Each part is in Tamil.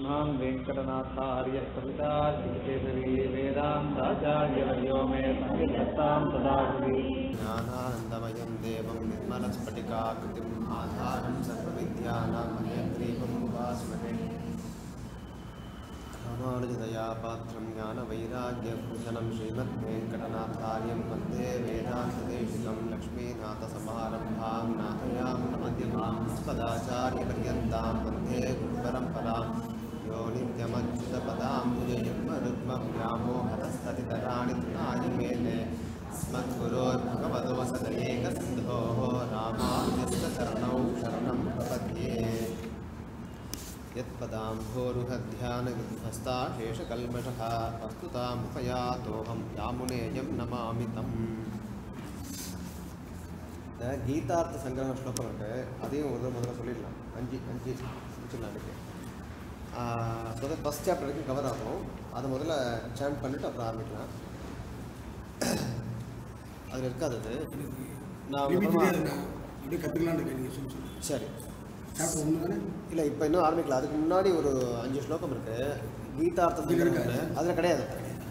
श्रीमान् वेङ्कटनाथार्य कवितार्किकेसरी वेदान्ताचार्यवर्यो मे सङ्गीतस्तां सदा हृदि ज्ञानानन्दमयं देवं निर्मलस्फटिकाकृतिम् आधारं सर्वविद्यानां मयग्रीवम् उपास्महे रामानुजदया पात्रं ज्ञानवैराग्यभूषणं श्रीमद्वेङ्कटनाथार्यं वन्दे वेदान्तदेशिकं लक्ष्मीनाथसमारम्भां नाथयां मध्यमां अस्मदाचार्यपर्यन्तां वन्दे गुरुपरम्परां यो नित्यमच्युतपदाम्बुजयुग्मरुग्मव्यामोहरस्ततितराणि तृणायमेने अस्मद्गुरोर्भगवतोसदनेकसिन्धोः रामानुजस्य चरणौ शरणं प्रपद्ये यत्पदाम्भोरुहध्यानविध्वस्ताशेषकल्मषः वस्तुतामुपयातोऽहं यामुनेयं नमामि तम् இந்த கீதார்த்த சங்கிரக ஸ்லோகம் இருக்கு அதையும் ஒரு தடவை முதல்ல சொல்லிடலாம் அஞ்சு அஞ்சு முடிச்சிடலாம் இருக்கு ஸோ அதை ஃபஸ்ட் சாப்டர் வரைக்கும் கவர் ஆகும் அதை முதல்ல சாண்ட் பண்ணிவிட்டு அப்புறம் ஆரம்பிக்கலாம் அதில் இருக்காது அது நான் ரிப்பீட் அப்புறமா நான் அப்படியே கற்றுக்கலான்னு இருக்கேன் நீங்கள் சொல்லி சொல்லி சரி சாப்பிட்டு ஒன்று தானே இல்லை இப்போ இன்னும் ஆரம்பிக்கலாம் அதுக்கு முன்னாடி ஒரு அஞ்சு ஸ்லோகம் இருக்கு கீதார்த்த இதுல சங்கிரகம் இருக்கா? இருக்கு. அதுல கிடையாது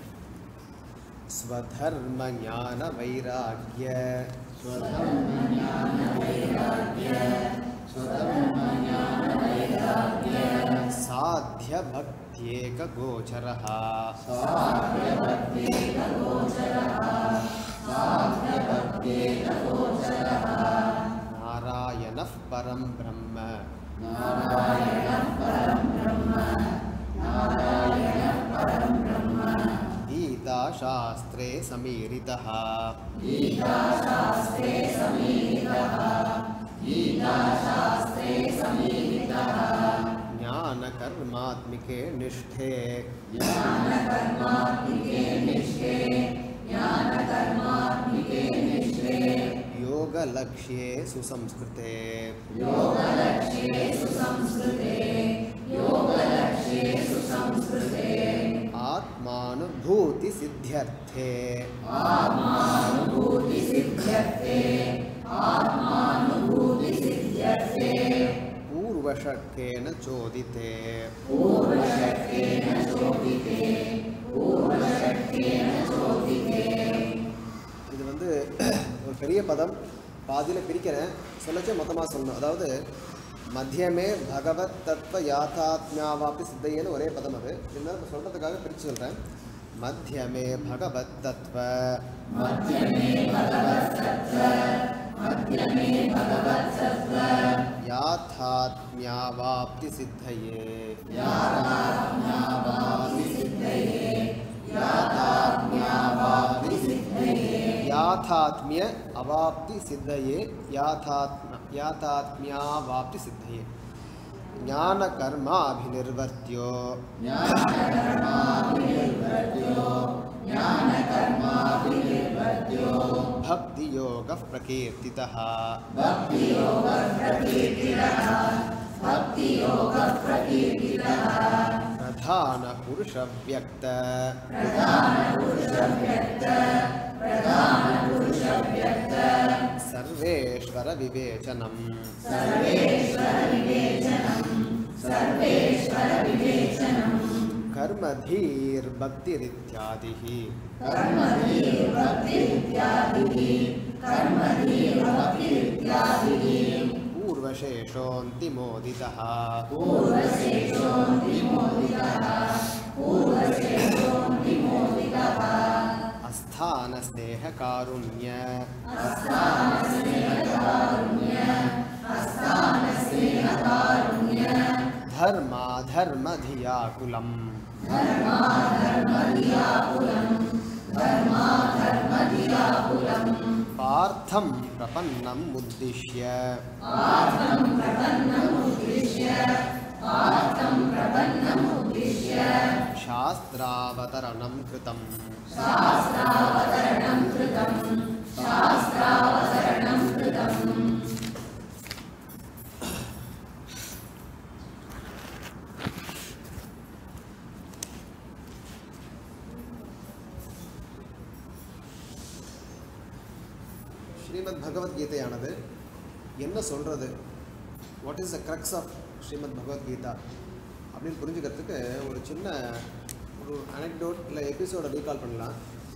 ஸ்வதர்ம ஞான வைராக்கிய சாத்திய பக்தியேக கோச்சரः நாராயணः பரம் பிரம்ம गीताशास्त्रे समीरितः ज्ञानकर्मात्मिके निष्ठे योगलक्ष्ये सुसंस्कृते आत्मानुभूतिसिद्ध्यर्थे पूर्वषट्केन चोदिते இது வந்து ஒரு பெரிய பதம் பாதியில் பிரிக்கிறேன் சொல்லச்சே மொத்தமாக சொல்லணும் அதாவது மத்தியமே பகவத் தத்துவ யாத்தாத்மியாவாப்பி சித்தையன்னு ஒரே பதம் அது இருந்தாலும் இப்போ சொல்கிறதுக்காக பிரித்து சொல்கிறேன் மத்தியமே பகவத் தத்துவ யாத்தாத்மியாவாப்தி சித்தையே याथात्म्य अवाप्ति सिद्धये याथात्म याथात्म्यावाप्ति सिद्धये ज्ञानकर्माभिनिर्वर्त्यो भक्तियोगः प्रकीर्तितः प्रधानपुरुषव्यक्त सर्वेश्वरविवेचनम् कर्मधीर्भक्तिरित्यादिः पूर्वशेषोऽन्तिमोदितः अस्थानस्नेहकारुण्य धर्माधर्मधियाकुलम् पार्थं प्रपन्नम् उद्दिश्य शास्त्रावतरणं कृतम् ஸ்ரீமத் பகவத்கீதையானது என்ன சொல்கிறது what is the crux of Srimad Bhagavad Gita அப்படின்னு புரிஞ்சுக்கிறதுக்கு ஒரு சின்ன ஒரு அனெக்டோட் இல்லை எபிசோட ரீகால் பண்ணலாம்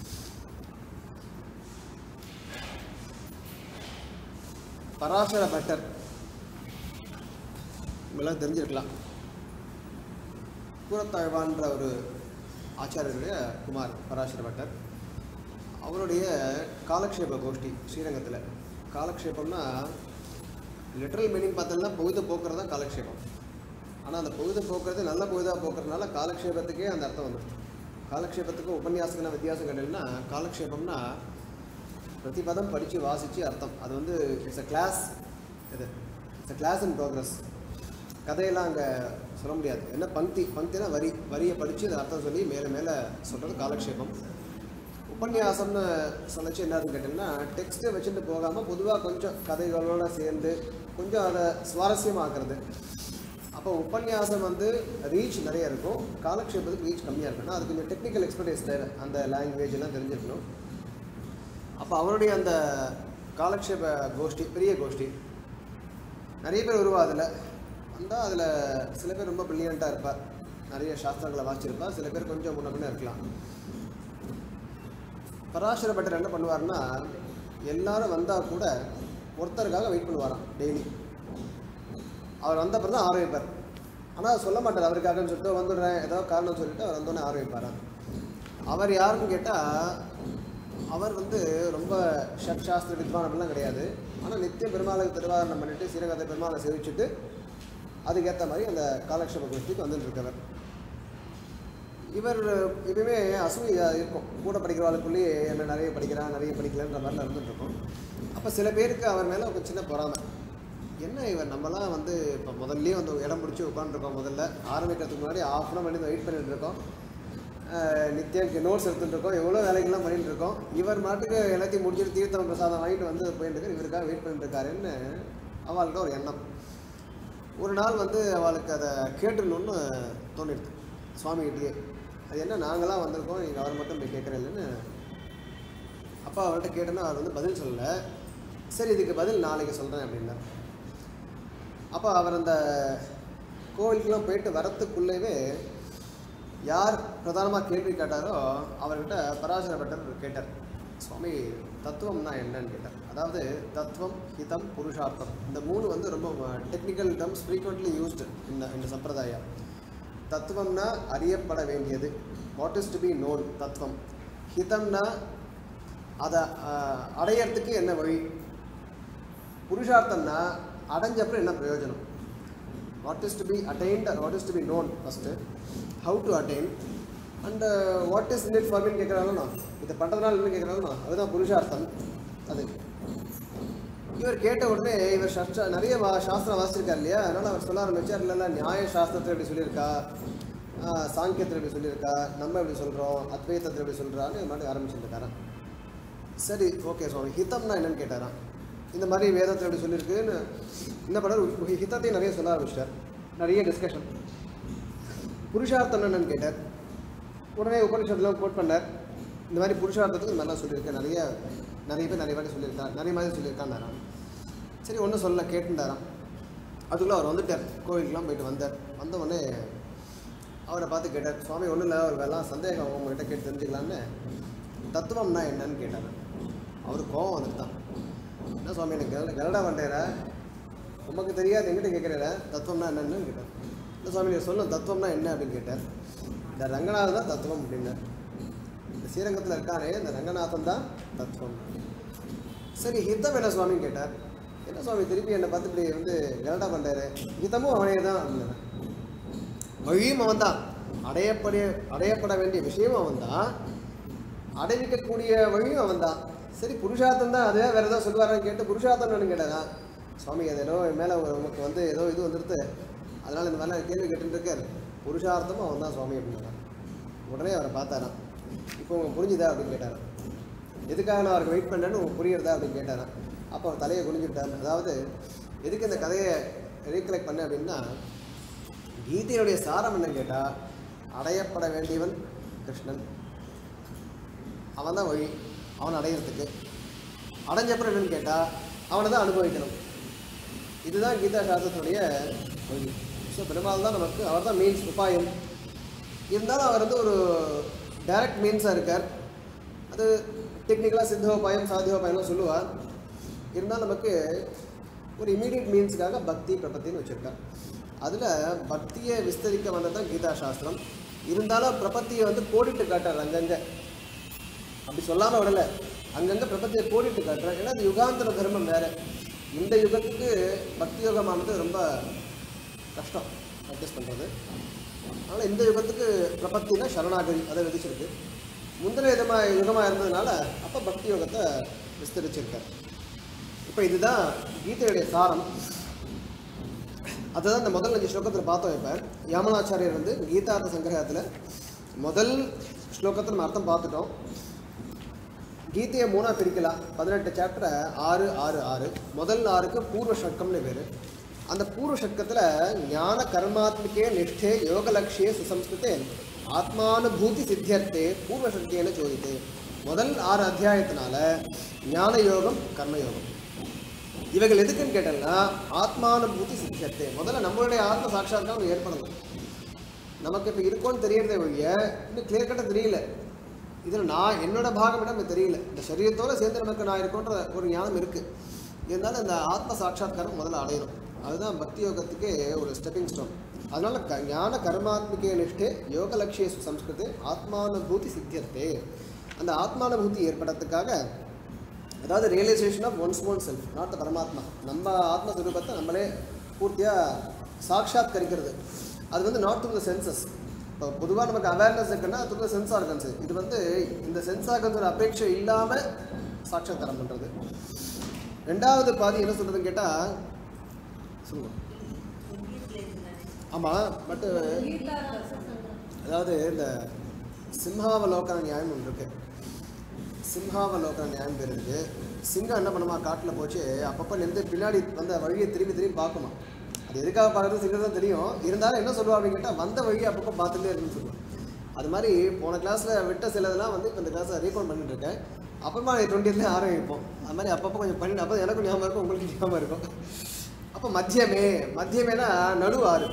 பராசர பட்டர் இதெல்லாம் தெரிஞ்சிருக்கலாம் கூரத்தாழ்வான்ற ஒரு ஆச்சாரியருடைய குமார் பராசர பட்டர் அவருடைய காலக்ஷேப கோஷ்டி ஸ்ரீரங்கத்தில் காலக்ஷேபம்னா லிட்டரல் மீனிங் பார்த்தோம்னா பொழுது போக்குறது தான் காலக்ஷேபம் ஆனால் அந்த பொழுது போக்குறது நல்ல பொழுதாக போக்குறதுனால காலக்ஷேபத்துக்கே அந்த அர்த்தம் வந்துடும் காலக்ஷேபத்துக்கும் உபன்யாசத்துக்கான வித்தியாசம் கேட்டீங்கன்னா காலக்ஷேபம்னா பிரதிபதம் படித்து வாசித்து அர்த்தம் அது வந்து இட்ஸ் அ கிளாஸ் இது it's a class in progress கதையெல்லாம் அங்கே சொல்ல முடியாது என்ன பங்கி பங்கினா வரி வரியை படித்து அந்த அர்த்தம் சொல்லி மேலே மேலே சொல்கிறது காலக்ஷேபம் உபன்யாசம்னு சொல்லச்சு என்னன்னு கேட்டிங்கன்னா டெக்ஸ்ட்டை வச்சுட்டு போகாமல் பொதுவாக கொஞ்சம் கதைகளோட சேர்ந்து கொஞ்சம் அதை சுவாரஸ்யமாக்குறது அப்போ உபன்யாசம் வந்து ரீச் நிறைய இருக்கும் காலக்ஷேபத்துக்கு ரீச் கம்மியாக இருக்குன்னா அது கொஞ்சம் டெக்னிக்கல் எக்ஸ்பர்டைஸ் தேவை அந்த லாங்குவேஜ் எல்லாம் தெரிஞ்சிருக்கணும் அப்போ அவருடைய அந்த காலக்ஷேப கோஷ்டி பெரிய கோஷ்டி நிறைய பேர் வருவா அதில் வந்தால் அதில் சில பேர் ரொம்ப ப்ரில்லியண்ட்டாக இருப்பார் நிறைய சாஸ்திரங்களை வாசிச்சிருப்பா சில பேர் கொஞ்சம் முன்ன பின்ன இருக்கலாம் பராசர பட்டர் என்ன பண்ணுவார்னா எல்லாரும் வந்தால் கூட ஒருத்தருக்காக வெயிட் பண்ணுவாராம் டெய்லி அவர் வந்த அப்புறம் தான் ஆரம்பிப்பார் ஆனால் சொல்ல மாட்டார் அவருக்காகன்னு சொல்லிட்டு வந்துடுறேன் ஏதோ காரணம் சொல்லிட்டு அவர் வந்தோடனே ஆரம்பிப்பாராம் அவர் யாருன்னு கேட்டால் அவர் வந்து ரொம்ப ஷட் சாஸ்திர வித்வான் அப்படிலாம் கிடையாது ஆனால் நித்தியம் பெருமாளுக்கு திருவாரணம் பண்ணிட்டு ஸ்ரீரங்கத்தை பெருமாளை சேவிச்சுட்டு அதுக்கேற்ற மாதிரி அந்த காலக்ஷேப கோஷ்டிக்கு வந்துட்டு இருக்கவர் இவர் எப்பயுமே அசூயா இருக்கும் கூட படிக்கிறவாளுக்குள்ளேயே என்ன நிறைய படிக்கிறான் நிறைய படிக்கலன்ற மாதிரிலாம் இருந்துட்டு இருக்கும் அப்போ சில பேருக்கு அவர் மேலே ஒரு சின்ன பொறாமை என்ன இவர் நம்மலாம் வந்து இப்போ முதல்லயே வந்து இடம் பிடிச்சி உட்காந்துருக்கோம் முதல்ல ஆரம்பிக்கிறதுக்கு முன்னாடி ஆஃப் அன் பண்ணி வெயிட் பண்ணிட்டு இருக்கோம் அஹ் நித்தியம் நோட்ஸ் எடுத்துட்டு இருக்கோம் எவ்வளோ வேலைகள்லாம் பண்ணிட்டு இருக்கோம் இவர் மாட்டுக்கு எல்லாத்தையும் முடிச்சுட்டு தீர்த்தம் பிரசாதம் வாங்கிட்டு வந்து போயிட்டு இருக்காரு இவருக்காக வெயிட் பண்ணிட்டு இருக்காருன்னு அவளுக்கு ஒரு எண்ணம் ஒரு நாள் வந்து அவளுக்கு அதை கேட்டுடணும்னு தோணிடுது சுவாமிகிட்டயே அது என்ன நாங்களாம் வந்திருக்கோம் நீங்கள் அவர் மட்டும் போய் கேட்குறேன்னு அப்பா அவர்கிட்ட கேட்டேன்னா அவர் வந்து பதில் சொல்லலை சரி இதுக்கு பதில் நாளைக்கு சொல்கிறேன் அப்படின்னா அப்போ அவர் அந்த கோவிலுக்கெல்லாம் போயிட்டு வரத்துக்குள்ளேவே யார் பிரதானமாக கேள்வி கேட்டாரோ அவர்கிட்ட பராசர பட்டர் கேட்டார் சுவாமி தத்துவம்னா என்னன்னு கேட்டார் அதாவது தத்துவம் ஹிதம் புருஷார்த்தம் இந்த மூணு வந்து ரொம்ப டெக்னிக்கல் டர்ம்ஸ் ஃப்ரீக்வெண்ட்லி யூஸ்டு இந்த இந்த சம்பிரதாயா தத்துவம்னா அறியப்பட வேண்டியது what is to be known தத்துவம் ஹிதம்னா அதை ஆஹ், அடையறதுக்கு என்ன வழி புருஷார்த்தம்னா அடைஞ்சப்பறம் என்ன பிரயோஜனம் what is to be attained what is to be known first how to attain and what is need for mean கேட்குறாங்கன்னா இதை பண்ணுறதுனால என்ன கேட்குறாங்கன்னா அதுதான் புருஷார்த்தம் அது இவர் கேட்ட உடனே இவர் சஷ்டா நிறைய வா சாஸ்திரம் வாசிச்சிருக்கார் இல்லையா அதனால் அவர் சொல்ல ஆரம்பிச்சார் இல்லை நியாய சாஸ்திரத்தில் எப்படி சொல்லியிருக்கா ஆஹ், சாங்கியத்தில் எப்படி சொல்லியிருக்கா நம்ம எப்படி சொல்கிறோம் அத்வைத்தத்தில் எப்படி சொல்கிறான்னு மாதிரி ஆரம்பிச்சுருக்காராம் சரி ஓகே சுவாமி ஹிதம்னா என்னன்னு கேட்டாராம் இந்த மாதிரி வேதத்தில் எப்படி சொல்லியிருக்குன்னு என்ன பண்ணார் ஹிதத்தையும் நிறைய சொல்ல ஆரம்பிச்சிட்டார் நிறைய டிஸ்கஷன் புருஷார்த்தம் என்னன்னு கேட்டார் உடனே உபனிஷத்துலாம் கோட் பண்ணார் இந்த மாதிரி புருஷார்த்தத்துக்கு நல்லா சொல்லியிருக்கேன் நிறைய நிறைய பேர் நிறைய வாட்டி சொல்லியிருக்கார் நிறைய மாதிரி சொல்லியிருக்கான்னாராம் சரி ஒன்றும் சொல்லல கேட்டுட்டாராம் அதுக்குள்ளே அவர் வந்துட்டார் கோவிலுக்குலாம் போயிட்டு வந்தார் வந்த உடனே அவரை பார்த்து கேட்டார் சுவாமி ஒன்றும் இல்லை அவர் எல்லாம் சந்தேகம் உங்ககிட்ட கேட்டு தெரிஞ்சுக்கலான்னு தத்துவம்னா என்னன்னு கேட்டார் அவர் கோவம் வந்துட்டான் என்ன சுவாமி எனக்கு கரட கரடா வண்டேரா உமக்கு தெரியாது எங்கிட்ட கேட்குறேன் தத்துவம்னா என்னன்னு கேட்டார் இல்லை சுவாமி நீங்கள் சொல்லும் தத்துவம்னா என்ன அப்படின்னு கேட்டார் இந்த ரங்கநாதன் தான் தத்துவம் அப்படின்னார் இந்த ஸ்ரீரங்கத்தில் இருக்கானே இந்த ரங்கநாதன் தான் தத்துவம் சரி ஹிதம் என்ன சுவாமின்னு கேட்டார் என்ன சுவாமி திருப்பி என்னை பார்த்து இப்படி வந்து கரடா பண்ணுறாரு ஹிதமும் அவனே தான் அப்படின்னார் வழியும் அவன் தான் அடையப்பட அடையப்பட வேண்டிய விஷயமும் அவன் தான் அடைவிக்கக்கூடிய வழியும் அவன் தான் சரி புருஷார்த்தம் தான் அதே வேறு ஏதாவது சொல்லுவாரான்னு கேட்டு புருஷார்த்தம்னு கேட்டாரா சுவாமி அது ஏதோ என் மேலே உனக்கு வந்து ஏதோ இது வந்துடுது அதனால் இந்த மாதிரிலாம் கேள்வி கேட்டுட்டு இருக்கார் புருஷார்த்தமும் அவன் தான் சுவாமி அப்படின்னாரா உடனே அவரை பார்த்தாராம் இப்போ உங்களுக்கு புரிஞ்சுதா அப்படின்னு கேட்டாராம் எதுக்காக நான் அவருக்கு வெயிட் பண்ணேன்னு உங்களுக்கு புரியுறதா அப்படின்னு கேட்டாராம் அப்போ அவர் தலையை குனிஞ்சுக்கிட்டார் அதாவது எதுக்கு இந்த கதையை ரீகலெக்ட் பண்ணேன் அப்படின்னா கீதையுடைய சாரம் என்னன்னு கேட்டால் அடையப்பட வேண்டியவன் கிருஷ்ணன் அவன் தான் வழி அவன் அடையிறதுக்கு அடைஞ்சப்புறம் என்னன்னு கேட்டால் அவனை தான் அனுபவிக்கணும் இதுதான் கீதா சாஸ்திரத்துடைய வழி ஸோ பெருமாள் தான் நமக்கு அவர் தான் மீன்ஸ் உபாயம் இருந்தாலும் அவர் வந்து ஒரு டைரக்ட் மீன்ஸாக இருக்கார் அது டெக்னிக்கலாக சித்தோபாயம் சாத்தியோபாயம்லாம் சொல்லுவார் இருந்தாலும் நமக்கு ஒரு இமீடியட் மீன்ஸுக்காக பக்தி பிரபத்தின்னு வச்சுருக்கார் அதில் பக்தியை விஸ்தரிக்க வந்தது தான் கீதா சாஸ்திரம் இருந்தாலும் பிரபத்தியை வந்து கோடிட்டு காட்டார் அங்கங்கே அப்படி சொல்லாமல் விடல அங்கங்கே பிரபத்தியை கோடிட்டு காட்டுறார் ஏன்னா அது யுகாந்தர தர்மம் வேறு இந்த யுகத்துக்கு பக்தி யோகமானது ரொம்ப கஷ்டம் அட்ஜஸ்ட் பண்ணுறது அதனால் இந்த யுகத்துக்கு பிரபத்தினா சரணாகதி அதை விதிச்சிருக்கு முந்தின விதமாக யுகமாக இருந்ததுனால அப்போ பக்தி யோகத்தை விஸ்தரிச்சிருக்கார் இப்போ இதுதான் கீதையுடைய சாரம் அதுதான் இந்த முதல் அஞ்சு ஸ்லோகத்தில் பார்த்தோம் இப்போ யாமனாச்சாரியர் வந்து கீதார்த்த சங்கிரகத்தில் முதல் ஸ்லோகத்தை நம்ம அர்த்தம் பார்த்துட்டோம் கீதையை மூணாக பிரிக்கலாம் பதினெட்டு சாப்டரை ஆறு ஆறு ஆறு முதல் ஆறுக்கு பூர்வ ஷட்கம்னு பேர் அந்த பூர்வ ஷட்கத்தில் ஞான கர்மாத்மிகே நிஷ்டே யோகலக்ஷியே சுசம்ஸ்கிருதே ஆத்மானுபூதி சித்தியர்த்தே பூர்வ ஷட்கேன சோதித்தே முதல் ஆறு அத்தியாயத்தினால ஞான யோகம் கர்மயோகம் இவைகள் எதுக்குன்னு கேட்டோம்னா ஆத்மானுபூதி சித்தியர்த்தே முதல்ல நம்மளுடைய ஆத்ம சாட்சாத்காரம் ஏற்படணும் நமக்கு இப்போ இருக்கோன்னு தெரியறதே ஒழிய இன்னும் கிளியர் கட்டாக தெரியல இதில் நான் என்னோட பாகம் விட எனக்கு தெரியல இந்த சரீரத்தோடு சேர்ந்து நமக்கு நான் இருக்கோன்ற ஒரு ஞானம் இருக்குது இருந்தாலும் இந்த ஆத்ம சாட்சாத்காரம் முதல்ல அடையணும் அதுதான் பக்தி யோகத்துக்கு ஒரு ஸ்டெப்பிங் ஸ்டோன் அதனால க ஞான கர்மாத்மிகே நிஷ்டே யோக லட்சிய சம்ஸ்கிருதே ஆத்மானுபூதி சித்தியர்த்தே அந்த ஆத்மானுபூதி ஏற்படுறதுக்காக அதாவது realization of one's own self not the Paramatma நம்ம ஆத்மஸ்வரூபத்தை நம்மளே பூர்த்தியாக சாட்சாத்கரிக்கிறது அது வந்து நாட் த்ரூ த சென்சஸ் இப்போ பொதுவாக நமக்கு அவேர்னஸ் இருக்குன்னா த்ரூ த சென்ஸ் ஆர்கன்ஸ் இது வந்து இந்த சென்ஸ் ஆர்கன்ஸ் ஒரு அபேட்சை இல்லாமல் சாட்சாத்காரம் பண்ணுறது ரெண்டாவது பாதி என்ன சொல்கிறதுன்னு கேட்டால் சொல்லுவோம் ஆமாம் பட்டு அதாவது இந்த சிம்ஹாவலோகன நியாயம் ஒன்று இருக்கு சிம்ஹாவலோகன நியாயம் பேர் இருக்கு சிங்கம் என்ன பண்ணுமா காட்டில் போச்சு அப்பப்போ நின்று பின்னாடி வந்த வழியை திரும்பி திரும்பி பார்க்குமா அது எதுக்காக பார்க்குறது சிங்கம் தான் தெரியும் இருந்தாலும் என்ன சொல்லுவா அப்படின்னு கேட்டால் வந்த வழியை அப்பப்போ பார்த்துட்டே இருக்குன்னு சொல்லுவாள் அது மாதிரி போன கிளாஸில் விட்ட சிலதெல்லாம் வந்து இப்போ இந்த கிளாஸை ரீகால் பண்ணிட்டு இருக்கேன் அப்புறமா டுவெண்ட்டியில் ஆரம்பிப்போம் அது மாதிரி அப்பப்போ கொஞ்சம் பண்ணிட்டு அப்போ எனக்கும் ஞாபகம் இருக்கும் உங்களுக்கு ஞாபகம் இருக்கும் அப்போ மத்தியமே மத்தியமேனா நடுவாறு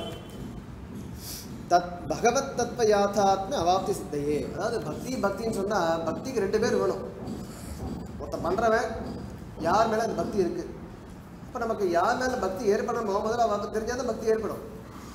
தத் பகவத் தத்வ யாத்தாத்ம அவாப்தி சித்தையே அதாவது பக்தி பக்தின்னு சொன்னால் பக்திக்கு ரெண்டு பேர் வேணும் ஒருத்தன் பண்ணுறவன் யார் மேலே அந்த பக்தி இருக்குது அப்போ நமக்கு யார் மேலே பக்தி ஏற்படணுமோ முதல்ல அவனுக்கு தெரிஞ்சால் தான் பக்தி ஏற்படும்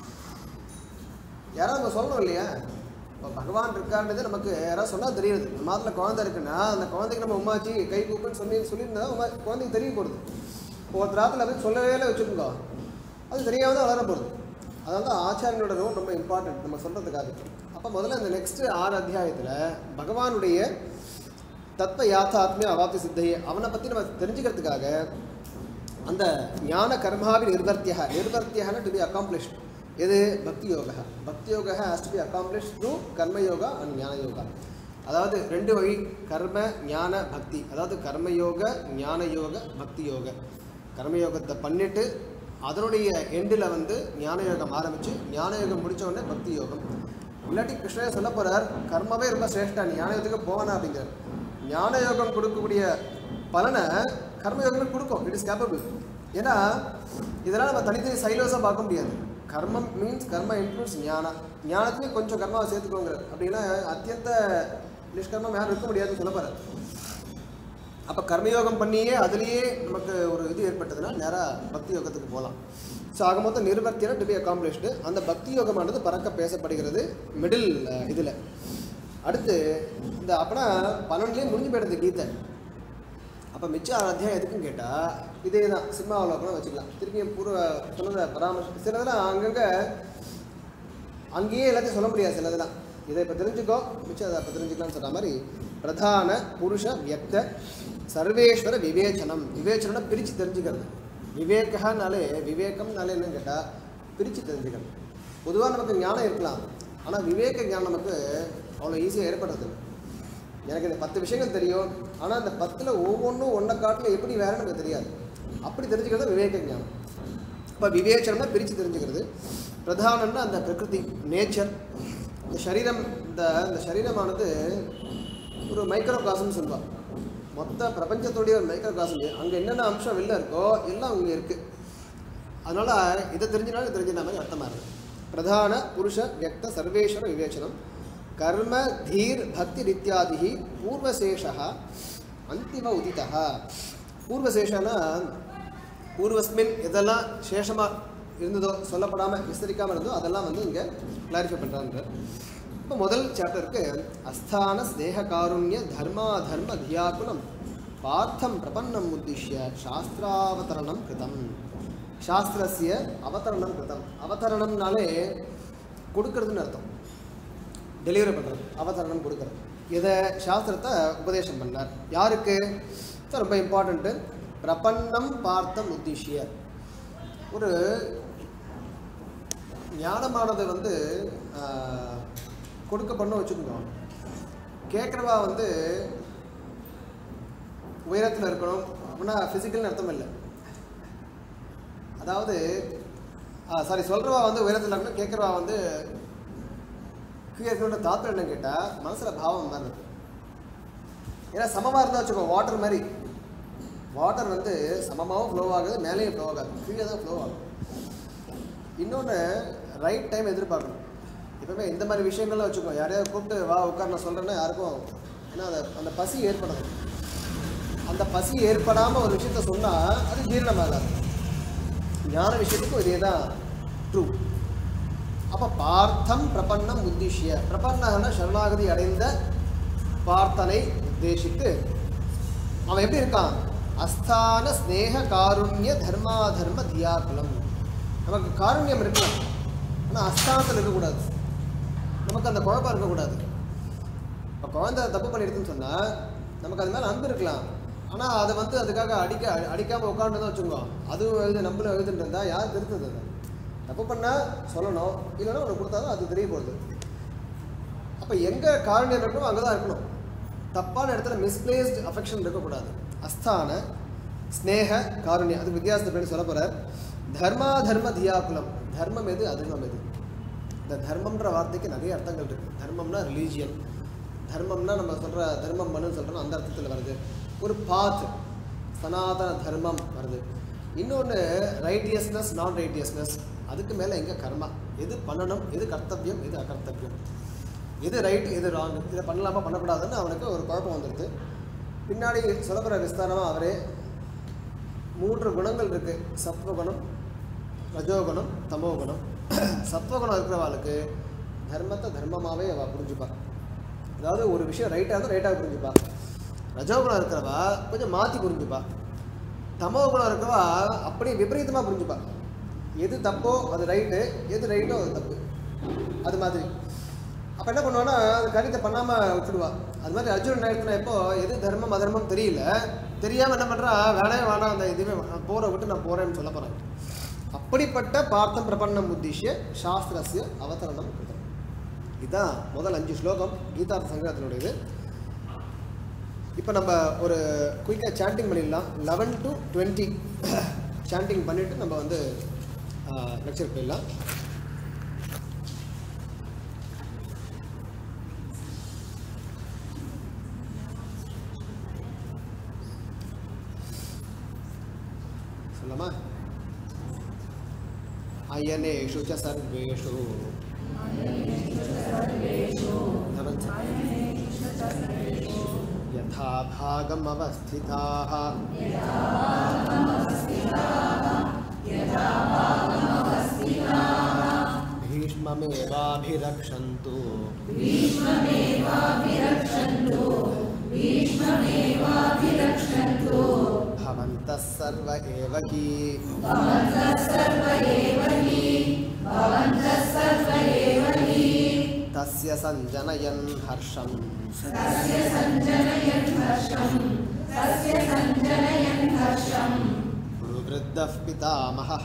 யாராவது நம்ம சொல்லணும் இல்லையா இப்போ பகவான் இருக்கான்றது நமக்கு யாராவது சொன்னால் தெரியுது இந்த மாதத்தில் குழந்தை இருக்குன்னா அந்த குழந்தைக்கு நம்ம உமாச்சி கை கூப்புன்னு சொல்லி சொல்லியிருந்தா உமா குழந்தைக்கு தெரிய போடுது இப்போ ஒரு ராத்தில் போய் சொல்லவே இல்லை வச்சுக்கோங்க அது தெரியாமல் தான் வளர போகுது அதனால தான் ஆச்சாரியனோட ரோல் ரொம்ப இம்பார்ட்டன்ட் நம்ம சொல்கிறதுக்காக அப்போ முதல்ல இந்த நெக்ஸ்ட் ஆறு அத்தியாயத்தில் பகவானுடைய தத்வ யாத்தாத்மிய அவாப்தி சித்தையே அவனை பற்றி நம்ம தெரிஞ்சுக்கிறதுக்காக அந்த ஞான கர்மாவின் நிர்வர்த்தியா நிர்வர்த்தியான டு பி அக்காம்ப்ளிஷ்ட் எது bhakti yoga bhakti yoga has to be accomplish through karmayoga and jnana yoga அதாவது ரெண்டு வழி கர்ம ஞான பக்தி அதாவது கர்மயோக ஞான யோக பக்தி யோக கர்மயோகத்தை பண்ணிட்டு அதனுடைய எண்டில் வந்து ஞான யோகம் ஆரம்பித்து ஞான யோகம் முடிச்ச உடனே பக்தி யோகம் இல்லாட்டி கிருஷ்ணரே சொல்ல போகிறார் கர்மவே ரொம்ப சிரேஷ்டா நீ ஞான யோகத்துக்கு போவானா அப்படிங்கிறார் ஞான யோகம் கொடுக்கக்கூடிய பலனை கர்மயோகம் கொடுக்கும் இட் இஸ் கேப்பபிள் ஏன்னா இதெல்லாம் நம்ம தனித்தனி சைலோஸாக பார்க்க முடியாது கர்மம் மீன்ஸ் கர்ம இன்க்ளூட்ஸ் ஞானா ஞானத்துலேயும் கொஞ்சம் கர்மாவை சேர்த்துக்கோங்கிறார் அப்படின்னா அத்தியந்த நிஷ்கர்மம் யாரும் இருக்க முடியாதுன்னு சொல்ல போகிறார் அப்போ கர்மயோகம் பண்ணியே அதுலேயே நமக்கு ஒரு இது ஏற்பட்டதுன்னா நேராக பக்தி யோகத்துக்கு போகலாம் ஸோ ஆக மொத்தம் நிர்வர்த்தியான டு பி அக்காம்ப்ளிஷ்டு அந்த பக்தி யோகமானது பறக்க பேசப்படுகிறது மிடில் இதில் அடுத்து இந்த அப்பனா பன்னெண்டுலேயே முடிஞ்சு போயிடுது கீதை அப்போ மிச்ச ஆறு அத்தியாயம் எதுக்குன்னு கேட்டால் இதே தான் சிம்மாவலோகனம் வச்சுக்கலாம் திருப்பியும் பூர்வ சொன்னதை பராமர்சி சிலதெல்லாம் அங்கங்கே அங்கேயே எல்லாத்தையும் சொல்ல முடியாது சிலதெல்லாம் இதை இப்போ தெரிஞ்சுக்கோ மிச்சம் அதை இப்போ தெரிஞ்சுக்கலாம்னு சொல்கிற மாதிரி பிரதான புருஷ வியக்த சர்வேஸ்வர விவேச்சனம் விவேச்சனம்னா பிரித்து தெரிஞ்சுக்கிறது விவேகனாலே விவேகம்னாலே என்னன்னு கேட்டால் பிரித்து தெரிஞ்சுக்கிறது பொதுவாக நமக்கு ஞானம் இருக்கலாம் ஆனால் விவேக ஞானம் நமக்கு அவ்வளோ ஈஸியாக ஏற்படுறது எனக்கு இந்த பத்து விஷயங்கள் தெரியும் ஆனால் அந்த பத்தில் ஒவ்வொன்றும் ஒன்றை காட்டில் எப்படி வேறு நமக்கு தெரியாது அப்படி தெரிஞ்சுக்கிறது விவேக ஞானம் இப்போ விவேச்சனம்னா பிரித்து தெரிஞ்சுக்கிறது பிரதானம்னா அந்த பிரகிருதி நேச்சர் இந்த சரீரம் இந்த இந்த சரீரமானது ஒரு மைக்ரோ காசம்னு சொல்லுவாள் மொத்த பிரபஞ்சத்துடைய ஒரு மைக்ரோ காசம் அங்கே என்னென்ன அம்சம் வெளில இருக்கோ எல்லாம் அங்கே இருக்குது அதனால் இதை தெரிஞ்சினாலும் தெரிஞ்சின மாதிரி அர்த்தமாக இருக்குது பிரதான புருஷ வியக்த சர்வேஸ்வர விவேச்சனம் கர்ம தீர் பக்தி இத்தியாதி பூர்வசேஷா அந்திம உதிதா பூர்வசேஷனா பூர்வஸ்மின் எதெல்லாம் சேஷமாக இருந்ததோ சொல்லப்படாமல் விஸ்தரிக்காமல் இருந்தோ அதெல்லாம் வந்து இங்கே கிளாரிஃபை பண்ணுறாங்க இப்போ முதல் சாப்டருக்கு அஸ்தான ஸ்நேக காருண்ய தர்மா தர்ம தியாகுலம் பார்த்தம் பிரபன்னம் உத்திஷ்ய சாஸ்திராவதரணம் கிருதம் சாஸ்திரஸ்ய அவதரணம் கிருதம் அவதரணம்னாலே கொடுக்கறதுன்னு அர்த்தம் டெலிவரி பண்ணுறது அவதரணம் கொடுக்கறது இதை சாஸ்திரத்தை உபதேசம் பண்ணார் யாருக்கு இது ரொம்ப இம்பார்ட்டண்ட்டு பிரபன்னம் பார்த்தம் உத்திஷ்ய ஒரு ஞானமானது வந்து ஆஹ், கொடுக்கப்படணும் வச்சுக்கோங்க கேட்குறவா வந்து உயரத்தில் இருக்கணும் அப்படின்னா ஃபிசிக்கல்னு அர்த்தம் இல்லை அதாவது சாரி சொல்கிறவா வந்து உயரத்தில் இருக்கணும் கேட்குறவா வந்து கீழே இருக்கணுன்ற தாத்தம் என்ன கேட்டால் மனசில் பாவம் தான் இருக்கு ஏன்னா சமமாக இருந்தால் வச்சுக்கோ வாட்டர் மாதிரி வாட்டர் வந்து சமமாகவும் ஃப்ளோ ஆகுது மேலேயும் ஃப்ளோ ஆகாது கீழே தான் ஃப்ளோ ஆகும் இன்னொன்று ரைட் டைம் எதிர்பார்க்கணும் எப்பவுமே இந்த மாதிரி விஷயங்கள்லாம் வச்சுக்கோ யாரையாவது கூப்பிட்டு வா உட்கார் நான் சொல்கிறேன்னா யாருக்கும் ஏன்னா அந்த அந்த பசி ஏற்படாது அந்த பசி ஏற்படாமல் ஒரு விஷயத்த சொன்னால் அது ஜீரணமாகாது ஞான விஷயத்துக்கும் இதே தான் ட்ரூ அப்போ பார்த்தம் பிரபன்னம் உத்திஷ்ய பிரபன்னகன சரணாகதி அடைந்த பார்த்தனை உத்தேசித்து அவன் எப்படி இருக்கான் அஸ்தான ஸ்நேக காருண்ய தர்மா தர்ம தியாகுலம் நமக்கு காருண்யம் இருக்கலாம் ஆனால் அஸ்தானத்தில் இருக்கக்கூடாது நமக்கு அந்த குழப்பம் இருக்கக்கூடாது இப்போ குழந்தை தப்பு பண்ணிடுதுன்னு சொன்னால் நமக்கு அது மேலே அன்பு இருக்கலாம் ஆனால் அதை வந்து அதுக்காக அடிக்க அடிக்காமல் உட்காந்துதான் வச்சுக்கோ அதுவும் எழுது நம்மளும் எழுதுன்னு இருந்தால் யார் திருத்தது அதை தப்பு பண்ணால் சொல்லணும் இல்லைன்னா உனக்கு கொடுத்தாதான் அது தெரிய போகுது அப்போ எங்கே காரணியம் இருக்கணும் அங்கே தான் இருக்கணும் தப்பான இடத்துல மிஸ்பிளேஸ்டு அஃபெக்ஷன் இருக்கக்கூடாது அஸ்தான ஸ்னேக காருண்யம் அது வித்தியாசத்தை பற்றி சொல்ல போகிறார் தர்மா தர்ம தியாகுலம் தர்மம் எது அதர்மம் எது இந்த தர்மம்ன்ற வார்த்தைக்கு நிறைய அர்த்தங்கள் இருக்குது தர்மம்னா ரிலீஜியன் தர்மம்னா நம்ம சொல்கிற தர்மம் பண்ணுன்னு சொல்கிறோம் அந்த அர்த்தத்தில் வருது ஒரு பாத் சனாதன தர்மம் வருது இன்னொன்று ரைட்டியஸ்னஸ் நான் ரைட்டியஸ்னஸ் அதுக்கு மேலே எங்கே கர்மா எது பண்ணணும் எது கர்த்தவியம் எது அகர்த்தவியம் எது ரைட் எது ராங் இதை பண்ணலாமா பண்ணக்கூடாதுன்னு அவனுக்கு ஒரு குழப்பம் வந்துடுது பின்னாடி சொல்லப்படுற விஸ்தாரமாக அவரே மூன்று குணங்கள் இருக்குது சத்வகுணம் ரஜோகுணம் தமோகுணம் சத்வகுணம் இருக்கிறவாளுக்கு தர்மத்தை தர்மமாகவே அவள் புரிஞ்சுப்பா அதாவது ஒரு விஷயம் ரைட்டாக இருந்தால் ரைட்டாக புரிஞ்சுப்பா ரஜோகுணம் இருக்கிறவா கொஞ்சம் மாற்றி புரிஞ்சுப்பா தமோ குணம் இருக்கவா அப்படியே விபரீதமாக புரிஞ்சுப்பா எது தப்போ அது ரைட்டு எது ரைட்டோ அது தப்பு அது மாதிரி அப்போ என்ன பண்ணுவான்னா அது காரியத்தை பண்ணாமல் விட்டுடுவா அது மாதிரி அர்ஜுனன் நேரத்தில் எப்போ எது தர்மம் அதர்மம் தெரியல தெரியாமல் என்ன பண்ணுறா வேணவே வேணாம் அந்த இதுவே நான் போகிற விட்டு நான் போகிறேன்னு சொல்ல போகிறேன் அப்படிப்பட்ட பார்த்தம் பிரபன்னம் உத்திஷ்ய சாஸ்திரஸ்ய அவதரணம் கிருதம் இதுதான் முதல் அஞ்சு ஸ்லோகம் கீதார்த்த சங்கரத்தினுடையது இப்போ நம்ம ஒரு குயிக்காக சாண்டிங் பண்ணிடலாம் லெவன் டு டுவெண்ட்டி சாண்டிங் பண்ணிவிட்டு நம்ம வந்து லெக்சர் போயிடலாம் சொல்லலாமா अयनेषु च सर्वेषु यथा भागमवस्थिताः भीष्ममेवाभिरक्षन्तु भवन्तः सर्व एव हि तस्य सञ्जनयन् हर्षम् गुरुवृद्धः पितामहः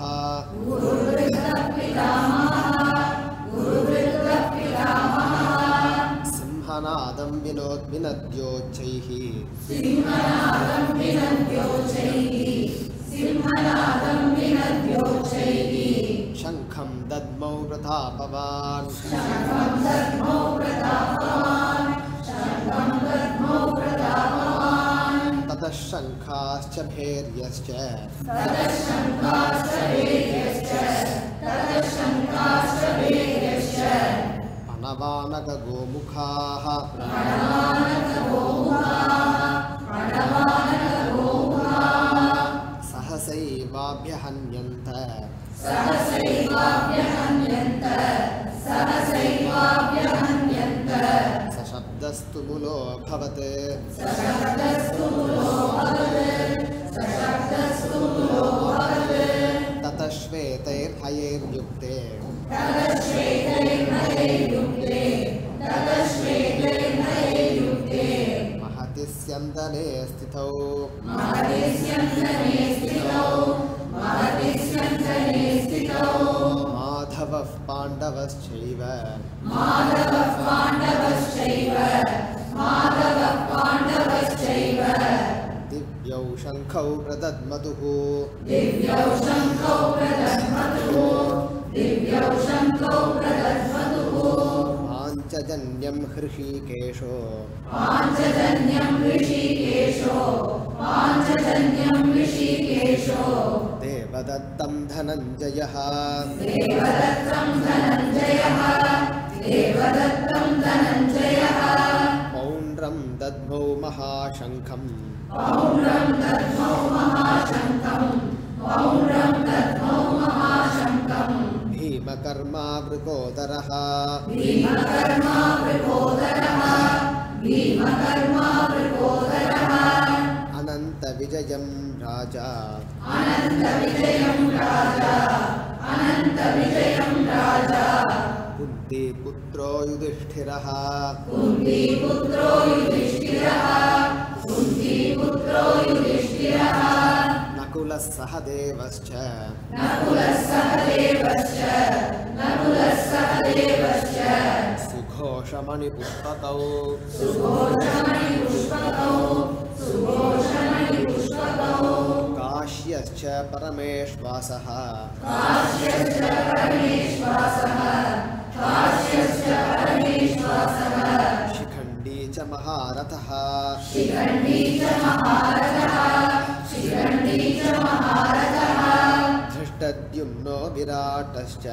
सिंहनादं विनोद्विनद्योच्चैः शङ्खं दद्मौ प्रतापवान् ततः शङ्खाश्च ततशङ्काश्च भेर्यश्च प्रणवानकगोमुखाः सहसैवाभ्यहन्यन्त सशब्दस्तु मुलोऽभवत् ततः श्वेतैर्हयैर्युक्ते महति स्यन्दने स्थितौ माधवः पाण्डवश्चैव दिव्यौ शङ्खौ प्रदद्मतुः पाञ्चजन्यं हृषीकेशो देवदत्तं धनञ्जयः पौण्ड्रं दद्मौ महाशङ्खम् भीमकर्मावृकोदरः अनन्तविजयं राजा कुन्तीपुत्रो युधिष्ठिरः नकुलः सह देवश्च सुघोषमणिपुष्पकौ काश्यश्च परमेश्वासः शिखण्डी च महारथः धृष्टद्युम्नो विराटश्च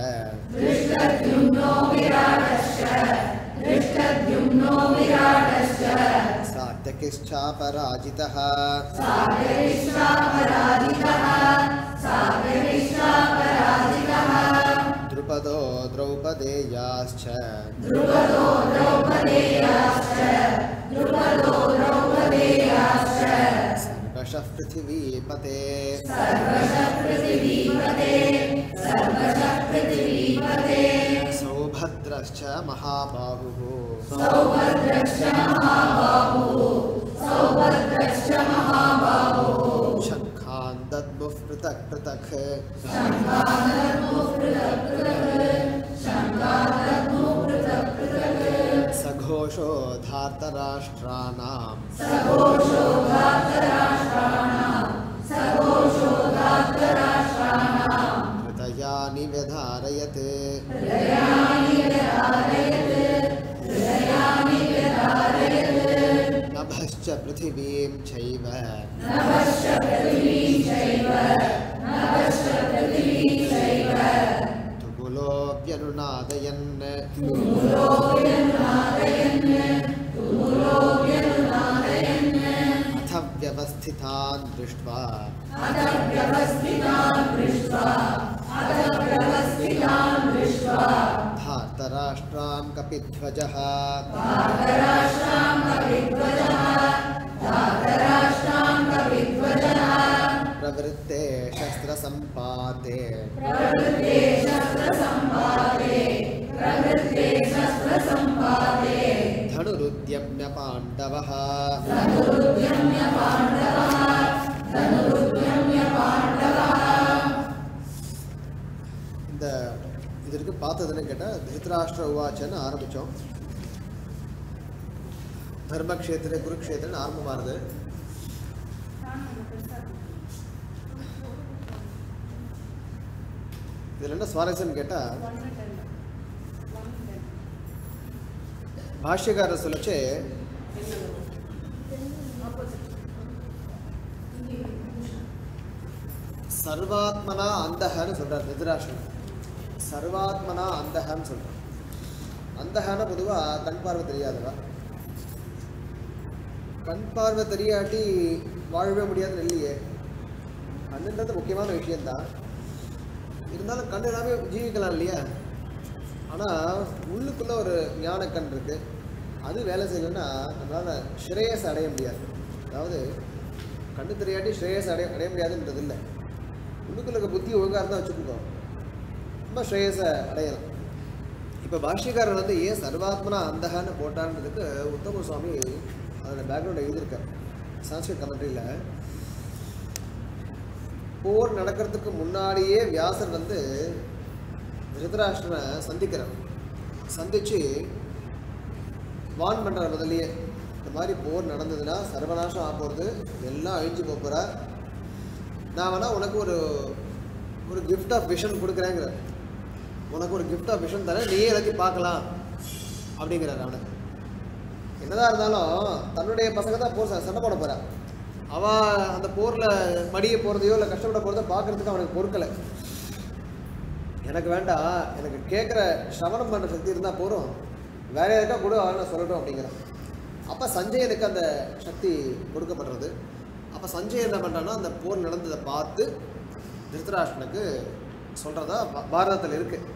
सात्यकिश्चापराजितः द्रुपदो द्रौपदेयाश्च सर्वशः पृथिवीपते सौभद्रश्च महाबाहुः शङ्खान् दद्मुः पृथक् पृथक् सघोषो धार्तराष्ट्राणाम् हृदयानि व्यधारयत् नभश्च पृथिवीं चैव तुमुलोऽप्यनुनादयन् अथ व्यवस्थितान् दृष्ट्वा धार्तराष्ट्रान् कपिध्वजः प्रवृत्ते शस्त्रसम्पाते धनुरुद्यम्य पाण्डवः இந்த இதற்கு பார்த்ததுன்னு கேட்டால் திருத்தராஷ்டிர உவாச்சன்னு ஆரம்பித்தோம் தர்மக்ஷேத்திர குருக்ஷேத்திரன்னு ஆரம்பமானது இதில் என்ன சுவாரஸ்யம்னு கேட்டால் பாஷ்யக்காரர் சொல்லச்சு சர்வாத்மனா அந்தகன்னு சொல்கிறார் திருதராஷ்டிரன் சர்வாத்மனா அந்தகன்னு சொல்கிறார் அந்தகன பொதுவாக கண் பார்வை தெரியாதவா கண் பார்வை தெரியாட்டி வாழவே முடியாதுன்னு இல்லையே கண்ணுன்றது முக்கியமான விஷயந்தான் இருந்தாலும் கண் எல்லாமே ஜீவிக்கலாம் இல்லையா ஆனால் உள்ளுக்குள்ளே ஒரு ஞான கண் இருக்குது அது வேலை செய்யலைன்னா நம்மளால் ஸ்ரேயஸ் அடைய முடியாது அதாவது கண்ணு தெரியாட்டி ஸ்ரேயஸ் அடைய அடைய முடியாதுன்றது இல்லை உள்ளுக்குள்ள இருக்க புத்தி ஒழுங்காக இருந்தால் வச்சுக்கோங்க ரொம்ப ஸ்ரேயஸை அடையலாம் இப்போ பாஷ்யக்காரர் வந்து ஏன் சர்வாத்மனா அந்தகான்னு போட்டான்றதுக்கு உத்தம சுவாமி அதோட பேக்ரவுண்ட் எழுதியிருக்கார் சான்ஸ்கிரிட் கமெண்ட்ரியில் போர் நடக்கிறதுக்கு முன்னாடியே வியாசர் வந்து திருதராஷ்டிரனை சந்திக்கிறார் சந்திச்சு வான் பண்ணுறார் முதல்லயே இந்த மாதிரி போர் நடந்ததுன்னா சர்வநாசம் ஆக போகிறது எல்லாம் அழிஞ்சு போக போகிற நான் வேணா உனக்கு ஒரு ஒரு கிஃப்ட் ஆஃப் விஷன் கொடுக்குறேங்கிறார் உனக்கு ஒரு கிஃப்ட் ஆஃப் விஷன் தரேன் நீயே எல்லாத்தையும் பார்க்கலாம் அப்படிங்கிறார் அவனை என்னதான் இருந்தாலும் தன்னுடைய பசங்க தான் போர் ச- சண்டை போட போகிறான் அவன் அந்த போரில் மடிய போகிறதையோ இல்லை கஷ்டப்பட போகிறதோ பார்க்கறதுக்கு அவனுக்கு பொறுக்கலை எனக்கு வேண்டாம் எனக்கு கேட்குற சிரவணம் பண்ணுற சக்தி இருந்தால் போதும் வேற யாருக்கா கூட நான் சொல்லட்டும் அப்படிங்கிறான் அப்போ சஞ்சயனுக்கு அந்த சக்தி கொடுக்கப்படுறது அப்போ சஞ்சய் என்ன பண்ணுறான்னா அந்த போர் நடந்ததை பார்த்து திருத்தராஷ்டனுக்கு சொல்கிறதா பாரதத்தில் இருக்குது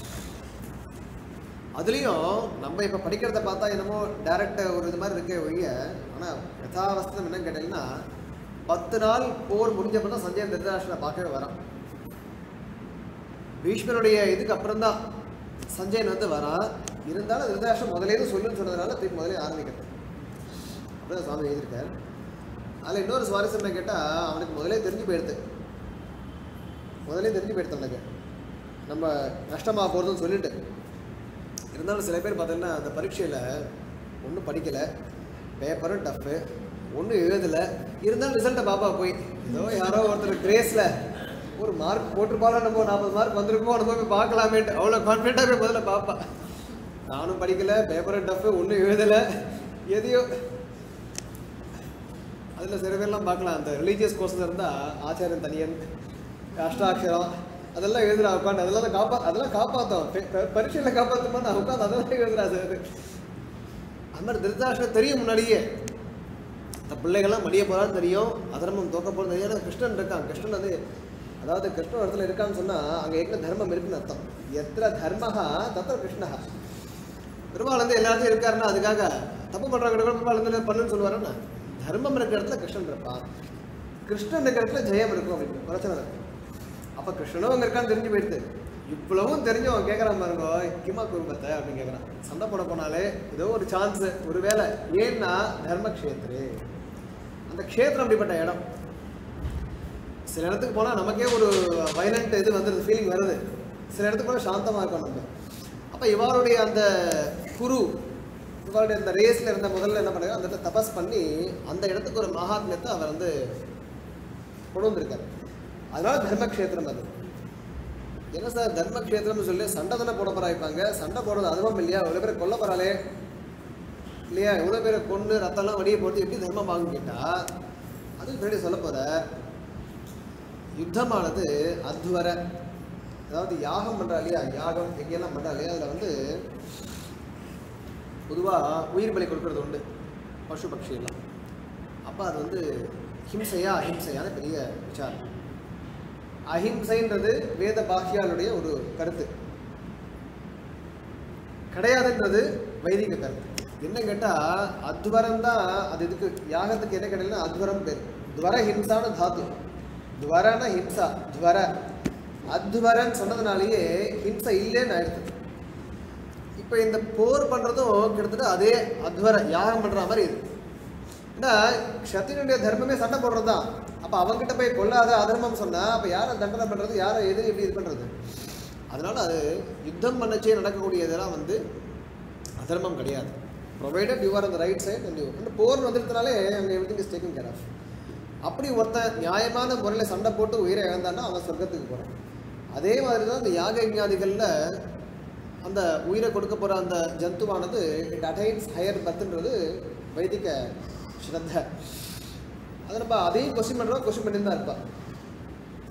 அதுலேயும் நம்ம இப்போ படிக்கிறத பார்த்தா என்னமோ டேரக்ட் ஒரு இது மாதிரி இருக்கே ஒழிய ஆனால் யதாவஸ்தம் என்னன்னு கேட்டீங்கன்னா பத்து நாள் போர் முடிஞ்சப்போ தான் சஞ்சயன் திருதராஷ்டனை பார்க்கவே வரான் பீஷ்மருடைய இதுக்கு அப்புறம் தான் சஞ்சயன் வந்து வரான் இருந்தாலும் திருதராஷ்டிரம் முதலேருந்து சொல்லுன்னு சொன்னதுனால திருப்பி முதலே ஆரம்பிக்கிறது அப்படிதான் சுவாமி எழுதியிருக்கார் அதில் இன்னொரு சுவாரஸ்யம் என்ன கேட்டால் அவனுக்கு முதலே தெரிஞ்சு போயிடுது முதலே தெரிஞ்சு போயிடுது அவனுக்கு நம்ம நஷ்டமாக போகிறதுன்னு சொல்லிட்டு இருந்தாலும் சில பேர் பார்த்தீங்கன்னா அந்த பரீட்சையில் ஒன்றும் படிக்கலை பேப்பரும் டஃப்பு ஒன்றும் எழுதலை இருந்தாலும் ரிசல்ட்டை பாப்பா போய் ஏதோ யாரோ ஒருத்தர் கிரேஸில் ஒரு மார்க் போட்டிருப்பாலும் நம்ம நாற்பது மார்க் வந்திருக்குமோ நம்ம போய் பார்க்கலாமேன்ட்டு அவ்வளோ கான்ஃபிடென்ட்டாக போய் முதல்ல பார்ப்பா நானும் படிக்கலை பேப்பரும் டஃப்பு ஒன்றும் எழுதலை எதையோ அதில் சில பேர்லாம் பார்க்கலாம் அந்த ரிலீஜியஸ் கோர்ஸில் இருந்தால் ஆச்சாரியன் தனியன் அஷ்டாட்சரம் அதெல்லாம் எழுதுறா உட்காந்து அதெல்லாம் காப்பா அதெல்லாம் காப்பாற்றோம் பரீட்சையில் காப்பாற்றுமா நான் உட்காந்து அதெல்லாம் எழுதுறா சார் அது மாதிரி திருத்தாஷ்டம் தெரியும் முன்னாடியே இந்த பிள்ளைகள்லாம் மடிய போகிறான்னு தெரியும் அதர்மம் தோக்க போகிறது தெரியும் ஆனா கிருஷ்ணன் இருக்கான் கிருஷ்ணன் வந்து அதாவது கிருஷ்ணன் ஒரு இடத்துல இருக்கான்னு சொன்னால் அங்கே என்ன தர்மம் இருக்குன்னு அர்த்தம் எத்திர தர்மஹா தத்திர கிருஷ்ணஹா பெருமாள் வந்து எல்லாத்தையும் இருக்காருன்னா அதுக்காக தப்பு பண்ணுறவங்க கூட பெருமாள் வந்து பண்ணுன்னு சொல்லுவாருன்னா தர்மம் இருக்கிற இடத்துல கிருஷ்ணன் இருப்பான் கிருஷ்ணன் இருக்கிற இடத்துல ஜெயம் இருக்கும் அப்படின்னு பிரச்சனை இருக்கு அப்போ கிருஷ்ணனும் அங்கே இருக்கான்னு தெரிஞ்சு போயிடுது இவ்வளவும் தெரிஞ்சு அவன் கேட்குறான் பாருங்க கிமா குருபத்தை அப்படின்னு கேட்குறான் சண்டை போட போனாலே ஏதோ ஒரு சான்ஸ் ஒரு வேலை ஏன்னா தர்மக்ஷேத்ரு அந்த க்ஷேத்திரம் அப்படிப்பட்ட இடம் சில இடத்துக்கு போனால் நமக்கே ஒரு வைலண்ட் இது வந்துடுது ஃபீலிங் வருது சில இடத்துக்கு போனால் சாந்தமாக இருக்கும் நம்ம அப்போ இவருடைய அந்த குரு இவருடைய அந்த ரேஸில் இருந்த முதல்ல என்ன பண்ணுறாங்க அந்த இடத்துல தபஸ் பண்ணி அந்த இடத்துக்கு ஒரு மகாத்மியத்தை அவர் வந்து கொண்டு வந்திருக்காரு அதனால தர்மக்ஷேத்திரம் அது என்ன சார் தர்மக்ஷேத்திரம்னு சொல்லி சண்டை தானே போட போறாய்ப்பாங்க சண்டை போடுறது அதுவும் இல்லையா எவ்வளோ பேரை கொல்ல போறாளே இல்லையா எவ்வளோ பேரை கொண்டு ரத்தம்லாம் வடிய போட்டு எப்படி தர்மம் வாங்க கேட்டா அதுக்கு பின்னாடி சொல்ல போற யுத்தமானது அத்வர அதாவது யாகம் பண்றா இல்லையா யாகம் எங்கெல்லாம் பண்றா இல்லையா அதில் வந்து பொதுவாக உயிர் பலி கொடுக்கறது உண்டு பசு பட்சி எல்லாம் அப்போ அது வந்து ஹிம்சையா அஹிம்சையான பெரிய விசாரம் அஹிம்சைன்றது வேத பாக்கியாளுடைய ஒரு கருத்து கிடையாதுன்றது வைதிக கருத்து என்ன கேட்டால் அத்வரம் தான் அது இதுக்கு யாகத்துக்கு என்ன கிடையாது அத்வரம் பேர் துவர ஹிம்சான தாத்து துவரன ஹிம்சா துவர அத்வரன் சொன்னதுனாலேயே ஹிம்சை இல்லைன்னு ஆயிடுது இப்போ இந்த போர் பண்ணுறதும் கிட்டத்தட்ட அதே அத்வர யாகம் பண்ணுற மாதிரி இது ஏன்னா க்ஷத்தினுடைய தர்மமே சண்டை போடுறது தான் அப்போ அவங்ககிட்ட போய் கொல்லாத அதர்மம் சொன்னால் அப்போ யாரை தண்டனை பண்ணுறது யாரை எது எப்படி இது பண்ணுறது அதனால அது யுத்தம் பண்ணச்சே நடக்கக்கூடிய இதெல்லாம் வந்து அதர்மம் கிடையாது ப்ரொவைடட் யூ ஆர் அந்த ரைட் சைட் அண்ட் யூ அந்த போர் வந்துருந்தனாலே அங்கே every is taking care of அப்படி ஒருத்தன் நியாயமான முறையில் சண்டை போட்டு உயிரை இழந்தான்னா அவன் சொர்க்கத்துக்கு போகிறான் அதே மாதிரி தான் இந்த யாக யஜ்ஞாதிகளில் அந்த உயிரை கொடுக்க போகிற அந்த ஜந்துவானது இட் அடைன்ஸ் ஹையர் பர்த்ன்றது வைதிக ஸ்ரத்த அதை நம்ம அதையும் கொஸ்டின் பண்ணுறோம் கொஸ்டின் பண்ணி தான் இருப்பா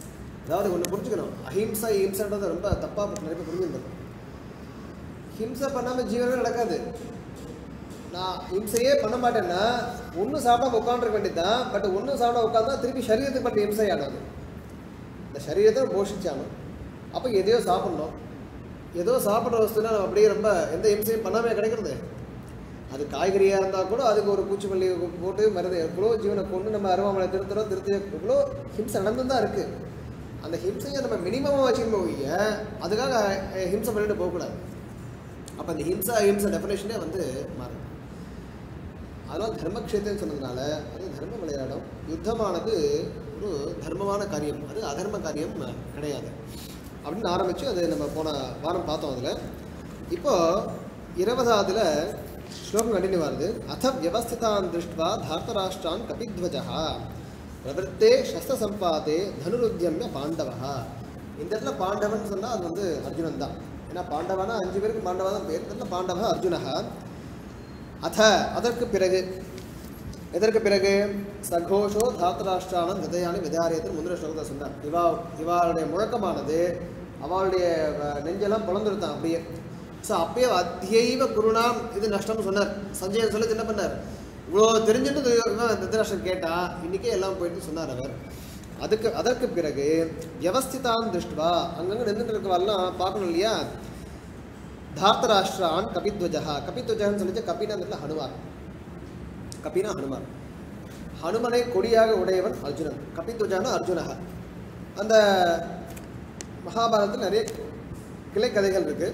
அதாவது ஒன்று புரிஞ்சுக்கணும் அஹிம்சா ஹிம்சன்றது ரொம்ப தப்பாக நிறைய பேர் புரிஞ்சுருந்தோம் ஹிம்சை பண்ணாமல் ஜீவனமே நடக்காது நான் ஹிம்சையே பண்ண மாட்டேன்னா ஒன்றும் சாப்பிடாம உட்காந்துருக்க வேண்டியதுதான் பட் ஒன்றும் சாப்பிடாம உட்காந்தா திருப்பி சரீரத்துக்கு பண்ண ஹிம்சை ஆடாது இந்த சரீரத்தை போஷிச்சாலும் அப்போ எதையோ சாப்பிடணும் ஏதோ சாப்பிட்ற வஸ்துனா நம்ம அப்படியே ரொம்ப எந்த ஹிம்சையும் பண்ணாமல் கிடைக்கிறது அது காய்கறியாக இருந்தால் கூட அதுக்கு ஒரு பூச்சிக்கொல்லி போட்டு மருந்து எவ்வளோ ஜீவனை கொண்டு நம்ம அருவாமலை திருத்துறோம் திருத்தி எவ்வளோ ஹிம்சை நடந்து தான் இருக்குது அந்த ஹிம்சையை நம்ம மினிமமாக வச்சுக்கணும் ஒழிய அதுக்காக அஹ், ஹிம்சை பண்ணிட்டு போகக்கூடாது அப்போ அந்த ஹிம்சா அஹிம்சா டெஃபினேஷனே வந்து மாறும் அதெல்லாம் தர்மக்ஷேத்திரம் சொன்னதுனால அது தர்ம விளையாடும் யுத்தமானது ஒரு தர்மமான காரியம் அது அதர்ம காரியம் கிடையாது அப்படின்னு ஆரம்பித்து அது நம்ம போன வாரம் பார்த்தோம் அதில் இப்போ இருபதாவதுல ஸ்லோகம் கண்டினியூ வருது அத வியவஸ்திதான் திருஷ்டுவா தார்த்தராஷ்டிரான் கபித்வஜா பிரவருத்தே சஸ்திர சம்பாதே தனுருத்தியம்ய பாண்டவா இந்த இடத்துல பாண்டவன் சொன்னால் அது வந்து அர்ஜுனன் தான் ஏன்னா பாண்டவனா அஞ்சு பேருக்கு பாண்டவா தான் பேர் இந்த இடத்துல பாண்டவ அர்ஜுனஹா அத அதற்கு பிறகு எதற்கு பிறகு சகோஷோ தாத்தராஷ்டிரானம் ஹிருதயானி விதாரியத்தில் முந்திர ஸ்லோகத்தை சொன்னார் இவா இவாளுடைய முழக்கமானது அவளுடைய அஹ், நெஞ்செல்லாம் பிளந்துருத்தான் அப்படியே ஸோ அப்பயே அத்தியைவ குருணாம் இது நஷ்டம்னு சொன்னார் சஞ்சயன் சொல்லி என்ன பண்ணார் இவ்வளோ தெரிஞ்சுட்டு இவன் திருதராஷ்டிரன் கேட்டா இன்னைக்கே எல்லாம் போயிட்டு சொன்னார் அவர் அதுக்கு அதற்கு பிறகு வியவஸ்திதான் திருஷ்டுவா அங்கங்கே நின்றுட்டு இருக்கவாள்லாம் பார்க்கணும் இல்லையா தார்த்தராஷ்டிரான் கபித்வஜா கபித்வஜகன்னு சொல்லிச்சு கபினா அந்த இடத்துல ஹனுமான் கபினா ஹனுமான் ஹனுமனை கொடியாக உடையவன் அர்ஜுனன் கபித்வஜான அர்ஜுனக அந்த மகாபாரதத்தில் நிறைய கிளை கதைகள் இருக்கு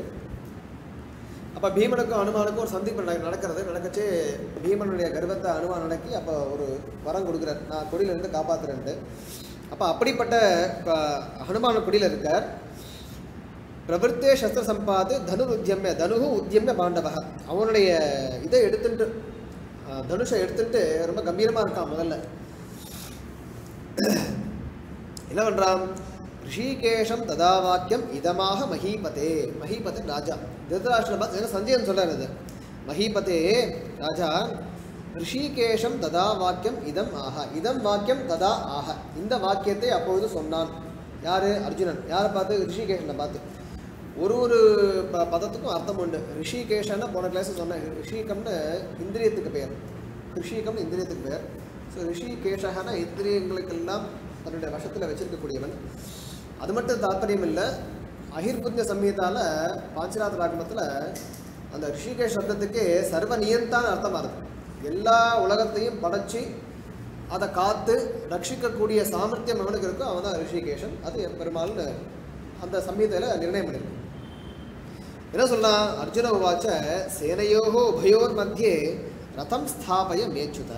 அப்போ பீமனுக்கும் அனுமானுக்கும் ஒரு சந்திப்பு நட- நடக்கிறது நடக்கச்சு பீமனுடைய கர்வத்தை அனுமான் நடக்கி அப்போ ஒரு வரம் கொடுக்குறார் நான் கொடியில இருந்து காப்பாத்துறேன்ட்டு அப்போ அப்படிப்பட்ட ப- ஹனுமான கொடியில் இருக்கார் பிரவருத்தே சஸ்திர சம்பாது தனு உத்தியம்ய தனுகு உத்தியம்ய பாண்டவக அவனுடைய இதை எடுத்துட்டு அஹ், தனுஷை எடுத்துட்டு ரொம்ப கம்பீரமாக இருக்கான் முதல்ல என்ன பண்ணுறான் ரிஷிகேஷம் ததா வாக்கியம் இதமாக மஹீபதே மஹீபதே ராஜா திருதராஷ்டிரம் பார்த்து சஞ்சயன் சொல்றாரு இது மஹீபதே ராஜா ரிஷிகேஷம் ததா வாக்கியம் இதம் ஆஹா இதம் வாக்கியம் ததா ஆஹா இந்த வாக்கியத்தை அப்பொழுது சொன்னான் யாரு அர்ஜுனன் யாரை பார்த்து ரிஷிகேஷனை பார்த்து ஒரு ஒரு ப பதத்துக்கும் அர்த்தம் உண்டு ரிஷிகேஷன்னா போன கிளாஸ் சொன்னேன் ரிஷிகம்னு இந்திரியத்துக்கு பெயர் ரிஷிகம்னு இந்திரியத்துக்கு பெயர் ஸோ ரிஷிகேஷகனா இந்திரியங்களுக்கெல்லாம் தன்னுடைய வசத்தில் வச்சிருக்கக்கூடியவன் அது மட்டும் தாற்பயம் இல்லை அகிர்புத்திய சம்ஹிதால பாஞ்சராத ராகமத்தில் அந்த ரிஷிகேஷ் சப்தத்துக்கு சர்வ நியந்தான அர்த்தமாக இருக்கு எல்லா உலகத்தையும் படைச்சி அதை காத்து ரட்சிக்கக்கூடிய சாமர்த்தியம் அவனுக்கு இருக்கோ அவன் தான் ரிஷிகேஷன் அது பெருமாள்னு அந்த சம்ஹிதையில் நிர்ணயம் பண்ணிருக்கு என்ன சொல்லலாம் அர்ஜுன உவாச்ச சேனையோகோ உபயோர் மத்தியே ரதம் ஸ்தாபய மேச்சுத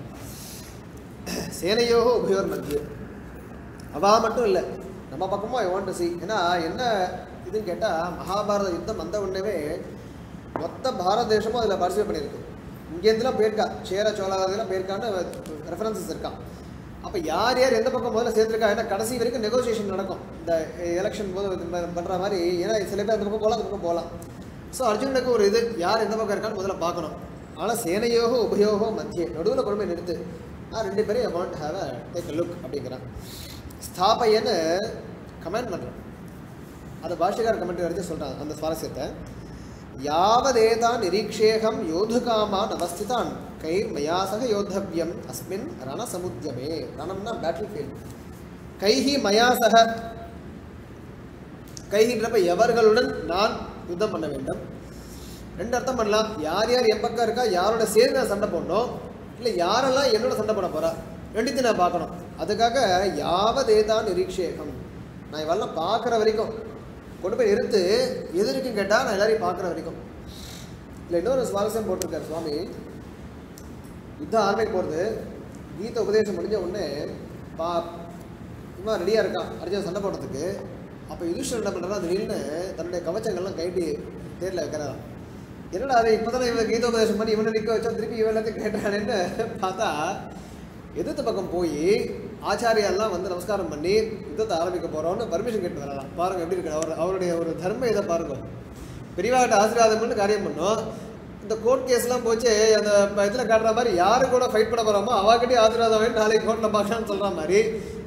சேனையோகோ உபயோர் மத்தியே அவா மட்டும் இல்லை நம்ம பக்கமும் ஐ வாண்ட் டு சி ஏன்னா என்ன இதுன்னு கேட்டால் மகாபாரத யுத்தம் வந்த உடனே மொத்த பாரத தேசமும் அதில் பார்ட்டிசிபேட் பண்ணியிருக்கு இங்கேருந்துலாம் போயிருக்கா சேர சோழாவதெல்லாம் போயிருக்கான்னு ரெஃபரன்சஸ் இருக்கான் அப்போ யார் யார் எந்த பக்கம் முதல்ல சேர்ந்துருக்கா ஏன்னா கடைசி வரைக்கும் நெகோசியேஷன் நடக்கும் இந்த எலெக்ஷன் போது இது மாதிரி பண்ற மாதிரி ஏன்னா சில பேர் அந்த பக்கம் போகலாம் அந்த பக்கம் போகலாம் ஸோ அர்ஜுனனுக்கு ஒரு இது யார் எந்த பக்கம் இருக்கான்னு முதல்ல பார்க்கணும் ஆனால் சேனையோகோ உபயோகோ மத்திய நடுவில் கொண்டு போய் நிறுத்து நான் ரெண்டு பேரையும் I want have a take a look அப்படிங்கிறான் ஸ்தாபையன்னு கமெண்ட் பண்ணுறான் அதை பாஷ்யக்கார கமெண்ட் வரைக்கும் சொல்கிறான் அந்த சுவாரஸ்யத்தை யாவதேதான் நிரீக்ஷேகம் யோதுகாமான் அவஸ்திதான் கைர் மயா சக யோத்தவ்யம் அஸ்மின் ரணசமுத்தியமே ரணம்னா பேட்டில் ஃபீல்ட் கைஹி மயா சக கைகின்றப்ப எவர்களுடன் நான் யுத்தம் பண்ண வேண்டும் ரெண்டு அர்த்தம் பண்ணலாம் யார் யார் என் பக்கம் இருக்கா யாரோட சேர்ந்து நான் சண்டை போடணும் இல்லை யாரெல்லாம் என்னோட சண்டை போட போறா ரெண்டுத்தையும் நான் பார்க்கணும் அதுக்காக யாவதேதான் நிரீக்ஷேகம் நான் இவெல்லாம் பார்க்குற வரைக்கும் கொண்டு போய் நிறுத்து எது இருக்குன்னு கேட்டால் நான் எல்லாரையும் பார்க்குற வரைக்கும் இல்லை இன்னொரு சுவாரஸ்யம் போட்டிருக்காரு சுவாமி யுத்தம் ஆரம்பிக்க போகிறது கீத உபதேசம் முடிஞ்ச உடனே பா இவன் ரெடியாக இருக்கான் அர்ஜுன் சண்டை போடுறதுக்கு அப்போ யுதிஷ்டர் என்ன பண்ணுறான் திடீர்னு தன்னுடைய கவச்சங்கள்லாம் கைட்டி தேரில் வைக்கிறான் என்னடா அது இப்போ தானே இவன் கீதோபதேசம் பண்ணி இவனை நிற்க வச்சா திருப்பி இவன் எல்லாத்தையும் கேட்டானேன்னு பார்த்தா எதிர்த்த பக்கம் போய் ஆச்சாரியாலாம் வந்து நமஸ்காரம் பண்ணி யுத்தத்தை ஆரம்பிக்க போகிறோன்னு பர்மிஷன் கேட்டு வரலாம் பாருங்க எப்படி இருக்கு அவர் அவருடைய ஒரு தர்ம இதை பாருங்க பெரியவாகிட்ட ஆசீர்வாதம் பண்ணி காரியம் பண்ணோம் இந்த கோர்ட் கேஸ்லாம் போச்சு அந்த இதில் காட்டுற மாதிரி யாரு கூட ஃபைட் பண்ண போகிறோமோ அவகிட்டே ஆசீர்வாதம் வாங்கி நாளைக்கு கோர்ட்டில் பார்க்கலாம்னு சொல்கிற மாதிரி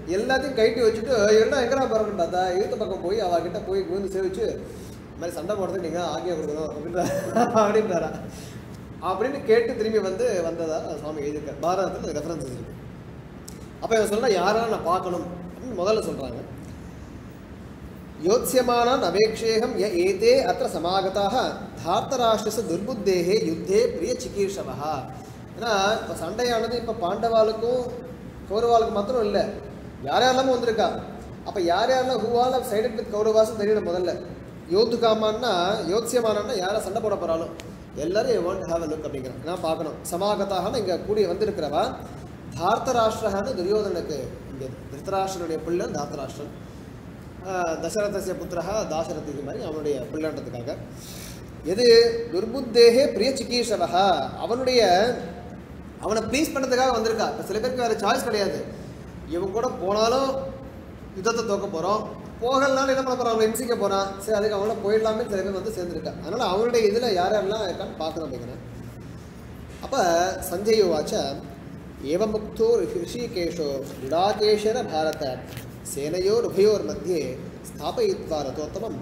எல்லாத்தையும் கைட்டி வச்சுட்டு என்ன எங்கடா போகிறோம்னு பார்த்தா ஈர்த்த பக்கம் போய் அவகிட்ட போய் விழுந்து சேவிச்சு இந்த மாதிரி சண்டை போடுறதுக்கு நீங்கள் ஆகிய கொடுக்கணும் அப்படின்ற அப்படின்றாரா அப்படின்னு கேட்டு திரும்பி வந்து வந்ததா சுவாமி எழுதியிருக்கார் பாரதத்தில் ரெஃபரன்ஸ் இருக்கு அப்போ இவன் சொல்ற யாரெல்லாம் நான் பார்க்கணும் அப்படின்னு முதல்ல சொல்கிறாங்க யோத்ஸ்யமானான் அபேக்ஷேகம் ய ஏதே அத்த சமாகதாக தார்த்தராஷ்டிரச துர்புத்தேகே யுத்தே பிரிய சிகீர்ஷவா ஏன்னா இப்போ சண்டையானது இப்போ பாண்டவாளுக்கும் கௌரவாளுக்கும் மாத்திரம் இல்லை யார் யாரெல்லாம வந்திருக்கா அப்போ யார் யாரெல்லாம் ஹூவால சைடட் வித் கௌரவாசம் தெரியணும் முதல்ல யோத்துகாமான்னா யோத்ஸ்யமானான்னா யாரை சண்டை போட போகிறாலும் எல்லாரும் வாண்ட் ஹாவ் அ லுக் அப்படிங்கிறான் நான் பார்க்கணும் சமாகத்தாகனு இங்கே கூடி வந்திருக்கிறவா தார்த்தராஷ்டிரகான்னு துரியோதனுக்கு இங்கே திருத்தராஷ்டிரனுடைய பிள்ளை தார்த்தராஷ்டிரன் ஆஹ் தசரதசிய புத்திரஹா தாசரதி இது மாதிரி அவனுடைய பிள்ளைன்றதுக்காக எது துர்புத்தேகே பிரிய சிகீஷவஹா அவனுடைய அவனை ப்ளீஸ் பண்ணதுக்காக வந்திருக்கா இப்போ சில பேருக்கு வேறு சாய்ஸ் கிடையாது இவன் கூட போனாலும் யுத்தத்தை தோக்க போகிறோம் போகலனாலும் என்ன பண்ண போகிறான் அவன் இம்சிக்க போகிறான் சரி அதுக்கு அவனோட போயிடலாமே சில பேர் வந்து சேர்ந்துருக்கா அதனால் அவனுடைய இதில் யார் யாரெல்லாம் இருக்கான்னு பார்க்கணும் அப்படிங்கிறேன் அப்ப சஞ்சய் உவாச்ச ஏவமுக்தோ ऋषिकेशो गुडाकेशर भारत सेनयोरुभयोर्मध्ये स्थापयित्वा रथोत्तमं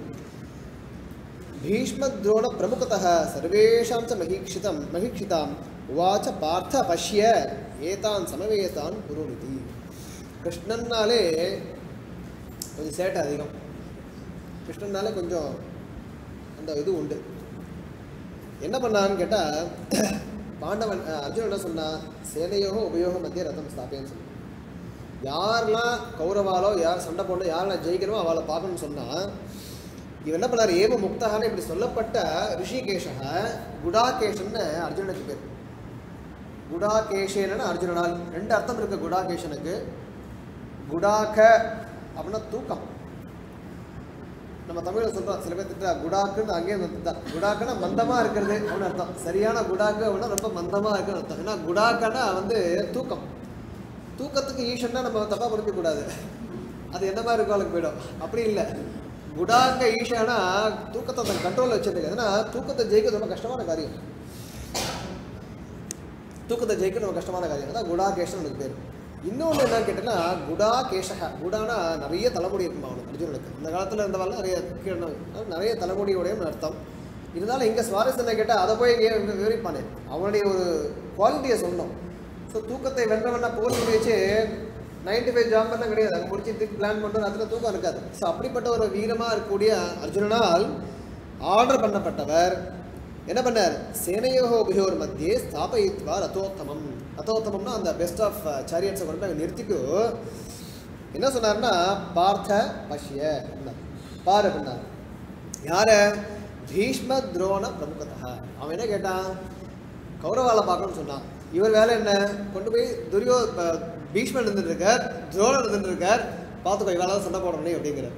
भीष्मद्रोणप्रमुखतः सर्वेषां च महीक्षितं महीक्षिताम् उवाच पार्थ पश्य ஏதான் சமவேதான் குருநிதி கிருஷ்ணன்னாலே கொஞ்சம் சேட்டை அதிகம் கிருஷ்ணன்னாலே கொஞ்சம் அந்த இது உண்டு என்ன பண்ணான்னு கேட்டால் பாண்டவன் அஹ், அர்ஜுனன் என்ன சொன்னான் சேனையோக உபயோகம் மத்திய ரதம் ஸ்தாபேன்னு சொன்னான் யாரெல்லாம் கௌரவாலோ யார் சண்டை போடணும் யாரெல்லாம் ஜெயிக்கணுமோ அவளை பார்க்கணும்னு சொன்னால் இவன் என்ன பண்ணார் ஏவ முக்தகான்னு இப்படி சொல்லப்பட்ட ரிஷிகேஷக குடாகேஷன்னு அர்ஜுனனுக்கு பேர் குடாகேஷேனு அர்ஜுனனால் ரெண்டு அர்த்தம் இருக்கு குடாகேஷனுக்கு குடாக அப்படின்னா தூக்கம் நம்ம தமிழில் சொல்கிறோம் சில பேர் திட்டா குடாக்குன்னு அங்கேயே வந்துட்டா குடாக்குன்னா மந்தமாக இருக்கிறது அப்படின்னு அர்த்தம் சரியான குடாக்கு அப்படின்னா ரொம்ப மந்தமாக இருக்குன்னு அர்த்தம் ஏன்னா குடாக்கன்னா வந்து தூக்கம் தூக்கத்துக்கு ஈஷன்னா நம்ம தப்பாக புரிஞ்சிக்கூடாது அது என்ன மாதிரி இருக்கும் அவளுக்கு போயிடும் அப்படி இல்லை குடாக்க ஈஷானா தூக்கத்தை தன் கண்ட்ரோலில் வச்சிருக்கு ஏன்னா தூக்கத்தை ஜெயிக்கிறது ரொம்ப கஷ்டமான காரியம் தூக்கத்தை ஜெயிக்கிறது ரொம்ப கஷ்டமான காரியம் அதான் குடாகேஷன் எனக்கு பேர் இன்னொன்று என்னன்னு கேட்டீங்கன்னா குடா கேஷக குடானா நிறைய தலைமுடி இருக்குமா அவனுக்கு அர்ஜுனனுக்கு இந்த காலத்தில் இருந்தவெல்லாம் நிறைய கீழே- நிறைய தலைமுடியோடையும் அர்த்தம் இருந்தாலும் இங்கே சுவாரஸ்யம் என்ன கேட்டால் அதை போய் இங்கே விவரிப்பானே அவனுடைய ஒரு குவாலிட்டியை சொல்லணும் ஸோ தூக்கத்தை வென்றவனா போர்த்தி வச்சு நைன்டி ஃபைவ் ஜாப் பண்ண கிடையாது அங்கே முடிச்சு திருப்பி பிளான் பண்ணுறது அதில் தூக்கம் இருக்காது ஸோ அப்படிப்பட்ட ஒரு வீரமாக இருக்கக்கூடிய அர்ஜுனனால் ஆர்டர் பண்ணப்பட்டவர் என்ன பண்ணார் சேனையோக உபயோர் மத்தியே ஸ்தாபயித்வா ரதோத்தமம் ரதோத்தமம்னா அந்த பெஸ்ட் ஆஃப் சாரியட்ஸை கொண்டு அங்கே நிறுத்திட்டு என்ன சொன்னார்னா பார்த்த பஷ்ய அப்படின்னார். பாரு அப்படின்னார் யார பீஷ்ம துரோண பிரமுகத்தா அவன் என்ன கேட்டான் கௌரவால பார்க்கணும்னு சொன்னான் இவர் வேலை என்ன கொண்டு போய் துரியோ ப- பீஷ்மன் இருந்துட்டு இருக்கார் துரோணன் இருந்துட்டு இருக்கார் பார்த்துக்கோ இவால தான் சண்டை போடணும் அப்படிங்கிறார்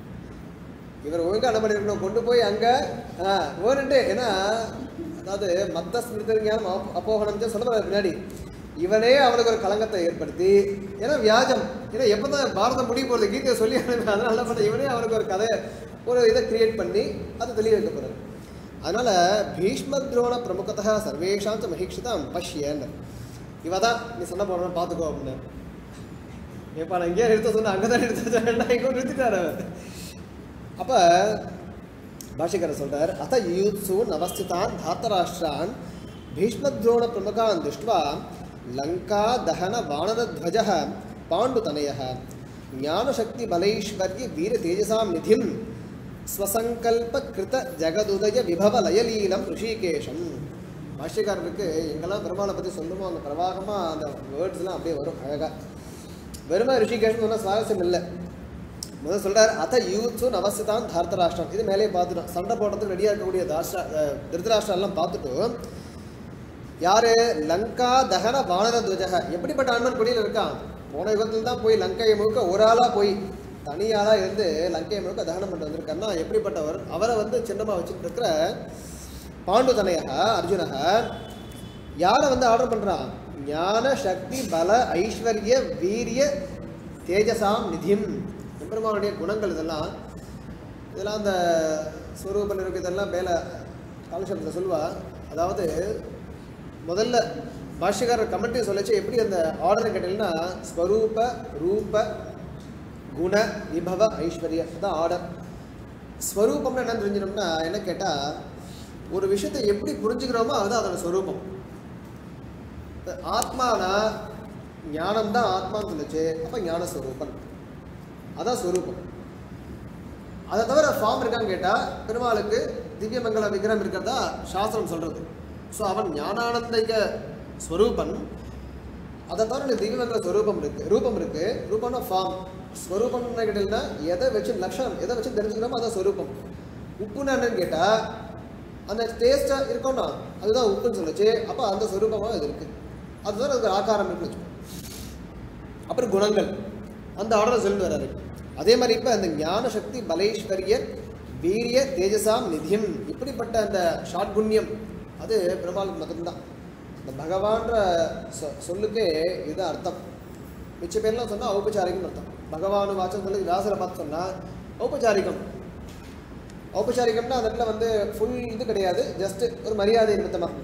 இவர் ஒழுங்கா என்ன பண்ணிருக்கணும் கொண்டு போய் அங்க ஓரண்டு ஏன்னா அதாவது மத்த ஸ்மிருதஞானம் அப்போகணம் சொல்ல போறாரு பின்னாடி இவனே அவனுக்கு ஒரு கலங்கத்தை ஏற்படுத்தி ஏன்னா வியாஜம் ஏன்னா எப்பதான் பாரதம் முடிய போறது கீதையை சொல்லி அனுப்பி அதனால என்ன பண்ண இவனே அவனுக்கு ஒரு கதை ஒரு இதை கிரியேட் பண்ணி அதை தெளிய வைக்க போறாரு அதனால பீஷ்ம துரோண பிரமுகத்தா சர்வேஷாம் ச மகிஷிதாம் பஷ்யன்னு இவ தான் நீ சண்டை போடணும் பார்த்துக்கோ அப்படின்னு ஏப்பா நான் இங்கேயே நிறுத்த சொன்னேன் அங்கே தான் நிறுத்த சொன்னேன் இங்கே நிறுத்திட்டார் அவர் அப்போ பாஷிகர் சொல்றார் அத்த யூத்சூன் அவஸ்திதான் தாத்தராஷ்டிரான் பீஷ்மத்ரோண பிரமுகான் திருஷ்டுவா லங்கா தகன வானரத்வஜ பாண்டுதனய ஞானசக்தி பலைஸ்வர்ய வீர தேஜசாம் நிதிம் ஸ்வசங்கல்ப கிருத ஜெகதுதய விபவ லயலீலம் ரிஷிகேஷம் பாஷ்யக்காரருக்கு எங்கெல்லாம் பெருமாளை பற்றி சொல்லுமோ அந்த பிரவாகமாக அந்த வேர்ட்ஸ்லாம் அப்படியே வரும் அழகாக வெறுமை ரிஷிகேஷன் சொன்னால் சுவாரஸ்யம் இல்லை முதல்ல சொல்றார் அத யூத்ஸும் அவசியதான் தார்த்தராஷ்டிரம் இது மேலேயே பார்த்துட்டோம் சண்டை போடுறதுக்கு ரெடியாக இருக்கக்கூடிய தாஷ்டா அஹ், திருதராஷ்டிரம் எல்லாம் பார்த்துட்டு யாரு லங்கா தகன வானர துவஜக எப்படிப்பட்ட ஆண்மன் கொடியில் இருக்கான் போன யுகத்தில் தான் போய் லங்கையை முழுக்க ஒரு ஆளா போய் தனியாளா இருந்து லங்கையை முழுக்க தகனம் பண்ணிட்டு வந்திருக்காருன்னா எப்படிப்பட்டவர் அவரை வந்து சின்னமாக வச்சுட்டு இருக்கிற பாண்டு தனையக அர்ஜுனக யாரை வந்து ஆர்டர் பண்றான் ஞான சக்தி பல ஐஸ்வர்ய வீரிய தேஜசாம் நிதிம் எம்பெருமானுடைய குணங்கள் இதெல்லாம் இதெல்லாம் அந்த ஸ்வரூப நிருக்கு இதெல்லாம் மேலே காலசப்தத்தில் சொல்லுவா அதாவது முதல்ல பாஷ்யக்காரர் கமெண்ட்ரி சொல்லிச்சு எப்படி அந்த ஆர்டர் கேட்டீங்கன்னா ஸ்வரூப ரூப குண விபவ ஐஸ்வர்ய அதான் ஆர்டர் ஸ்வரூபம்னு என்ன தெரிஞ்சிடணும்னா என்ன கேட்டால் ஒரு விஷயத்தை எப்படி புரிஞ்சுக்கிறோமோ அதுதான் அதோட ஸ்வரூபம் இப்ப ஆத்மானா ஞானம் தான் ஆத்மான்னு சொல்லுச்சு அப்போ ஞான ஸ்வரூபன் அதான் ஸ்வரூபம் அதை தவிர ஃபார்ம் இருக்கான்னு கேட்டால் பெருமாளுக்கு திவ்யமங்கல விக்கிரம் இருக்கிறதா சாஸ்திரம் சொல்கிறது ஸோ அவன் ஞானானந்திக ஸ்வரூபன் அதை தவிர எனக்கு திவ்யமங்கல ஸ்வரூபம் இருக்கு ரூபம் இருக்கு ரூபம்னா ஃபார்ம் ஸ்வரூபம்னு கேட்டீங்கன்னா எதை வச்சு லட்சணம் எதை வச்சு தெரிஞ்சுக்கிறோமோ அதான் ஸ்வரூபம் உப்புன்னு என்னன்னு கேட்டால் அந்த டேஸ்ட்டாக இருக்கும்னா அதுதான் உப்புன்னு சொல்லுச்சு அப்போ அந்த ஸ்வரூபமாக இது இருக்குது அதுதான் அதுக்கு ஆகாரம் இருக்குன்னு வச்சுக்கோ அப்புறம் குணங்கள் அந்த ஆர்டரை சொல்லிட்டு வர்றாரு அதே மாதிரி இப்போ அந்த ஞான சக்தி பலேஸ்வரிய வீரிய தேஜசாம் நிதியம் இப்படிப்பட்ட அந்த ஷாட்குண்யம் அது பெருமாளுக்கு மட்டும்தான் இந்த பகவான்ற சொ சொல்லுக்கே இதுதான் அர்த்தம் மிச்ச பேர்லாம் சொன்னால் ஔபச்சாரிகம் அர்த்தம் பகவானு வாச்சம் சொல்லி வியாசரை பார்த்து சொன்னால் ஔபச்சாரிகம் ஔபச்சாரிகம்னா அந்த இடத்துல வந்து ஃபுல் இது கிடையாது ஜஸ்ட் ஒரு மரியாதை நிமித்தமாக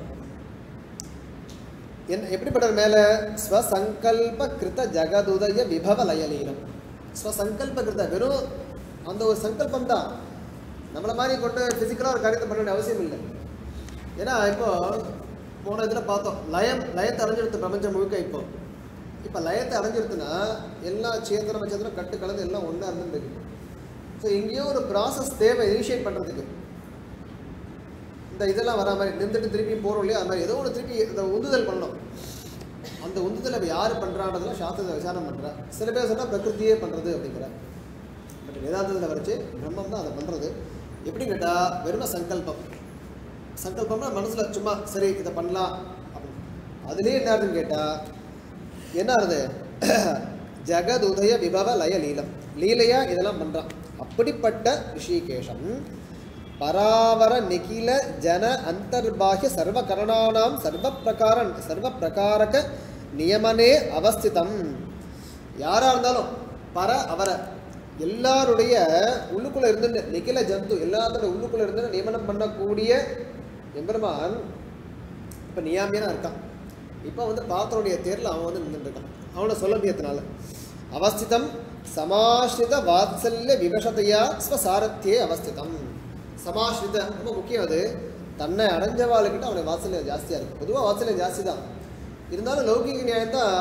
என் எப்படிப்பட்டவர் மேலே ஸ்வசங்கல்ப கிருத ஜகதுதய விபவ லயலீனம் ஸ்வசங்கல்ப கிருத வெறும் அந்த ஒரு சங்கல்பம் தான் நம்மளை மாதிரி கொண்டு ஃபிசிக்கலாக ஒரு காரியத்தை பண்ண வேண்டிய அவசியம் இல்லை ஏன்னா இப்போ போன இதில் பார்த்தோம் லயம் லயத்தை அடைஞ்சிருத்து பிரபஞ்சம் முழுக்க இப்போ இப்போ லயத்தை அடைஞ்சிருத்துனா எல்லா சேந்திரம் நட்சத்திரம் கட்டு கலந்து எல்லாம் ஒன்றா இருந்துருக்கு ஸோ எங்கேயோ ஒரு ப்ராசஸ் தேவை இனிஷியேட் பண்ணுறதுக்கு இந்த இதெல்லாம் வரா மாதிரி நின்றுட்டு திருப்பி போகிறோம் இல்லையா அது மாதிரி ஏதோ ஒன்று திருப்பி இந்த உந்துதல் பண்ணணும் அந்த உந்துதல் இப்போ யார் பண்ணுறான்றதுலாம் சாஸ்திரத்தை விசாரம் பண்ணுறா சில பேர் சொன்னால் பிரகிருத்தியே பண்ணுறது அப்படிங்கிற பட் வேதாந்தத்தில் வரைச்சு பிரம்மம் தான் அதை பண்ணுறது எப்படி கேட்டால் வெறும சங்கல்பம் சங்கல்பம்னா மனசில் சும்மா சரி இதை பண்ணலாம் அப்படின்னு அதுலேயே என்ன ஆகுதுன்னு கேட்டால் என்ன ஆகுது ஜெகத் உதய விபவ லய லீலம் லீலையா இதெல்லாம் பண்ணுறான் அப்படிப்பட்ட ரிஷிகேஷம் பராவர நிகில ஜன அந்தர்பாஹ்ய சர்வ கரணானாம் சர்வ பிரகாரன் சர்வ பிரகாரக நியமனே அவஸ்திதம் யாரா இருந்தாலும் பர அவர எல்லாருடைய உள்ளுக்குள்ள இருந்து நிகில ஜந்து எல்லாத்தோட உள்ளுக்குள்ள இருந்து நியமனம் பண்ணக்கூடிய எம்பெருமான் இப்போ நியாமியனா இருக்கான் இப்போ வந்து பாத்திரனுடைய தேரில் அவன் வந்து நின்றுட்டு இருக்கான் அவனை சொல்லபியத்தினால அவஸ்திதம் சமாஸ்ரித வாத்சல்ய விவசதையா ஸ்வசாரத்தியே அவஸ்திதம் சமாஸ்ரித ரொம்ப முக்கியம் அது தன்னை அடைஞ்சவாளுக்கிட்ட அவனுக்கு வாத்சல்யம் ஜாஸ்தியாக இருக்கும் பொதுவாக வாத்சல்யம் ஜாஸ்தி தான் இருந்தாலும் லௌகிக நியாயம் தான்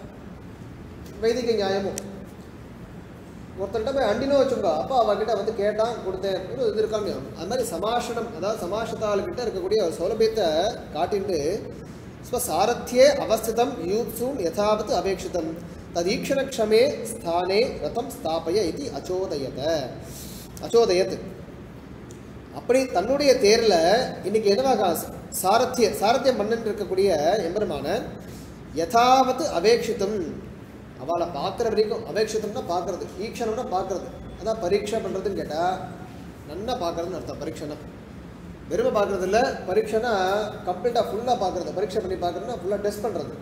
வைதிக நியாயமும் ஒருத்தர்கிட்ட போய் அண்டினோ வச்சுக்கோ அப்போ அவகிட்ட வந்து கேட்டான் கொடுத்தேன் ஒரு இது இருக்காங்க அது மாதிரி சமாஷனம் அதாவது சமாஷத்தாளுக்கிட்ட இருக்கக்கூடிய ஒரு சௌலபியத்தை காட்டிண்டு ஸ்வசாரத்தியே அவஸ்திதம் யூத்சூன் யதாவத் அபேட்சிதம் ததீக்ஷணக்ஷமே ஸ்தானே ரதம் ஸ்தாபய இது அச்சோதயத அச்சோதயத் அப்படி தன்னுடைய தேரில் இன்னைக்கு என்னவாக சாரத்திய சாரத்தியம் பண்ணிட்டு இருக்கக்கூடிய எம்பெருமான யதாவத் அபேட்சிதம் அவளை பார்க்குற வரைக்கும் அபேட்சிதம்னா பார்க்கறது ஈக்ஷணம்னா பார்க்கறது அதான் பரீட்சை பண்ணுறதுன்னு கேட்டால் நன்னா பார்க்கறதுன்னு அர்த்தம் பரீட்சைனா வெறுமை பார்க்கறது இல்லை பரீட்சைனா கம்ப்ளீட்டாக ஃபுல்லாக பார்க்கறது பரீட்சை பண்ணி பார்க்கறதுனா ஃபுல்லாக டெஸ்ட் பண்ணுறது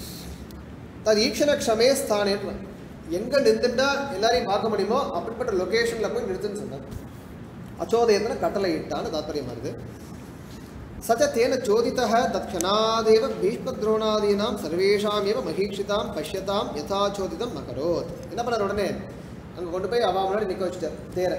அது ஈக்ஷண க்ஷமே ஸ்தானேன்னு எங்கே நின்றுட்டா எல்லாரையும் பார்க்க முடியுமோ அப்படிப்பட்ட லொக்கேஷனில் போய் நிறுத்துன்னு சொன்னார் அச்சோதயத்தில் கட்டளை இட்டான்னு தாத்பரியமாக இருக்குது சச்ச தேன சோதித்தः தத்க்ஷணாதேவ பீஷ்மத்ரோணாதீனாம் சர்வேஷாமேவ மகீக்ஷிதாம் பஷ்யதாம் யதாச்சோதிதம் மகரோத் என்ன பண்ணார் உடனே அங்கே கொண்டு போய் அவா முன்னாடி நிற்க வச்சுட்டார் தேரை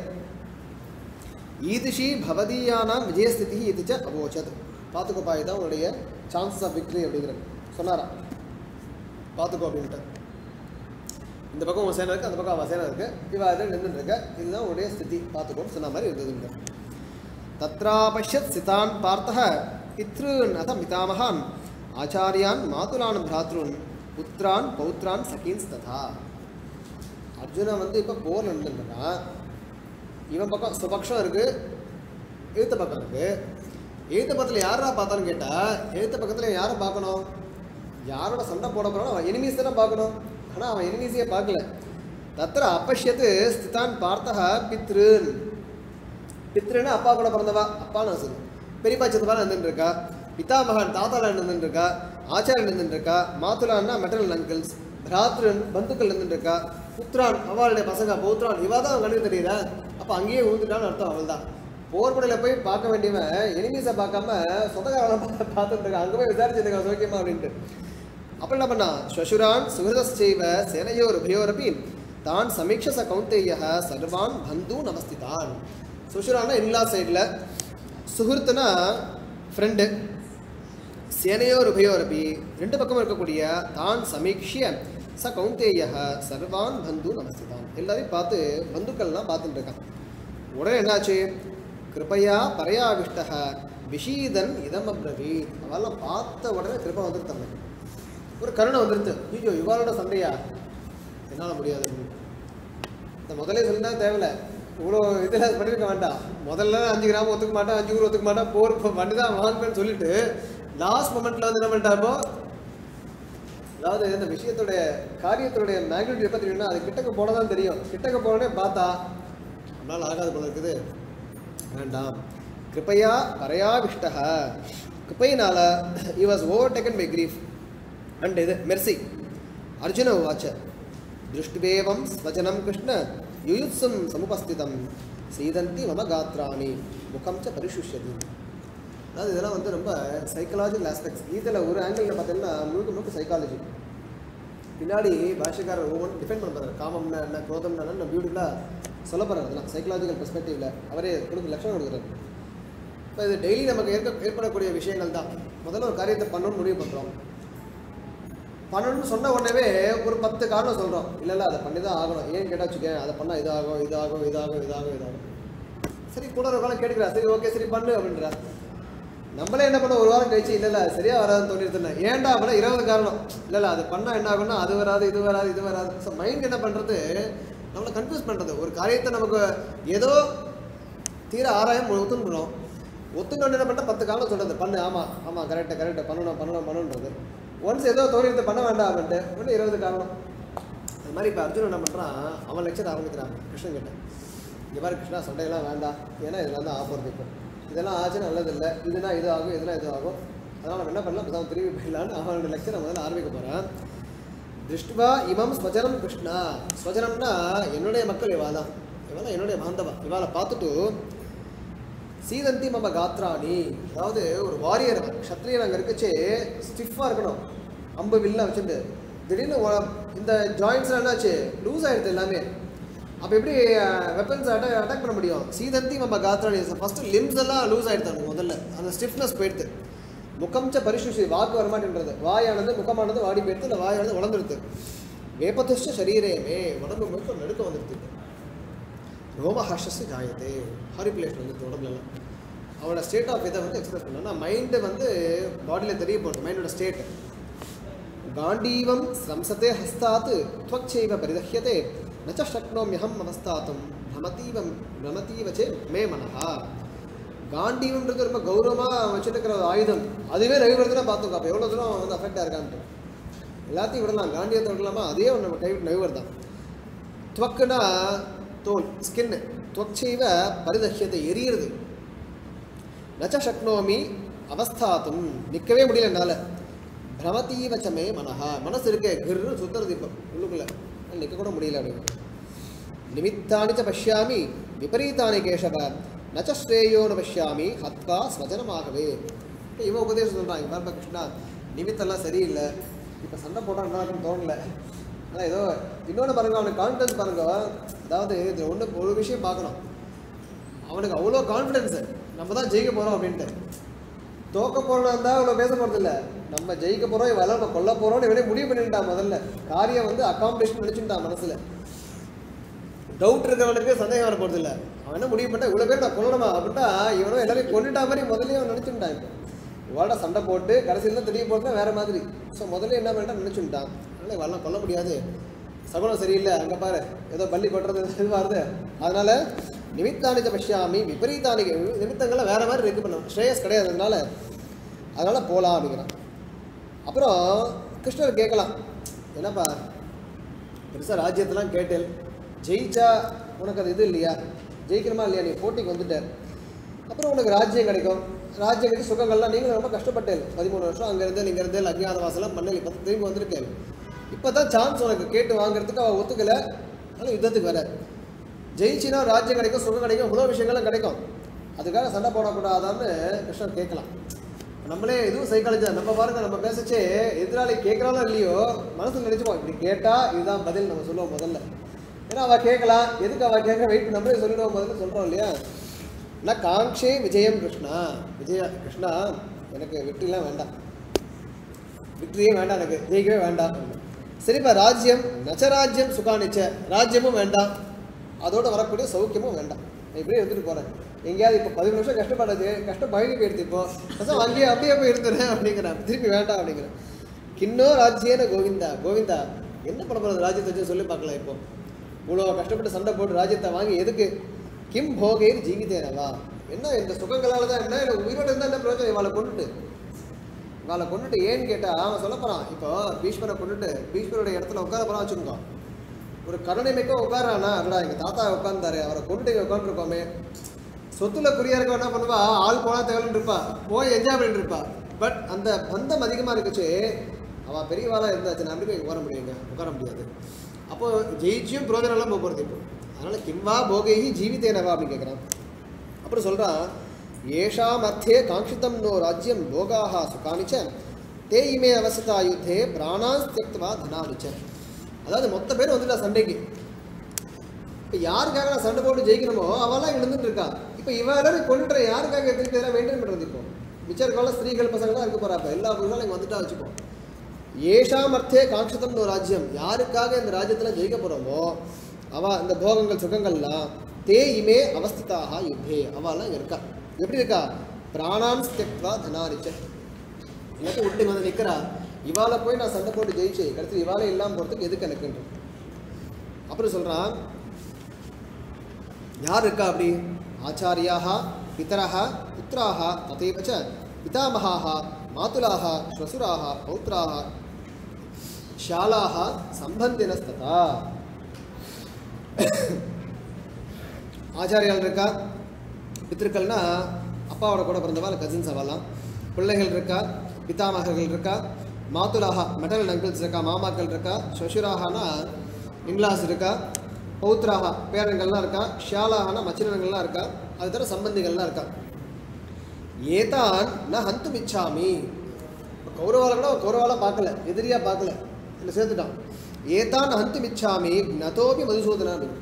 ஈதிஷி பவதீயானாம் விஜயஸ்திதி இது ச அவோச்சத் பார்த்துக்கோப்பா இதுதான் உன்னுடைய சான்சஸ் ஆஃப் விக்டரி அப்படிங்கிறது சொன்னாரா பார்த்துக்கோ அப்படின்ட்டு இந்த பக்கம் உன் சேனை இருக்குது அந்த பக்கம் அவன் சேனை இருக்குது இவா இதில் நின்றுட்டு இருக்க இதுதான் உன்னுடைய ஸ்திதி பார்த்துக்கோன்னு சொன்ன மாதிரி இருந்ததுங்க தத்ராபஷ்யத் சிதான் பார்த்தः பித்ருன் அத பிதாமகான் ஆச்சாரியான் மாதுலான் பிராத்ருன் புத்திரான் பௌத்ரான் சகீன்ஸ் ததா அர்ஜுனன் வந்து இப்போ போர் நடந்துருந்தா இவன் பக்கம் சுபக்ஷம் இருக்கு எழுத்த பக்கம் இருக்கு எழுத்த பக்கத்தில் யாரா பார்த்தான்னு கேட்டால் எழுத்த பக்கத்தில் யாரை பார்க்கணும் யாரோட சண்டை போட போகிறானோ அவன் எனிமீஸ் தானே பார்க்கணும் ஆனால் அவன் எனிமீஸையே பார்க்கல தத்திர அப்பஷ்யத்து ஸ்திதான் பார்த்தா பித்ருன் பித்ருன்னு அப்பா கூட பிறந்தவா அப்பான்னு நான் சொல்லுவேன் பெரியப்பா சித்தப்பா நின்றுட்டு இருக்கா பிதாமகன் தாத்தால நின்றுட்டு இருக்கா ஆச்சாரியன் நின்றுட்டு இருக்கா மாத்துலான்னா மெட்டரல் அங்கிள்ஸ் பிராத்ரன் பந்துக்கள் நின்றுட்டு இருக்கா புத்ரான் அவளுடைய பசங்க பௌத்ரான் இவா தான் அவன் கண்ணுக்கு தெரியுதா அப்போ அங்கேயே விழுந்துட்டான்னு அர்த்தம் அவள் தான் போர்படையில் போய் பார்க்க வேண்டியவன் எனிமீஸை பார்க்காம சொந்தக்காரன் பார்த்து பார்த்துட்டு இருக்கான் அங்கே போய் விசாரிச்சிருக்கான் சோக்கியமா அப்படின்ட்டு அப்போ என்ன பண்ணா ஸ்வசுரான் சுகிருதஸ்சைவ சேனையோர் உபயோரப்பி தான் சமீக்ஷ ச கௌந்தேய சர்வான் பந்து நமஸ்திதான் சுஷுரானா இன்லா சைடில் சுஹൃத்துனா ஃப்ரெண்டு சேனையோர் உபயோரபி ரெண்டு பக்கமும் இருக்கக்கூடிய தான் சமீக்ஷிய ச கௌந்தேய சர்வான் பந்து நமஸ்திதான் எல்லாரையும் பார்த்து பந்துக்கள்லாம் பார்த்துட்டு இருக்கான் உடனே என்னாச்சு கிருபையா பரையாவிஷ்ட விஷீதன் இதம் அப்ரவீத் அவெல்லாம் பார்த்த உடனே கிருபை வந்துருத்தாங்க ஒரு கருணை வந்துருது ஐயோ இவாளோட சண்டையா என்னால் முடியாது அப்படின்னு. இந்த முதலே சொல்லினா தேவையில்ல இவ்வளோ இதில் பண்ணியிருக்க வேண்டாம் முதல்ல அஞ்சு கிராம் ஒத்துக்க மாட்டேன் அஞ்சு ஊர் ஒத்துக்க மாட்டேன் போர் பண்ணி தான் வாங்குவேன்னு சொல்லிட்டு லாஸ்ட் மொமெண்ட்டில் வந்து என்ன பண்ணிட்டாப்போ அதாவது இந்த விஷயத்துடைய காரியத்துடைய மேக்னிட்யூட் எப்போ தெரியும்னா அது கிட்டக்க போன தான் தெரியும் கிட்டக்க போனே பார்த்தா நம்மளால் ஆகாது போல இருக்குது வேண்டாம் கிருப்பையா பரையாவிஷ்ட கிருப்பையினால he was overtaken by grief and இது மெர்சி அர்ஜுன உவாச்ச திருஷ்டுவேவம் ஸ்வஜனம் கிருஷ்ண யுயுத்சும் சமுபஸ்திதம் சீதந்தி மம காத்ராணி முகம் ச பரிசுஷ்யதி அதாவது இதெல்லாம் வந்து ரொம்ப சைக்கலாஜிக்கல் ஆஸ்பெக்ட்ஸ் இதில் ஒரு ஆங்கிளில் பார்த்தீங்கன்னா முழுக்க முழுக்க சைக்காலஜி பின்னாடி பாஷக்காரர் ஒவ்வொன்றும் டிஃபைன் பண்ண போகிறார் காமம்னா என்ன குரோதம்னா என்ன பியூட்டிஃபுல்லாக சொல்ல போகிறார் அதெல்லாம் சைக்கலாஜிக்கல் பெர்ஸ்பெக்டிவில் அவரே கொடுக்க லட்சணம் கொடுக்குறாரு இப்போ இது டெய்லி நமக்கு ஏற்க ஏற்படக்கூடிய விஷயங்கள் தான் முதல்ல ஒரு காரியத்தை பண்ணணும்னு முடிவு பண்ணுறோம் பண்ணணும்னு சொன்ன உடனே ஒரு பத்து காரணம் சொல்கிறோம் இல்லை இல்லை அதை பண்ணி தான் ஆகணும் ஏன் கேட்டா வச்சுக்கேன் அதை பண்ணால் இதாகும் இதாகும் இதாகும் இதாகும் இதாகும் சரி கூட ஒரு காலம் கேட்டுக்கிறா சரி ஓகே சரி பண்ணு அப்படின்றா நம்மளே என்ன பண்ண ஒரு வாரம் கழிச்சு இல்லை இல்லை சரியா வராதுன்னு தோணிருந்தேன் ஏன்டா அப்படின்னா இருபது காரணம் இல்லை இல்லை அது பண்ணால் என்ன ஆகும்னா அது வராது இது வராது இது வராது ஸோ மைண்ட் என்ன பண்ணுறது நம்மளை கன்ஃபியூஸ் பண்ணுறது ஒரு காரியத்தை நமக்கு ஏதோ தீர ஆராயம் ஒத்துக்கணும் ஒத்துக்கணும் என்ன பண்ணால் பத்து காலம் சொல்கிறது பண்ணு ஆமாம் ஆமாம் கரெக்டு கரெக்டு பண்ணணும் பண்ணணும் பண்ணணுன்றது ஒன்ஸ் ஏதோ தோணிட்டு பண்ண வேண்டாம் அப்படின்ட்டு ஒன்று இருபது காரணம் அது மாதிரி இப்போ அர்ஜுன் என்ன பண்ணுறான் அவன் லெக்சர் ஆரம்பிக்கிறான் கிருஷ்ணன் கிட்ட இங்கே பாரு கிருஷ்ணா சண்டையெல்லாம் வேண்டாம் ஏன்னா இதெல்லாம் தான் ஆஃபர் இப்போ இதெல்லாம் ஆச்சுன்னா நல்லது இல்லை இதுனா இது ஆகும் இதெல்லாம் இது ஆகும் அதனால் நம்ம என்ன பண்ணலாம் பேசாம திரும்பி போயிடலான்னு அவனோட லெக்சரை முதல்ல ஆரம்பிக்க போகிறான் திருஷ்டுவா இமம் ஸ்வஜனம் கிருஷ்ணா ஸ்வஜனம்னா என்னுடைய மக்கள் இவா தான் இவெல்லாம் என்னுடைய பாந்தவா இவாளை பார்த்துட்டு சீதந்தி மம காத்ராணி அதாவது ஒரு வாரியர் க்ஷத்ரியன் அங்கே இருக்கச்சே ஸ்டிஃபாக இருக்கணும் அம்பு வில்லாம் வச்சுட்டு திடீர்னு உ- இந்த ஜாயின்ஸ்லாம் என்னாச்சு லூஸ் ஆயிடுது எல்லாமே அப்போ எப்படி வெப்பன்ஸ் அட்டாக் அட்டாக் பண்ண முடியும் சீதந்தி மம காத்ராணி ஃபஸ்ட்டு லிம்ஸ் எல்லாம் லூஸ் ஆயிடுத்தாங்க முதல்ல அந்த ஸ்டிஃப்னஸ் போயிடுது முகம்ச்ச பரிசுஷி வாக்கு வரமாட்டேன்றது வாயானது முகமானது வாடி போயிடுது இல்லை வாயானது உடந்துருது வேப்பதுஷ்ட சரீரேமே உடம்பு முழுக்க நடுக்க வந்துடுது ரோமஹர்ஷஸ் ஜாயத்தே ஹாரிபிலேஷன் வந்து உடம்புலலாம் அவனோட ஸ்டேட் ஆஃப் இதை வந்து எக்ஸ்பிரஸ் பண்ணா மைண்டு வந்து பாடியில் தெரிய போகுது மைண்டோட ஸ்டேட் காண்டீவம் சம்சதே ஹஸ்தாத் त्वक्चैव परिदह्यते न च शक्नोम्यहं नमस्तातुं भ्रमतीवं भ्रमतीव चे மே மனஹா காண்டீவம்ன்றது ரொம்ப கௌரவமாக வச்சுருக்கிற ஒரு ஆயுதம் அதுவே ரவிவர்தனா பார்த்துக்கோ அப்போ எவ்வளோ தூரம் வந்து அஃபெக்ட் ஆயிருக்கான்ட்டு எல்லாத்தையும் விடலாம் காண்டியத்தை விடலாமா அதே ஒன்று நம்ம கைவிட்டு ரவிவர் தான் துவக்குனா தோல் ஸ்கின்னு துவச்சைவ பரிதஹ்யத்தை எரியிறது நச்ச சக்னோமி அவஸ்தாத்தும் நிற்கவே முடியல என்னால் பிரமதீவச்சமே மனஹா மனசு இருக்கே கிர்னு சுத்துறது இப்போ உள்ளுக்குள்ள நிற்க கூட முடியல அப்படின்னு நிமித்தானி ச பஷ்யாமி விபரீதானி கேசவ நச்ச ஸ்ரேயோனு பஷ்யாமி ஹத்வா ஸ்வஜனமாகவே இப்ப இவன் உபதேசம் சொல்கிறான் இங்கே பாருப்பா கிருஷ்ணா நிமித்தெல்லாம் சரியில்லை இப்போ சண்டை போட்டான்னு தோணல ஆனால் ஏதோ இன்னொன்று பாருங்க அவனுக்கு கான்ஃபிடன்ஸ் பாருங்க அதாவது இதில் ஒன்று ஒரு விஷயம் பார்க்கணும் அவனுக்கு அவ்வளோ கான்ஃபிடென்ஸு நம்ம தான் ஜெயிக்க போகிறோம் அப்படின்ட்டு தோக்க போகிறோம் இருந்தால் அவ்வளோ பேச போகிறது இல்லை நம்ம ஜெயிக்க போகிறோம் இவெல்லாம் நம்ம கொல்ல போகிறோம்னு இவனே முடிவு பண்ணிட்டான் முதல்ல காரியம் வந்து அக்காம்ப்ளிஷ் நினச்சிட்டான் மனசில் டவுட் இருக்கிறவனுக்கு சந்தேகம் வர போகிறது இல்லை அவன் என்ன முடிவு பண்ணிட்டா இவ்வளோ பேர் நான் கொல்லணுமா அப்படின்ட்டா இவனும் எல்லாரையும் கொண்டுட்டா மாதிரி முதல்ல அவன் நினச்சிட்டான் இப்போ இவாட சண்டை போட்டு கடைசியில் தான் தெரிய போகிறதுனா வேறு மாதிரி ஸோ முதல்ல என்ன பண்ணிட்டா நினச்சுட்டான் அதனால் இவெல்லாம் கொல்ல முடியாது சகுனம் சரியில்லை அங்கே பாரு ஏதோ பள்ளி கொட்டுறது இது வருது அதனால் நிமித்தானிச்ச பஷ்யாமி விபரீதானி நிமித்தங்கள்லாம் வேறு மாதிரி இருக்கு பண்ணணும் ஸ்ரேயஸ் கிடையாது அதனால அதனால் போகலாம் அப்படிங்கிறான் அப்புறம் கிருஷ்ணர் கேட்கலாம் என்னப்பா பெருசாக ராஜ்யத்தெல்லாம் கேட்டேன் ஜெயிச்சா உனக்கு அது இது இல்லையா ஜெயிக்கணுமா இல்லையா நீ போட்டிக்கு வந்துட்ட அப்புறம் உனக்கு ராஜ்யம் கிடைக்கும் ராஜ்யம் கிடைக்கும் சுகங்கள்லாம் நீங்களும் ரொம்ப கஷ்டப்பட்டேன் பதிமூணு வருஷம் அங்கேருந்து நீங்கள் இருந்து அஜ்ஞாத வாசலாம் பண்ணல இப்போ திரும்பி வந்திருக்கேன் இப்போ தான் சான்ஸ் உனக்கு கேட்டு வாங்குறதுக்கு அவள் ஒத்துக்கலை அதனால் யுத்தத்துக்கு வர ஜெயிச்சினா ராஜ்யம் கிடைக்கும் சுகம் கிடைக்கும் இவ்வளோ விஷயங்களும் கிடைக்கும் அதுக்காக சண்டை போடக்கூடாதான்னு கிருஷ்ணன் கேட்கலாம் நம்மளே இதுவும் சைக்காலஜி தான் நம்ம பாருங்க நம்ம பேசச்சே எதிராளி கேட்குறாலும் இல்லையோ மனசுல நினைச்சுப்போம் இப்படி கேட்டால் இதுதான் பதில் நம்ம சொல்லுவோம் முதல்ல ஏன்னா அவள் கேட்கலாம் எதுக்கு அவள் கேட்க வெயிட் நம்மளே சொல்லிடுவோம் முதல்ல சொல்கிறோம் இல்லையா நான் காங்ஷே விஜயம் கிருஷ்ணா விஜய கிருஷ்ணா எனக்கு வெற்றிலாம் வேண்டாம் விக்ரியே வேண்டாம் எனக்கு ஜெயிக்கவே வேண்டாம் சரிப்பா ராஜ்யம் நச்சராஜ்யம் சுகானிச்ச ராஜ்யமும் வேண்டாம் அதோட வரக்கூடிய சௌக்கியமும் வேண்டாம் நான் இப்படியே எடுத்துட்டு போறேன் எங்கேயாவது இப்போ பதினஞ்சு நிமிஷம் கஷ்டப்படாது கஷ்டம் பழகி போயிடுது இப்போ அதான் அங்கேயே அப்படியே போய் எடுத்துறேன் அப்படிங்கிறேன் திருப்பி வேண்டாம் அப்படிங்கிறேன் கிண்ணோ ராஜ்யேன கோவிந்தா கோவிந்தா என்ன பண்ண போகிறது ராஜ்யத்தை வச்சு சொல்லி பார்க்கலாம் இப்போ இவ்வளோ கஷ்டப்பட்டு சண்டை போட்டு ராஜ்யத்தை வாங்கி எதுக்கு கிம் போகேர் ஜீவிதேனவா என்ன இந்த சுகங்களால தான் என்ன எனக்கு உயிரோடு இருந்தால் என்ன பிரயோஜனம் இவளை கொண்டுட்டு இவளை கொண்டுட்டு ஏன்னு கேட்டால் அவன் சொல்ல போகிறான் இப்போ பீஷ்மரை கொண்டுட்டு பீஷ்மருடைய இடத்துல உட்கார போகிறான் வச்சுக்கோ ஒரு கருணை மிக்க உட்காரானா அடடா எங்கள் தாத்தா உட்காந்தாரு அவரை கொண்டுட்டு இங்கே உட்காந்துருக்கோமே சொத்துல குறியா இருக்க என்ன பண்ணுவா ஆள் போனா தேவைன்னு இருப்பா போய் என்ஜாய் பண்ணிட்டு இருப்பா பட் அந்த பந்தம் அதிகமாக இருக்குச்சு அவள் பெரியவாளாக இருந்தாச்சு நான் எப்படி போய் உட்கார முடியுங்க உட்கார முடியாது அப்போ ஜெயிச்சியும் பிரோஜனம்லாம் போக போகிறது இப்போ அதனால் கிம்வா போகைஹி ஜீவித்தேனவா அப்படின்னு கேட்குறான் அப்புறம் சொல்கிறான் ஏஷாம் அர்த்தே காங்கிதம் நோ ராஜ்யம் போகாக சுகானிச்ச தே இமே அவசதா யுத்தே பிராணாஸ் தியக்துவா தனானிச்ச அதாவது மொத்த பேர் வந்துட்டா சண்டைக்கு இப்போ யாருக்காக நான் சண்டை போட்டு ஜெயிக்கணுமோ அவெல்லாம் இங்கே இருந்துட்டு இருக்கா இப்போ இவ எல்லாரும் கொண்டுட்டு யாருக்காக திருப்பி எல்லாம் மெயின்டைன் பண்ணுறது இப்போ மிச்சம் இருக்கவங்க ஸ்திரீகள் பசங்களாம் இருக்க போறாப்ப எல்லா புருஷாலும் இங்கே வந்துட்டா வச்சுப்போம் ஏஷாம் அர்த்தே காங்கிதம் ஒரு ராஜ்யம் யாருக்காக இந்த ராஜ்யத்தில் ஜெயிக்க போகிறோமோ அவ இந்த போகங்கள் சுகங்கள்லாம் தே இமே அவஸ்திதாக யுத்தே அவெல்லாம் இங்கே இருக்கா எப்படி இருக்கா பிராணான் ஸ்தெக்வா தனாரிச்ச எல்லாத்தையும் விட்டு வந்து நிற்கிறா இவாளை போய் நான் சண்டை போட்டு ஜெயிச்சு கடைசி இவாளே இல்லாமல் போகிறதுக்கு எதுக்கு எனக்குன்ற அப்புறம் சொல்கிறான் யார் இருக்கா அப்படி ஆச்சாரியாக பிதரः புத்திராः ததைவ ச பிதாமகாः மாதுலாः ஸ்வசுராः பௌத்ராः ஷாலாः சம்பந்தினஸ்ததா ஆச்சாரியால் இருக்கா பித்திருக்கள்னா அப்பாவோட கூட பிறந்தவா இல்லை கசின்ஸ் அவெல்லாம் பிள்ளைகள் இருக்கா பிதாமகர்கள் இருக்கா மாத்துலாகா மெட்டல் அங்கிள்ஸ் இருக்கா மாமாக்கள் இருக்கா ஸ்வசுராகனா இன்லாஸ் இருக்கா பௌத்ராகா பேரன்கள்லாம் இருக்கா ஷியாலாகனா மச்சினங்கள்லாம் இருக்கா அது தவிர சம்பந்திகள்லாம் இருக்கா ஏதான் நான் ஹந்து மிச்சாமி கௌரவால கூட கௌரவால பார்க்கல எதிரியா பார்க்கல இல்லை சேர்த்துட்டான் ஏதான் ஹந்து மிச்சாமி நதோபி மதுசூதனா அப்படின்னு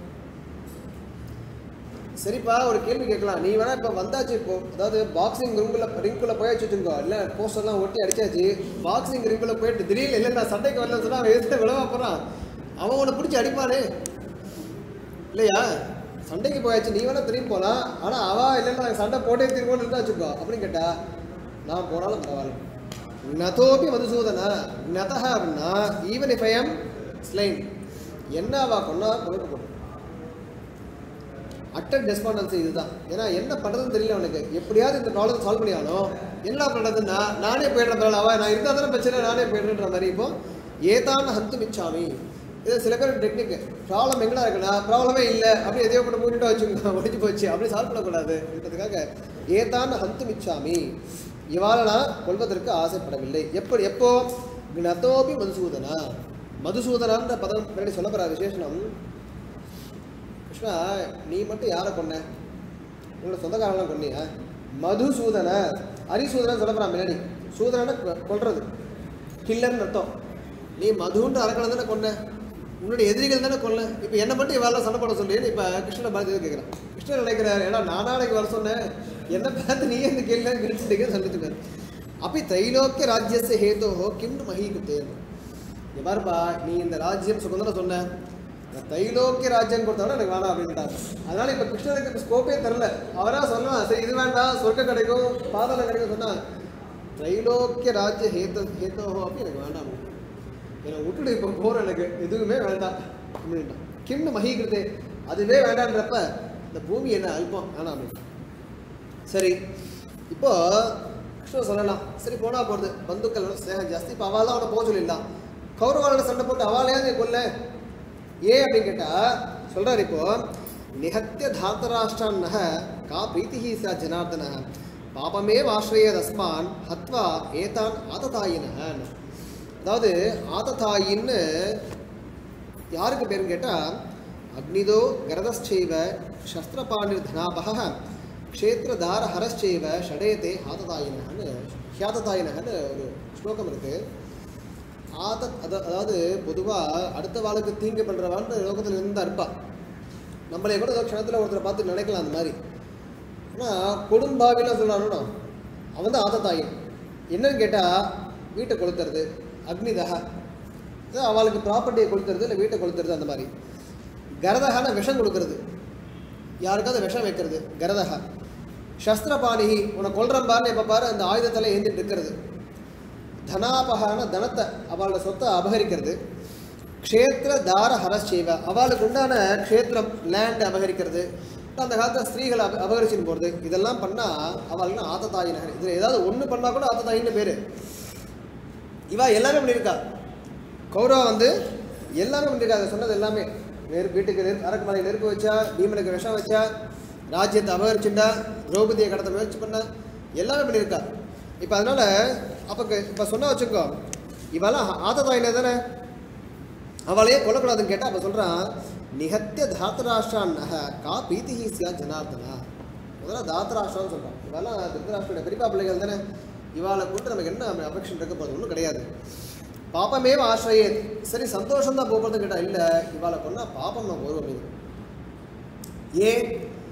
சரிப்பா ஒரு கேள்வி கேட்கலாம் நீ வேணா இப்போ வந்தாச்சு இப்போ அதாவது பாக்ஸிங் ரிங்குள்ள ரிங்குள்ள போயாச்சு வச்சுருக்கோ இல்லை போஸ்டர்லாம் ஒட்டி அடிச்சாச்சு பாக்ஸிங் ரிங்குள்ள போயிட்டு திடீர்னு இல்லை நான் சண்டைக்கு வரலன்னு சொன்னா அவன் எதிர்த்து விளவா போகிறான் அவன் உன்னை பிடிச்சி அடிப்பானே இல்லையா சண்டைக்கு போயாச்சு நீ வேணா திரும்பி போகலாம் ஆனால் அவா இல்லைன்னா சண்டை போட்டே திரும்பணும் இருந்தா வச்சுக்கோ அப்படின்னு கேட்டா நான் போனாலும் பரவாயில்ல நதோபி மதுசூதனா நதஹ அப்படின்னா even if I am slain என்ன அவா கொண்டா கொண்டு போட்டு அட்டர் டெஸ்பாண்டன்சி இதுதான் ஏன்னா என்ன பண்ணுறதுன்னு தெரியல அவனுக்கு எப்படியாவது இந்த ப்ராப்ளம் சால்வ் பண்ணியாலும் என்ன பண்ணுறதுன்னா நானே போயிடுறேன் பரவாயில்ல அவன் நான் இருந்தால் தானே பிரச்சனை நானே போயிடுறேன்ற மாதிரி இப்போ ஏதான் ஹந்து மிச்சாமி இது சில பேர் டெக்னிக் ப்ராப்ளம் எங்கடா இருக்குன்னா ப்ராப்ளமே இல்லை அப்படி எதையோ கொண்டு மூடிட்டு வச்சுக்கோங்க முடிஞ்சு போச்சு அப்படி சால்வ் பண்ணக்கூடாது என்றதுக்காக ஏதான் ஹந்து மிச்சாமி இவாள நான் கொள்வதற்கு ஆசைப்படவில்லை எப்படி எப்போ நதோபி மதுசூதனா மதுசூதனான்ற பதம் முன்னாடி சொல்ல போகிற விசேஷனம் கிருஷ்ணா நீ மட்டும் யாரை கொன்ன உங்களோட சொந்தக்காரங்களாம் கொன்னியா மதுசூதன அரிசூதனன் சொல்ல போகிறான் முன்னாடி சூதனனை கொ- கொல்றது கில்லர்னு அர்த்தம் நீ மதுன்ற அரக்கனை தானே கொன்ன உன்னுடைய எதிரிகள் தானே கொல்ல இப்போ என்ன மட்டும் இவாள சண்டை போட சொல்லி இப்போ கிருஷ்ணனை பார்த்து கேட்குறான் கிருஷ்ணன் நினைக்கிறாரு ஏன்னா நான் நாளைக்கு வர சொன்னேன் என்ன பார்த்து நீயே இந்த கேள்வி கிழிச்சுட்டீங்கன்னு சொல்லிட்டுருக்காரு அப்படி தைலோக்கிய ராஜ்யச ஹேதோஹோ கிம் மஹீகிருத்தேன் இங்க பாருப்பா நீ இந்த ராஜ்யம் சுகந்தர சொன்ன இந்த தைலோக்கிய ராஜ்யம் கொடுத்தவன எனக்கு வேணாம் அப்படின்ட்டாங்க அதனால இப்ப கிருஷ்ணனுக்கு ஸ்கோப்பே தெரில அவரா சொல்லலாம் சரி இது வேண்டாம் சொர்க்கம் கிடைக்கும் பாதாளம் கிடைக்கும் சொன்னா தைலோக்கிய ராஜ்ய ஹேத ஹேத்தோஹோ அப்படி எனக்கு வேண்டாம் என்னை விட்டுடு இப்போ போகிற எனக்கு எதுவுமே வேண்டாம் அப்படின்ட்டான் கிம்னு மகிக்கிறது அதுவே வேண்டான்றப்ப இந்த பூமி என்ன அல்பம் வேணாம் அப்படின்னு சரி இப்போ கிருஷ்ணன் சொல்லலாம் சரி போனா போகிறது பந்துக்களோட ஸ்நேகம் ஜாஸ்தி இப்போ அவள் அவனை போக சொல்லிடலாம் கௌரவாளோட சண்டை போட்டு அவளையாவது கொல்ல ஏன் அப்படின்னு கேட்டா சொல்றாரு இப்போ நிகத்திய தாத்தராஷ்டிரான்னக கா பிரீத்திஹி ச ஜனார்தன பாபமே ஆசிரியதஸ்மான் ஹத்வா ஏதான் ஆததாயினஹ அதாவது ஆததாயின்னு யாருக்கு பேருன்னு கேட்டால் அக்னிதோ கரதశ్చైవ சஸ்திரபாணிர் தனாபக க்ஷேத்திரதார ஹரశ్చైవ ஷடேதே ஹாததாயினன்னு ஹியாததாயினன்னு ஒரு ஸ்லோகம் இருக்கு ஆத அத- அதாவது பொதுவாக அடுத்த வாளுக்கு தீங்கு பண்ணுறவான்னு லோகத்தில் இருந்தா இருப்பா நம்மளே கூட ஏதோ க்ஷணத்தில் ஒருத்தரை பார்த்து நினைக்கலாம் அந்த மாதிரி ஆனால் கொடும்பாவிலாம் சொல்கிறானோ அவன் தான் ஆதத்தாயின் என்னன்னு கேட்டால் வீட்டை கொளுத்துறது அக்னிதகா இது அவளுக்கு ப்ராப்பர்ட்டியை கொளுத்துறது இல்லை வீட்டை கொளுத்துறது அந்த மாதிரி கரதகான விஷம் கொடுக்கறது யாருக்காவது விஷம் வைக்கிறது கரதகா சஸ்திரபாணிகி உன்னை கொல்றம்பான்னு இப்போ பாரு அந்த ஆயுதத்தில் ஏந்திட்டு இருக்கிறது தனாபகான தனத்தை அவளோட சொத்தை அபகரிக்கிறது க்ஷேத்திர தார ஹரஸ்செய்வ அவளுக்கு உண்டான க்ஷேத்திரம் லேண்ட் அபகரிக்கிறது அந்த காலத்தில் ஸ்திரீகளை அப அபகரிச்சுன்னு போகிறது இதெல்லாம் பண்ணால் அவளுக்கு ஆத்தத்தாயினர் இதில் ஏதாவது ஒன்று பண்ணால் கூட ஆத்தத்தாயின்னு பேர் இவா எல்லாமே பண்ணியிருக்கா கௌரவா வந்து எல்லாமே பண்ணியிருக்கா அதை சொன்னது எல்லாமே நெருப்பு வீட்டுக்கு நெருப்பு அரக்கு மலை நெருப்பு வச்சா பீமனுக்கு விஷம் வச்சா ராஜ்யத்தை அபகரிச்சுண்டா திரௌபதியை கடத்த முயற்சி பண்ணா எல்லாமே பண்ணியிருக்கா இப்போ அதனால அப்போ இப்போ சொன்ன வச்சுக்கோ இவெல்லாம் ஆததாயினே தானே அவளையே கொல்லக்கூடாதுன்னு கேட்டால் அப்போ சொல்கிறான் நிகத்திய தாத்தராஷ்டிரான் கா பீதிஹி சியா ஜனார்தனா முதல்ல தாத்தராஷ்டிரான்னு சொல்கிறான் இவெல்லாம் திருத்தராஷ்டிரோட பெரியப்பா பிள்ளைகள் தானே இவாளை கொண்டு நமக்கு என்ன அபெக்ஷன் இருக்க போகிறது ஒன்றும் கிடையாது பாப்பமேவ ஆசிரியே சரி சந்தோஷம் தான் போகிறதுன்னு கேட்டால் இல்லை இவாளை கொண்டா பாப்பம் நம்ம வருவோம் இது ஏன்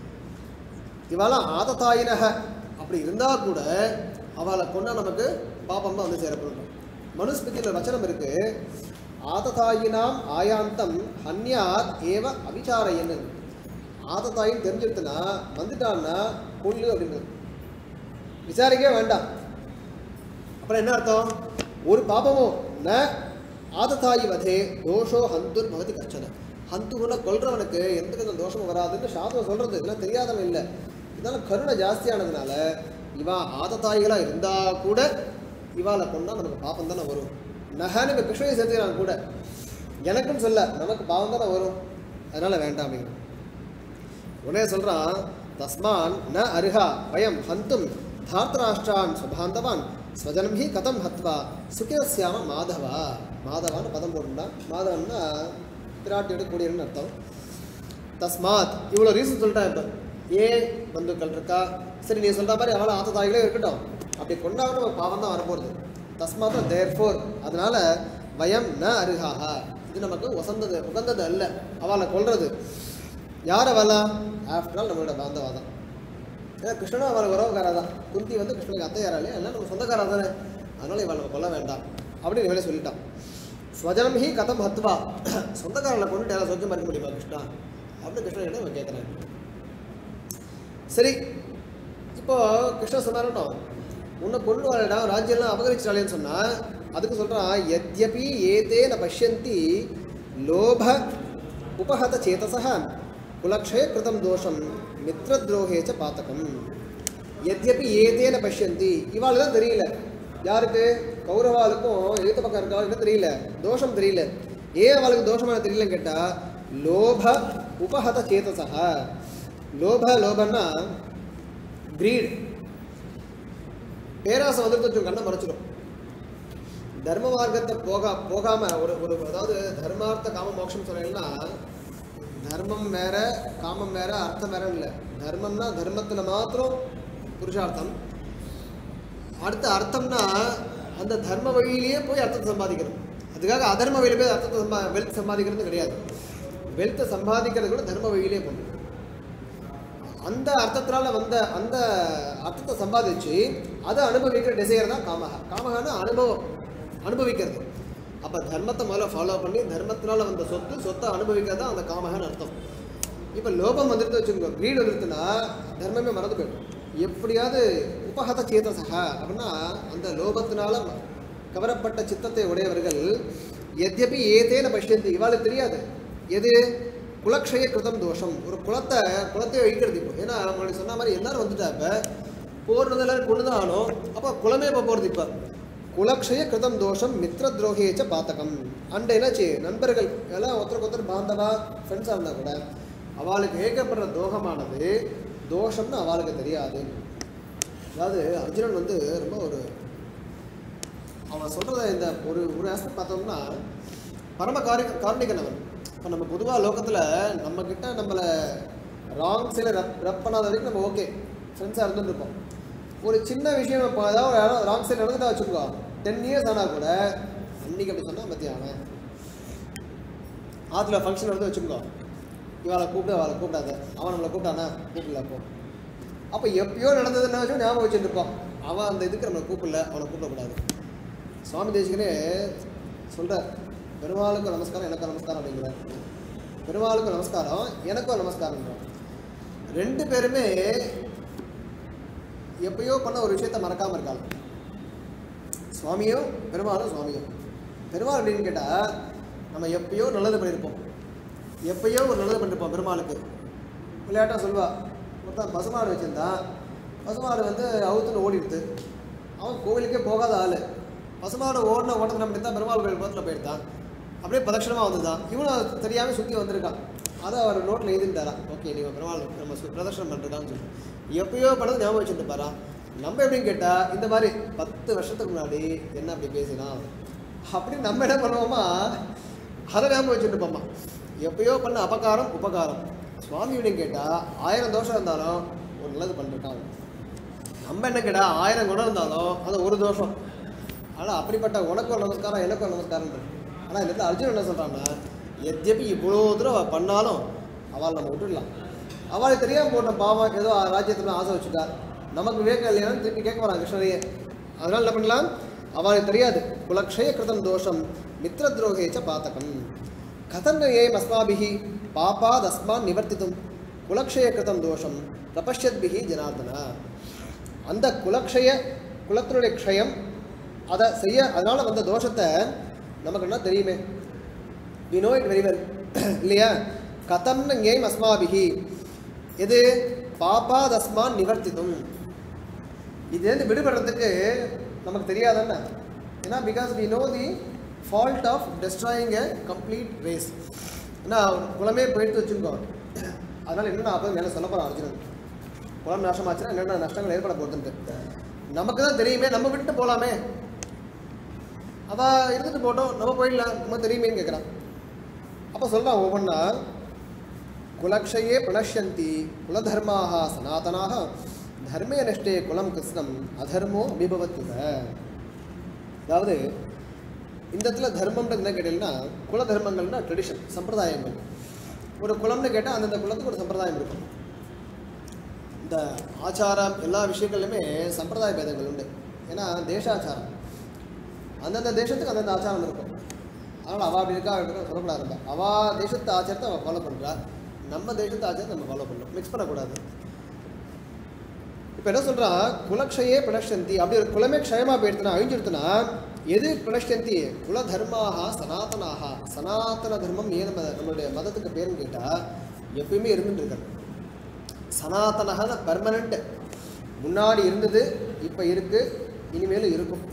இவாளாம் ஆதத்தாயினக அப்படி இருந்தால் கூட அவளை கொண்டா நமக்கு பாப்பம் தான் வந்து சேரப்படும் மனுஸ்மிருதியில் வச்சனம் இருக்கு ஆததாயினாம் ஆயாந்தம் ஹன்யாத் ஏவ அவிச்சாரையன்னு ஆததாயின்னு தெரிஞ்சிருத்துனா வந்துட்டான்னா கொள்ளு அப்படின்றது விசாரிக்கவே வேண்டாம் அப்புறம் என்ன அர்த்தம் ஒரு பாபமும் ந ஆததாயி வதே தோஷோ ஹந்துர் பகதி கச்சன ஹந்துகுன கொல்றவனுக்கு எந்த வித தோஷமும் வராதுன்னு சாஸ்திரம் சொல்றது இதெல்லாம் தெரியாதவன் இல்லை இதனால கருணை ஜாஸ்தியானதுனால இவா ஆததாயிகளா இருந்தா கூட இவாளை கொண்டா நமக்கு பாப்பம் தானே வரும் நகன்னு இப்போ கிருஷ்ணனை சேர்த்துக்கிறாங்க கூட எனக்குன்னு சொல்ல நமக்கு பாவம் தானே வரும் அதனால வேண்டாம் அப்படிங்கிறான் உடனே சொல்றான் தஸ்மான் ந அருகா வயம் ஹந்தும் தார்த்தராஷ்டிரான் சுபாந்தவான் ஸ்வஜனம் ஹி கதம் ஹத்வா சுகிரஸ்யாம மாதவா மாதவான்னு பதம் போட்டுண்டா மாதவன்னா பிராட்டியோட கூடியன்னு அர்த்தம் தஸ்மாத் இவ்வளோ ரீசன் சொல்லிட்டேன் இப்போ ஏன் பந்துக்கள் இருக்கா சரி நீ சொல்கிற மாதிரி அவளை ஆத்த தாய்களே இருக்கட்டும் அப்படி கொண்டாட நம்ம பாவம் தான் வரப்போகிறது தஸ்மாத் தேர் ஃபோர் அதனால வயம் ந அருகாஹா இது நமக்கு உசந்தது உகந்தது அல்ல அவளை கொல்றது யார் அவளா ஆஃப்டர் ஆல் நம்மளோட பாந்தவாதம் ஏன்னா கிருஷ்ணனும் அவளை உறவுக்காரா தான் குந்தி வந்து கிருஷ்ணனுக்கு அத்தையாராலே எல்லாம் நம்ம சொந்தக்காரா தானே அதனால இவளை நம்ம கொல்ல வேண்டாம் அப்படின்னு இவளே சொல்லிட்டான் ஸ்வஜனம் ஹி கதம் ஹத்வா சொந்தக்காரனை கொண்டுட்டு யாரும் சொந்தமாக இருக்க முடியுமா கிருஷ்ணா அப்படின்னு கிருஷ்ணன் இவன் கேட்குறேன் சரி இப்போ கிருஷ்ணன் சொன்னாரோ உன்னை கொண்டு வரடா ராஜ்யம்லாம் அபகரிச்சிட்டாலேன்னு சொன்னா அதுக்கு சொல்றான் எத்யபி ஏதேன பஷ்யந்தி லோப உபஹத சேதசக குலக்ஷய கிருதம் தோஷம் மித்ரத்ரோகே ச பாத்தகம் எத்யபி ஏதேன பஷ்யந்தி இவாள் தான் தெரியல யாருக்கு கௌரவாளுக்கும் எழுத்த பக்கம் இருக்கவாளுக்கு தெரியல தோஷம் தெரியல ஏன் அவளுக்கு தோஷமான தெரியலன்னு கேட்டா லோப உபஹத சேதசக லோப லோபன்னா கிரீட் பேராசை வந்துட்டு கொஞ்சம் கண்ணை மறைச்சிடும் தர்ம மார்க்கத்தை போகா போகாம ஒரு ஒரு அதாவது தர்மார்த்த காம மோட்சம் சொன்னீங்கன்னா தர்மம் வேற காமம் வேற அர்த்தம் வேற இல்லை தர்மம்னா தர்மத்தில் மாத்திரம் புருஷார்த்தம் அடுத்த அர்த்தம்னா அந்த தர்ம வழியிலேயே போய் அர்த்தத்தை சம்பாதிக்கணும் அதுக்காக அதர்ம வழியில போய் அர்த்தத்தை சம்பா வெல்த் சம்பாதிக்கிறது கிடையாது வெல்த்தை சம்பாதிக்கிறது கூட தர்ம வழியிலே போகணும் அந்த அர்த்தத்தினால வந்த அந்த அர்த்தத்தை சம்பாதிச்சு அதை அனுபவிக்கிற டிசையர் தான் காமகா காமகான அனுபவம் அனுபவிக்கிறது அப்போ தர்மத்தை முதல்ல ஃபாலோ பண்ணி தர்மத்தினால வந்த சொத்து சொத்தை அனுபவிக்கிறது தான் அந்த காமகான்னு அர்த்தம் இப்போ லோபம் வந்துட்டு வச்சுக்கோங்க கிரீட் வந்துருச்சுன்னா தர்மமே மறந்து போயிடும் எப்படியாவது உபகத சேதசக அப்படின்னா அந்த லோபத்தினால கவரப்பட்ட சித்தத்தை உடையவர்கள் எத்யபி ஏதேன பஷ்யந்தி இவாளுக்கு தெரியாது எது குலக்ஷய கிருதம் தோஷம் ஒரு குலத்தை குலத்தை அழிக்கிறது இப்போ ஏன்னா உங்களுக்கு சொன்ன மாதிரி எல்லாரும் வந்துட்டா இப்போ போடுறது எல்லாரும் கொண்டு தான் ஆனோம் அப்போ குலமே இப்போ போகிறது இப்போ குலக்ஷய கிருதம் தோஷம் மித்ர துரோகேச்ச பாத்தகம் அண்ட் என்னாச்சு நண்பர்கள் எல்லாம் ஒருத்தருக்கு ஒருத்தர் பாந்தவா ஃப்ரெண்ட்ஸாக இருந்தால் கூட அவளுக்கு ஏகப்படுற தோகமானது தோஷம்னு அவளுக்கு தெரியாது அதாவது அர்ஜுனன் வந்து ரொம்ப ஒரு அவன் சொல்கிறத இந்த ஒரு ஒரு ஆஸ்பெக்ட் பார்த்தோம்னா பரம காரி காரணிகன் அவன் இப்போ நம்ம பொதுவாக லோகத்தில் நம்மக்கிட்ட நம்மளை ராங் சைடில் ரப் ரப் பண்ணாத வரைக்கும் நம்ம ஓகே ஃப்ரெண்ட்ஸாக இருந்துருப்போம் ஒரு சின்ன விஷயம் இப்போ ஏதாவது ராங் சைடு நடந்துட்டா வச்சுக்கோ டென் இயர்ஸ் ஆனால் கூட அன்னைக்கு அப்படி சொன்னா பத்தியா அவன் ஆற்றுல ஃபங்க்ஷன் வந்து வச்சுக்கோ இவளை கூப்பிடு அவளை கூப்பிடாத அவன் நம்மளை கூப்பிட்டானா கூப்பிடல அப்போ அப்போ எப்பயோ நடந்ததுன்னா வச்சு ஞாபகம் வச்சுட்டு இருப்போம் அவன் அந்த இதுக்கு நம்மளை கூப்பிடல அவனை கூப்பிடக்கூடாது சுவாமி தேசிகனே சொல்கிறார் பெருமாளுக்கும் நமஸ்காரம் எனக்கும் நமஸ்காரம் அப்படிங்கிறார் பெருமாளுக்கும் நமஸ்காரம் எனக்கும் நமஸ்காரம் ரெண்டு பேருமே எப்பயோ பண்ண ஒரு விஷயத்த மறக்காம இருக்காங்க சுவாமியும் பெருமாளும் சுவாமியும் பெருமாள் அப்படின்னு கேட்டால் நம்ம எப்பயோ நல்லது பண்ணியிருப்போம் எப்பயோ ஒரு நல்லது பண்ணியிருப்போம் பெருமாளுக்கு விளையாட்டாக சொல்வா ஒருத்தன் பசுமாடு வச்சுருந்தான் பசுமாடு வந்து அவுத்துன்னு ஓடிடுது அவன் கோவிலுக்கே போகாத ஆள் பசுமாடு ஓடின ஓட்டத்தில் அப்படி தான் பெருமாள் கோயில் பக்கத்தில் போயிருந்தான் அப்படியே பிரதட்சணமாக வந்துதான் இவனும் தெரியாமல் சுற்றி வந்திருக்கான் அதை அவர் நோட்டில் எழுதிட்டாராம் ஓகே நீங்கள் பெருமாள் நம்ம சு- பிரதட்சணம் பண்ணுறதான்னு சொல்லி எப்பயோ பண்ணது ஞாபகம் வச்சுட்டு பாரா நம்ம எப்படின்னு கேட்டால் இந்த மாதிரி பத்து வருஷத்துக்கு முன்னாடி என்ன அப்படி பேசினான் அப்படி நம்ம என்ன பண்ணுவோமா அதை ஞாபகம் வச்சுட்டு இருப்போம்மா எப்பயோ பண்ண அபகாரம் உபகாரம் சுவாமி எப்படின்னு கேட்டால் ஆயிரம் தோஷம் இருந்தாலும் ஒரு நல்லது பண்ணிருக்காங்க நம்ம என்ன கேட்டா ஆயிரம் குணம் இருந்தாலும் அது ஒரு தோஷம் ஆனால் அப்படிப்பட்ட உனக்கு ஒரு நமஸ்காரம் எனக்கு ஒரு நமஸ்காரம் ஆனால் இந்த இடத்துல அர்ஜுன் என்ன சொல்கிறான்னா எத்யபி இவ்வளோ தூரம் அவள் பண்ணாலும் அவள் நம்ம விட்டுடலாம் அவளுக்கு தெரியாமல் போட்ட பாவம் ஏதோ ராஜ்யத்தில் ஆசை வச்சுட்டா நமக்கு விவேகம் இல்லையான்னு திருப்பி கேட்க வரான் கிருஷ்ணரையே அதனால் என்ன பண்ணலாம் அவளுக்கு தெரியாது குலக்ஷய கிருதம் தோஷம் மித்திர துரோகேச்ச பாத்தகம் கதம் ஏம் அஸ்மாபிஹி பாபாத் அஸ்மான் நிவர்த்தித்தும் குலக்ஷய கிருதம் தோஷம் பிரபஷ்யத்பிஹி ஜனார்தனா அந்த குலக்ஷய குலத்தினுடைய க்ஷயம் அதை செய்ய அதனால் வந்த தோஷத்தை நமக்கு என்ன தெரியுமே we know it very well இல்லையா கதம்னு ஏம் அஸ்மாபிஹி எது பாபாதஸ்மான் நிவர்த்தித்தும் இதுலேருந்து விடுபடுறதுக்கு நமக்கு தெரியாதானே ஏன்னா because we know the fault of destroying a complete race ஏன்னா குலமே போயிட்டு வச்சுருக்கோம் அதனால் இன்னும் நான் அப்போ மேலே சொல்ல போகிறேன் அர்ஜுனன் குலம் நாசமாச்சுன்னா என்னென்ன நஷ்டங்கள் ஏற்பட போகுதுன்ட்டு நமக்கு தான் தெரியுமே நம்ம விட்டு போகலாமே அவள் இருந்துட்டு போட்டோம் நம்ம போயிடலாம் நம்ம தெரியுமேன்னு கேட்குறான் அப்போ சொல்கிறான் ஒவ்வொன்றா குலக்ஷயே பிரணஷ்யந்தி குலதர்மாக சனாதனாக தர்மே நஷ்டே குலம் கிருஷ்ணம் அதர்மோ அபிபவத்துக அதாவது இந்த இடத்துல தர்மம்ன்றது என்ன கேட்டீங்கன்னா குல தர்மங்கள்னா ட்ரெடிஷன் சம்பிரதாயங்கள் ஒரு குலம்னு கேட்டால் அந்தந்த குலத்துக்கு ஒரு சம்பிரதாயம் இருக்கும் இந்த ஆச்சாரம் எல்லா விஷயங்கள்லையுமே சம்பிரதாய பேதங்கள் உண்டு ஏன்னா தேசாச்சாரம் அந்தந்த தேசத்துக்கு அந்தந்த ஆச்சாரம் இருக்கும் அதனால் அவள் அப்படி இருக்கா அப்படி இருக்கா சொல்லக்கூடாது இருந்தா அவள் தேசத்து ஆச்சாரத்தை அவள் ஃபாலோ பண்ணுறா நம்ம தேசத்து ஆச்சாரத்தை நம்ம ஃபாலோ பண்ணணும் மிக்ஸ் பண்ணக்கூடாது இப்போ என்ன சொல்கிறா குலக்ஷயே பிரணஷந்தி அப்படி ஒரு குலமே க்ஷயமாக போயிடுத்துனா அழிஞ்சிடுத்துனா எது பிரணஷந்தி குல தர்மாக சனாதனாக சனாதன தர்மம் ஏன் நம்ம நம்மளுடைய மதத்துக்கு பேருன்னு கேட்டால் எப்பயுமே இருந்துட்டு இருக்கிறது சனாதனகான பர்மனண்ட் முன்னாடி இருந்தது இப்போ இருக்கு இனிமேலும் இருக்கும்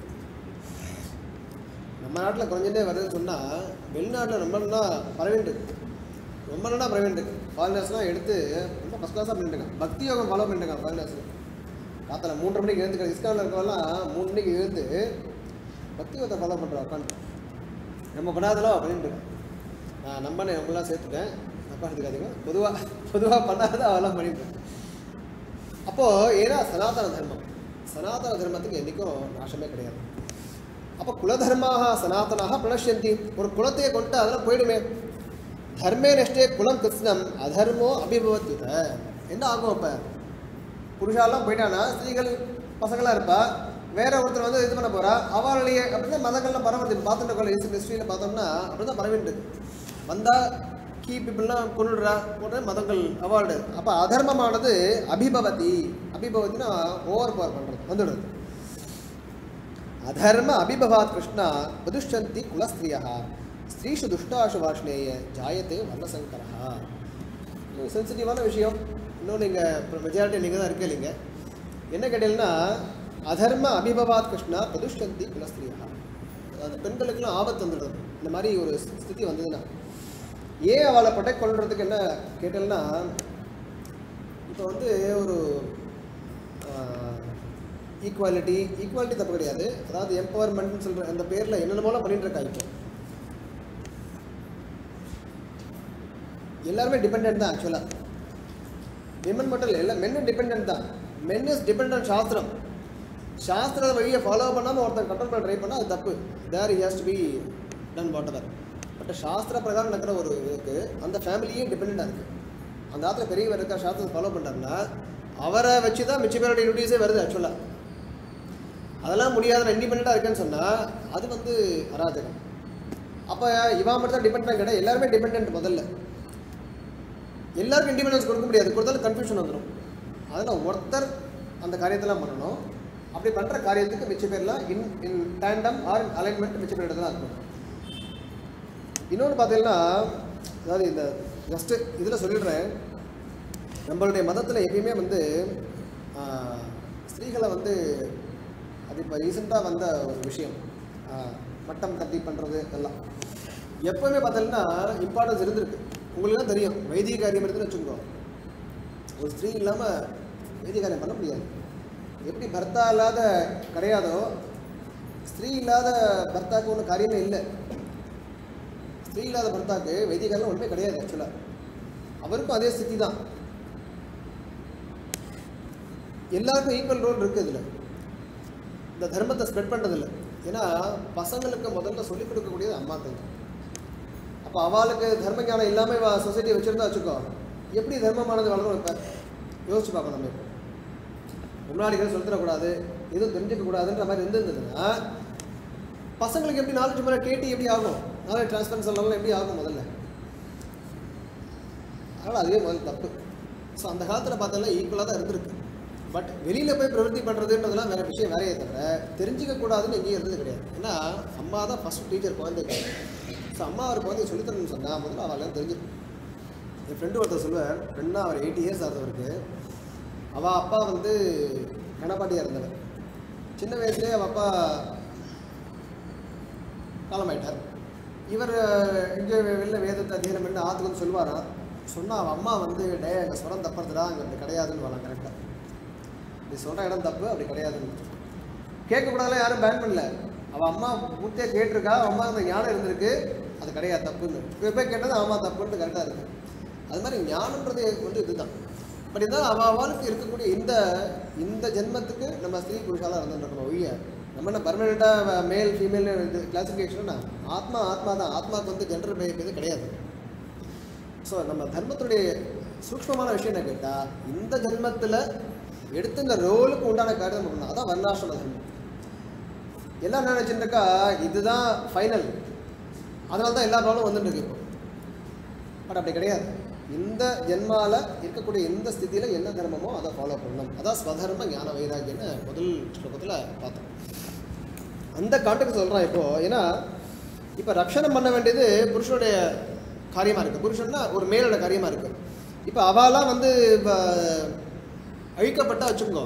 நம்ம நாட்டில் குறைஞ்சிட்டே வருதுன்னு சொன்னால் வெளிநாட்டில் ரொம்ப நல்லா பரவிட்டு இருக்கு ரொம்ப நல்லா பரவிட்டு இருக்கு ஃபாரினர்ஸ்லாம் எடுத்து ரொம்ப ஃபஸ்ட் கிளாஸாக பண்ணிட்டு இருக்காங்க பக்தி யோகம் ஃபாலோ பண்ணிட்டு இருக்காங்க ஃபாரினர்ஸ் காத்தால மூன்றரை மணிக்கு எழுந்துக்கிற இஸ்கானில் இருக்கவெல்லாம் மூணு மணிக்கு எழுந்து பக்தி யோகத்தை ஃபாலோ பண்ணுறோம் உட்காந்து நம்ம பண்ணாதெல்லாம் பண்ணிட்டு இருக்கோம் நான் நம்பனை நம்மளாம் சேர்த்துட்டேன் தப்பா எடுத்துக்காதீங்க பொதுவாக பொதுவாக பண்ணாத அவெல்லாம் பண்ணிட்டு இருக்கேன் அப்போது ஏன்னா சனாதன தர்மம் சனாதன தர்மத்துக்கு என்றைக்கும் நாசமே கிடையாது அப்போ குலதர்மாக சனாதனாக பிரணஷ்யந்தி ஒரு குலத்தையே கொண்டு அதெல்லாம் போயிடுமே தர்மே நஷ்டே குலம் கிருஷ்ணம் அதர்மோ அபிபவத்யுத என்ன ஆகும் அப்போ புருஷாலாம் போயிட்டானா ஸ்திரீகள் பசங்களாக இருப்பா வேற ஒருத்தர் வந்து இது பண்ண போறா அவளையே அப்படின்னா மதங்கள்லாம் பரவுறது பார்த்துட்டு இருக்கோம் ஹிஸ்ட்ரி ஹிஸ்ட்ரியில் பார்த்தோம்னா அப்படி தான் பரவிட்டு வந்தால் கீ பீப்புளெலாம் கொண்டுடுறா உடனே மதங்கள் அவார்டு அப்போ அதர்மமானது அபிபவதி அபிபவத்தினா ஓவர் பவர் பண்ணுறது வந்துடுது அதர்ம அபிபவாத் கிருஷ்ணா பிரதுஷ்டந்தி குலஸ்திரியா ஸ்திரீஷு துஷ்டாஷு வாஷ்ணேய ஜாயத்தே வர்ணசங்கரா இது சென்சிட்டிவான விஷயம் இன்னும் நீங்கள் மெஜாரிட்டி நீங்கள் தான் இருக்கீங்க என்ன கேட்டீங்கன்னா அதர்ம அபிபவாத் கிருஷ்ணா பிரதுஷ்டந்தி குலஸ்திரியா அந்த பெண்களுக்கெல்லாம் ஆபத்து வந்துடுது இந்த மாதிரி ஒரு ஸ்திதி வந்ததுன்னா ஏன் அவளை ப்ரொடெக்ட் பண்ணுறதுக்கு என்ன கேட்டேன்னா இப்போ வந்து ஒரு ஈக்குவாலிட்டி ஈக்குவாலிட்டி தப்பு கிடையாது அதாவது எம்பவர்மெண்ட்னு சொல்கிற அந்த பேரில் என்னென்னமோலாம் பண்ணிட்டு இருக்கா இப்போ எல்லாருமே டிபெண்ட் தான் ஆக்சுவலாக விமன் மட்டும் இல்லை எல்லாம் மென்னும் டிபெண்ட் தான் மென் இஸ் டிபெண்ட் ஆன் சாஸ்திரம் சாஸ்திர வழியை ஃபாலோ பண்ணாமல் ஒருத்தன் கண்ட்ரோல் பண்ண ட்ரை பண்ணால் அது தப்பு there has to be done whatever எவர் பட் சாஸ்திர பிரகாரம் நடக்கிற ஒரு இதுக்கு அந்த ஃபேமிலியே டிபெண்ட்டாக இருக்குது அந்த ஆத்துல பெரியவர் இருக்கா சாஸ்திரத்தை ஃபாலோ பண்ணுறாருன்னா அவரை வச்சு தான் மிச்ச பேரோட டியூட்டிஸே வருது ஆக்சுவலாக அதெல்லாம் முடியாத இண்டிபெண்ட்டாக இருக்கேன்னு சொன்னால் அது வந்து அராஜகம் அப்போ இவன் மட்டும் தான் டிபெண்ட் கிடையாது எல்லாருமே டிபெண்ட் முதல்ல எல்லாருக்கும் இண்டிபெண்டன்ஸ் கொடுக்க முடியாது கொடுத்தாலும் கன்ஃபியூஷன் வந்துடும் அதில் ஒருத்தர் அந்த காரியத்தெல்லாம் பண்ணணும் அப்படி பண்ணுற காரியத்துக்கு மிச்ச பேர்லாம் in in tandem are in alignment மிச்ச பேர் தான் இருக்கணும் இன்னொன்று பார்த்தீங்கன்னா அதாவது இந்த ஜஸ்ட்டு இதில் சொல்லிடுறேன் நம்மளுடைய மதத்தில் எப்பயுமே வந்து ஆஹ், ஸ்திரீகளை வந்து அது இப்போ ரீசெண்டாக வந்த ஒரு விஷயம் ஆஹ், மட்டம் தட்டி பண்ணுறது இதெல்லாம் எப்போவுமே பார்த்தீங்கன்னா இம்பார்ட்டன்ஸ் இருந்திருக்கு உங்களுக்கு தான் தெரியும் வைதிக காரியம் எடுத்துன்னு வச்சுக்கோ ஒரு ஸ்திரீ இல்லாமல் வைதிக காரியம் பண்ண முடியாது எப்படி பர்த்தா இல்லாத கிடையாதோ ஸ்திரீ இல்லாத பர்த்தாக்கு ஒன்றும் காரியமே இல்லை ஸ்திரீ இல்லாத பர்த்தாக்கு வைதிக காரியம் ஒன்றுமே கிடையாது ஆக்சுவலாக அவருக்கும் அதே ஸ்திதி தான் எல்லாருக்கும் ஈக்குவல் ரோல் இருக்குது இதில் இந்த தர்மத்தை ஸ்ப்ரெட் பண்ணுறதில்ல ஏன்னா பசங்களுக்கு முதல்ல சொல்லிக் கொடுக்கக்கூடியது அம்மாக்கள் தான் அப்போ அவளுக்கு தர்ம ஞானம் இல்லாமல் இவ சொசைட்டி வச்சுருந்தா வச்சுக்கோ எப்படி தர்மமானது வளரும் இப்போ யோசிச்சு பார்க்கணும் நம்ம இப்போ முன்னாடிகள் சொல்லித்தரக்கூடாது எதுவும் தெரிஞ்சுக்கக்கூடாதுன்ற மாதிரி இருந்திருந்ததுன்னா பசங்களுக்கு எப்படி நாலேஜ் மேலே கேட்டு எப்படி ஆகும் நாலேஜ் டிரான்ஸ்பரன்ஸ் எல்லாம் எப்படி ஆகும் முதல்ல அதனால் அதுவே முதல்ல தப்பு ஸோ அந்த காலத்தில் பார்த்தாலும் ஈக்குவலாக தான் இருந்திருக்கு பட் வெளியில் போய் பிரவൃத்தி பண்ணுறதுன்றதுலாம் வேறு விஷயம் வேறையே தவிர தெரிஞ்சிக்க கூடாதுன்னு எங்கேயும் இருந்தது கிடையாது ஏன்னா அம்மா தான் ஃபஸ்ட் டீச்சர் குழந்தைக்கு ஸோ அம்மா அவர் குழந்தைய சொல்லித்தரணும்னு சொன்னால் முதல்ல அவெல்லாம் தெரிஞ்சிருக்கும் என் ஃப்ரெண்டு ஒருத்தர் சொல்லுவார் ஃப்ரெண்டாக அவர் எயிட் இயர்ஸ் ஆகுது அவள் அப்பா வந்து கணப்பாட்டியாக இருந்தவர் சின்ன வயசுலேயே அவள் அப்பா காலமாயிட்டார் இவர் இங்கே வெளில வேதத்தை அத்தியனம் பண்ணி ஆற்றுக்கு வந்து சொல்லுவாராம் சொன்னால் அவன் அம்மா வந்து டே அங்கே சுரம் தப்புறதுடா அங்கே அப்படி கிடையாதுன்னு வரலாம் கரெக்டாக நீ சொல்கிற இடம் தப்பு அப்படி கிடையாதுன்னு கேட்கக்கூடாதுலாம் யாரும் பேன் பண்ணல அவள் அம்மா பூர்த்தியாக கேட்டிருக்கா அவன் அம்மா அந்த ஞானம் இருந்திருக்கு அது கிடையாது தப்புன்னு இப்போ போய் கேட்டது ஆமாம் தப்புன்னு கரெக்டாக இருக்குது அது மாதிரி ஞானன்றது வந்து இதுதான் பட் இருந்தாலும் அவள் அவளுக்கு இருக்கக்கூடிய இந்த இந்த ஜென்மத்துக்கு நம்ம ஸ்திரீ புருஷாலாம் இருந்துருக்கணும் ஒழிய நம்ம என்ன பர்மனெண்ட்டாக மேல் ஃபீமேல் இது கிளாசிஃபிகேஷன்னா ஆத்மா ஆத்மா தான் ஆத்மாவுக்கு வந்து ஜென்டர் இது கிடையாது ஸோ நம்ம தர்மத்துடைய சூக்ஷ்மமான விஷயம் என்ன கேட்டால் இந்த ஜென்மத்தில் எடுத்த இந்த ரோலுக்கு உண்டான காரியம் பண்ணணும் அதான் வர்ணாசிரம தர்மம் எல்லாம் என்ன நினச்சிட்டு இருக்கா இதுதான் ஃபைனல் அதனால தான் எல்லா ப்ராப்ளம் வந்துட்டு இருக்கு இப்போ பட் அப்படி கிடையாது இந்த ஜென்மால இருக்கக்கூடிய எந்த ஸ்திதியில் என்ன தர்மமோ அதை ஃபாலோ பண்ணணும் அதான் ஸ்வதர்ம ஞான வைராகியன்னு முதல் ஸ்லோகத்தில் பார்த்தோம் அந்த கான்டெக்ட் சொல்கிறான் இப்போ ஏன்னா இப்போ ரக்ஷணம் பண்ண வேண்டியது புருஷனுடைய காரியமாக இருக்குது புருஷன்னா ஒரு மேலோட காரியமாக இருக்குது இப்போ அவாலாம் வந்து இப்போ அழிக்கப்பட்டா வச்சுக்கோ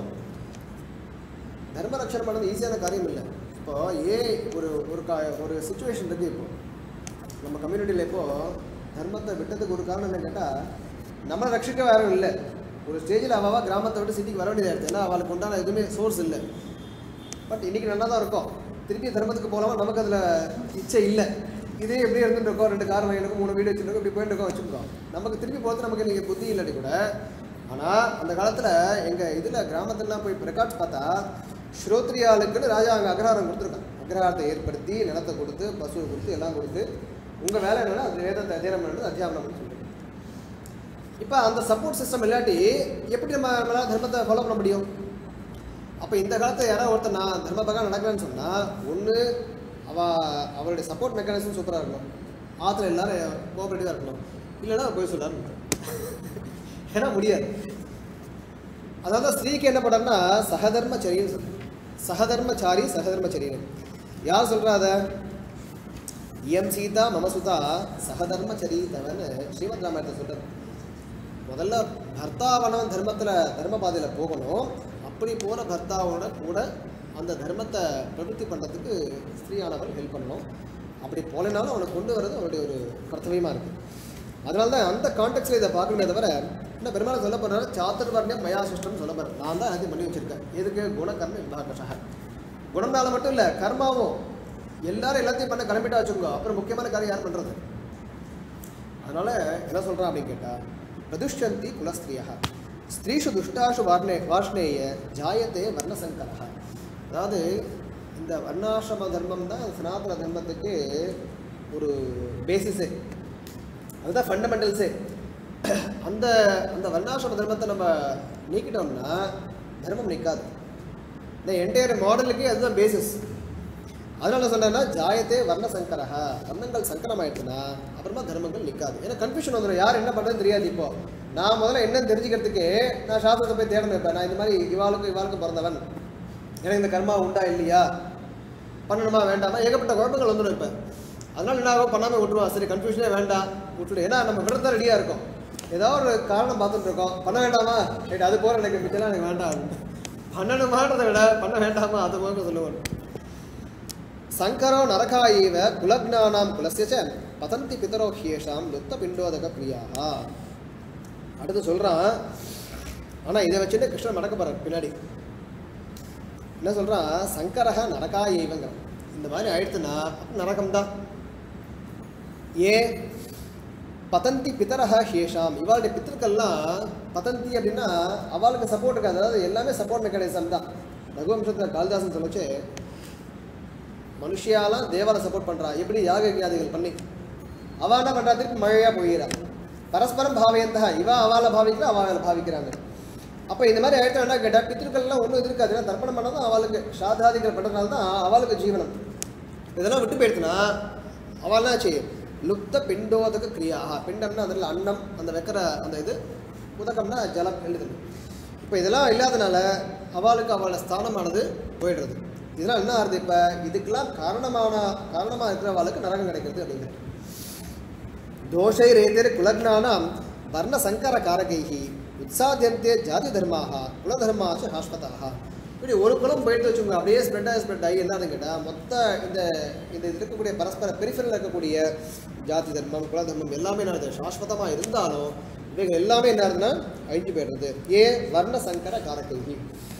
தர்ம ரட்சணம் பண்ணது ஈஸியான காரியம் இல்லை இப்போ ஏ ஒரு ஒரு கா ஒரு சுச்சுவேஷன் இருக்குது இப்போ நம்ம கம்யூனிட்டியில் இப்போ தர்மத்தை விட்டதுக்கு ஒரு காரணம் என்ன கேட்டால் நம்மளை ரட்சிக்க யாரும் இல்லை ஒரு ஸ்டேஜில் அவாவா கிராமத்தை விட்டு சிட்டிக்கு வர வேண்டியதாக இருக்குது ஏன்னா அவளுக்கு உண்டான எதுவுமே சோர்ஸ் இல்லை பட் இன்றைக்கி நல்லா தான் இருக்கும் திருப்பி தர்மத்துக்கு போகலாமா நமக்கு அதில் இச்சை இல்லை இதே எப்படி இருந்துட்டு இருக்கோம் ரெண்டு கார் வாங்கிருக்கோம் மூணு வீடு வச்சுருக்கோம் இப்படி போயிட்டு இருக்கோம் வச்சுருக்கோம் நமக்கு திருப்பி போகிறது நமக்கு இன்றைக்கி புத்தி இல்லாட்டி கூட ஆனால் அந்த காலத்தில் எங்கள் இதில் கிராமத்துலலாம் போய் ரெக்கார்ட்ஸ் பார்த்தா ஸ்ரோத்ரியாளுக்குன்னு ராஜா அங்கே அக்ரஹாரம் கொடுத்துருக்கான் அக்ரஹாரத்தை ஏற்படுத்தி நிலத்தை கொடுத்து பசுவை கொடுத்து எல்லாம் கொடுத்து உங்கள் வேலை என்னன்னா அந்த வேதத்தை அத்தியானம் பண்ணுறது அத்தியானம் பண்ணி சொல்லிட்டு இப்போ அந்த சப்போர்ட் சிஸ்டம் இல்லாட்டி எப்படி நம்ம நம்மளால தர்மத்தை ஃபாலோ பண்ண முடியும் அப்போ இந்த காலத்தில் யாராவது ஒருத்தர் நான் தர்ம பக்கம் நடக்கிறேன்னு சொன்னால் ஒன்று அவ அவருடைய சப்போர்ட் மெக்கானிசம் சூப்பராக இருக்கணும் ஆற்றுல எல்லாரும் கோஆப்ரேட்டிவாக இருக்கணும் இல்லைன்னா அவர் போய் சொல்கிறாரு ஏன்னா முடியாது அதாவது ஸ்திரீக்கு என்ன பண்ணார்னா சகதர்மச்சரின்னு சொல்லு சகதர்மச்சாரி சகதர்மச்சரின்னு யார் சொல்கிறா அதை இயம் சீதா மமசுதா சகதர்மச்சரி தவன்னு ஸ்ரீமத் ராமாயணத்தை சொல்கிறார் முதல்ல பர்த்தாவனம் தர்மத்தில் தர்ம பாதையில் போகணும் அப்படி போகிற பர்த்தாவோட கூட அந்த தர்மத்தை பிரவೃತ್ತಿ பண்ணுறதுக்கு ஸ்திரீயானவர் ஹெல்ப் பண்ணணும் அப்படி போகலைனாலும் அவனை கொண்டு வர்றது அவருடைய ஒரு கர்த்தவியமாக இருக்குது அதனால தான் அந்த கான்டெக்ட்ல இதை பார்க்கணுமே தவிர என்ன பெருமாள் சொல்ல போகிறாரு சாத்துர்வர்ணியம் மயா சிஸ்டம் சொல்ல போகிறேன் நான் தான் எல்லாத்தையும் பண்ணி வச்சிருக்கேன் எதுக்கு குணகர்ம விபாகஷக குணம்னால மட்டும் இல்லை கர்மாவும் எல்லாரும் எல்லாத்தையும் பண்ண கிளம்பிட்டா வச்சுக்கோங்க அப்புறம் முக்கியமான காரியம் யார் பண்ணுறது அதனால என்ன சொல்கிறான் அப்படின்னு கேட்டால் பிரதுஷ்யந்தி குலஸ்திரியா ஸ்திரீஷு துஷ்டாஷு வார்ணே வாஷ்ணேய ஜாயத்தே வர்ணசங்கரா அதாவது இந்த வர்ணாசிரம தர்மம் தான் சனாதன தர்மத்துக்கு ஒரு பேசிஸே அதுதான் ஃபண்டமெண்டல்ஸே அந்த அந்த வர்ணாசிரம தர்மத்தை நம்ம நீக்கிட்டோம்னா தர்மம் நிற்காது இந்த என்டையர் மாடலுக்கே அதுதான் பேசிஸ் அதனால என்ன சொல்றேன்னா ஜாயத்தே வர்ண சங்கரஹா வர்ணங்கள் சங்கரம் ஆயிடுச்சுன்னா அப்புறமா தர்மங்கள் நிற்காது ஏன்னா கன்ஃபியூஷன் வந்துடும் யார் என்ன பண்ணுறதுன்னு தெரியாது இப்போ நான் முதல்ல என்னன்னு தெரிஞ்சுக்கிறதுக்கு நான் சாஸ்திரத்தை போய் தேடணும் இப்போ நான் இந்த மாதிரி இவாளுக்கும் இவாளுக்கும் பிறந்தவன் எனக்கு இந்த கர்மா உண்டா இல்லையா பண்ணணுமா வேண்டாமா ஏகப்பட்ட குழப்பங்கள் வந்துடும் இப்போ அதனால என்ன ஆகும் பண்ணாமல் விட்டுருவா சரி கன்ஃபியூஷனே வேண்டாம் விட்டுடு ஏன்னா நம்ம விடுறதா ரெடியாக இருக்கோம் ஏதாவது ஒரு காரணம் பார்த்துட்டு இருக்கோம் பண்ண வேண்டாமா ரைட் அது போகிற எனக்கு மிச்சம்லாம் எனக்கு வேண்டாம் பண்ணணுமான்றதை விட பண்ண வேண்டாமா அது போக சொல்லுவோம் சங்கரோ நரகாயேவ குலக்னானாம் குலசிய ச பதந்தி பிதரோ ஹியேஷாம் லுத்த பிண்டோதக பிரியாக அடுத்து சொல்கிறான் ஆனால் இதை வச்சுட்டு கிருஷ்ணன் நடக்க போகிறார் பின்னாடி என்ன சொல்கிறான் சங்கரக நரகாயேவங்க இந்த மாதிரி ஆயிடுத்துன்னா அப்ப நரகம்தான் ஏ பதந்தி பிதரஹ ஹேஷாம் இவாளுடைய பித்தர்கள்லாம் பதந்தி அப்படின்னா அவளுக்கு சப்போர்ட் இருக்காது அதாவது எல்லாமே சப்போர்ட் மெக்கானிசம் தான் ரகுவம்சத்தில் காளிதாசன் சொல்லச்சு மனுஷியாலாம் தேவால சப்போர்ட் பண்றா எப்படி யாக யஜ்ஞாதிகள் பண்ணி அவ என்ன பண்றா திருப்பி மழையா போயிடறா பரஸ்பரம் பாவையந்தா இவ அவால பாவிக்கிறா அவால பாவிக்கிறாங்க அப்போ இந்த மாதிரி ஆயிடுத்து என்ன கேட்டால் பித்திருக்கள்லாம் ஒன்றும் இது இருக்காது ஏன்னா தர்ப்பணம் பண்ணால் தான் அவளுக்கு சாதாதிகள் பண்ணுறதுனால தான் அவளுக்கு ஜீவனம் இதெல்லாம் விட்டு போயிடுச்சுன்னா அவள் என்ன செய்யும் லுப்த பிண்டோதக கிரியா பிண்டம்னா அதில் அன்னம் அந்த வைக்கிற அந்த இது உதகம்னா ஜலம் எழுதுது இப்போ இதெல்லாம் இல்லாதனால அவளுக்கு அவளோட ஸ்தானமானது போயிடுறது இதெல்லாம் என்ன ஆகுது இப்போ இதுக்கெல்லாம் காரணமான காரணமாக இருக்கிறவளுக்கு நரகம் கிடைக்கிறது அப்படிங்கிறது தோஷைரேந்திர குலக்னானாம் வர்ண சங்கர காரகைஹி உற்சாத்தியந்தே ஜாதி தர்மாக குலதர்மாச்சு சாஸ்வதாக இப்படி ஒரு குலம் போயிட்டு வச்சுக்கோங்க அப்படியே ஸ்ப்ரெட் ஆகி ஸ்ப்ரெட் ஆகி என்னன்னு கேட்டால் மொத்த இந்த இந்த இது இருக்கக்கூடிய பரஸ்பர பெரிஃபரில் இருக்கக்கூடிய ஜாதி தர்மம் குலதர்மம் எல்லாமே என்ன சாஸ்வதமாக இருந்தாலும் இவைகள் எல்லாமே என்ன ஆகுதுன்னா அழிஞ்சு போயிடுறது ஏ வர்ண சங்கர காரகைஹி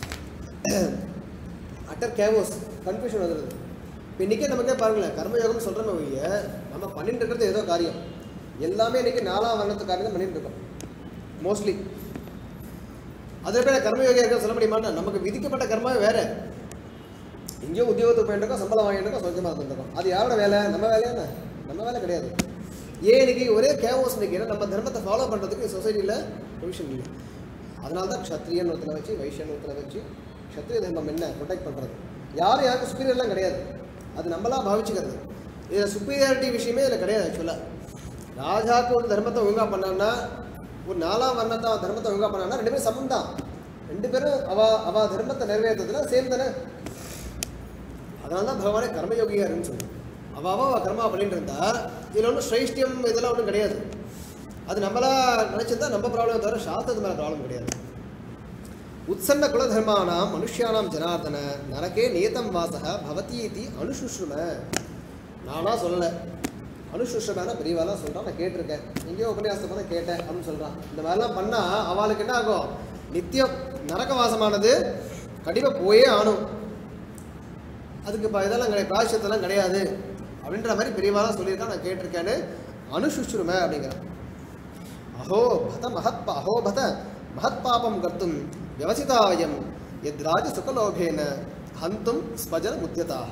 அட்டர் கேவோஸ் கன்ஃபியூஷன் வந்துடுது இப்போ இன்றைக்கே நமக்கே பாருங்களேன் கர்மயோகம்னு சொல்கிறோமே ஒழிய நம்ம பண்ணிட்டு இருக்கிறது ஏதோ காரியம் எல்லாமே இன்றைக்கி நாலாம் வர்ணத்து காரியம் தான் பண்ணிட்டு இருக்கோம் மோஸ்ட்லி அதில் பேர் கர்மயோகியாக இருக்க சொல்ல முடியுமாட்டா நமக்கு விதிக்கப்பட்ட கர்மாவே வேற எங்கேயோ உத்தியோகத்துக்கு போயிட்டு இருக்கோம் சம்பளம் வாங்கிட்டு இருக்கோம் சொந்தமாக இருந்துருக்கோம் அது யாரோட வேலை நம்ம வேலையா என்ன நம்ம வேலை கிடையாது ஏன் இன்னைக்கு ஒரே கேவோஸ் இன்னைக்கு ஏன்னா நம்ம தர்மத்தை ஃபாலோ பண்ணுறதுக்கு சொசைட்டியில் ப்ரொவிஷன் இல்லை அதனால தான் க்ஷத்ரியன் ஒருத்தனை வச்சு வைஷ்யன் ஒருத்தனை வச்சு க்ஷத்ரிய தர்மம் என்ன ப்ரொடெக்ட் பண்ணுறது யாரும் யாருக்கும் சுப்பீரியர்லாம் கிடையாது அது நம்மளா பாவிச்சுக்கிறது இதில் சுப்பீரியாரிட்டி விஷயமே இதில் கிடையாது ஆக்சுவலாக ராஜாவுக்கு ஒரு தர்மத்தை ஒழுங்காக பண்ணான்னா ஒரு நாலாம் வர்ணத்தை அவன் தர்மத்தை ஒழுங்காக பண்ணான்னா ரெண்டு பேரும் சமம் தான் ரெண்டு பேரும் அவ அவ தர்மத்தை நிறைவேற்றதுல சேம் தானே அதனால தான் பகவானே கர்மயோகியாருன்னு சொல்லுவோம் அவ அவ அவ கர்மா பண்ணிட்டு இருந்தா இதில் ஒன்றும் ஸ்ரைஷ்டியம் இதெல்லாம் ஒன்றும் கிடையாது அது நம்மளா நினைச்சிருந்தா நம்ம ப்ராப்ளம் தவிர சாஸ்திரத்து மேலே ப்ராப்ளம் கிடையாது உத்சன்ன குலதர்மானாம் மனுஷ்யானாம் ஜனார்தன நரகே நியதம் வாசக பவதி இதி அனுசுஷ்ரும நானா சொல்லலை அனுசுஷ்ரமான பெரியவாலாம் சொல்கிறான் நான் கேட்டிருக்கேன் எங்கேயோ உபன்யாசத்தை பண்ண கேட்டேன் அப்படின்னு சொல்கிறான் இந்த மாதிரிலாம் பண்ணால் அவளுக்கு என்ன ஆகும் நித்தியம் நரகவாசமானது கண்டிப்பாக போயே ஆணும் அதுக்கு இப்போ இதெல்லாம் கிடையாது பிராயசத்தெல்லாம் கிடையாது அப்படின்ற மாதிரி பெரியவாலாம் சொல்லியிருக்கான் நான் கேட்டிருக்கேன்னு அனுசுஷ்ரும அப்படிங்கிறான் அஹோ பத மகத் அஹோ பத மகத் பாபம் கர்த்தும் வியவசிதாயம் எத் ராஜ சுகலோபேன ஹந்தும் ஸ்பஜன முத்தியதாக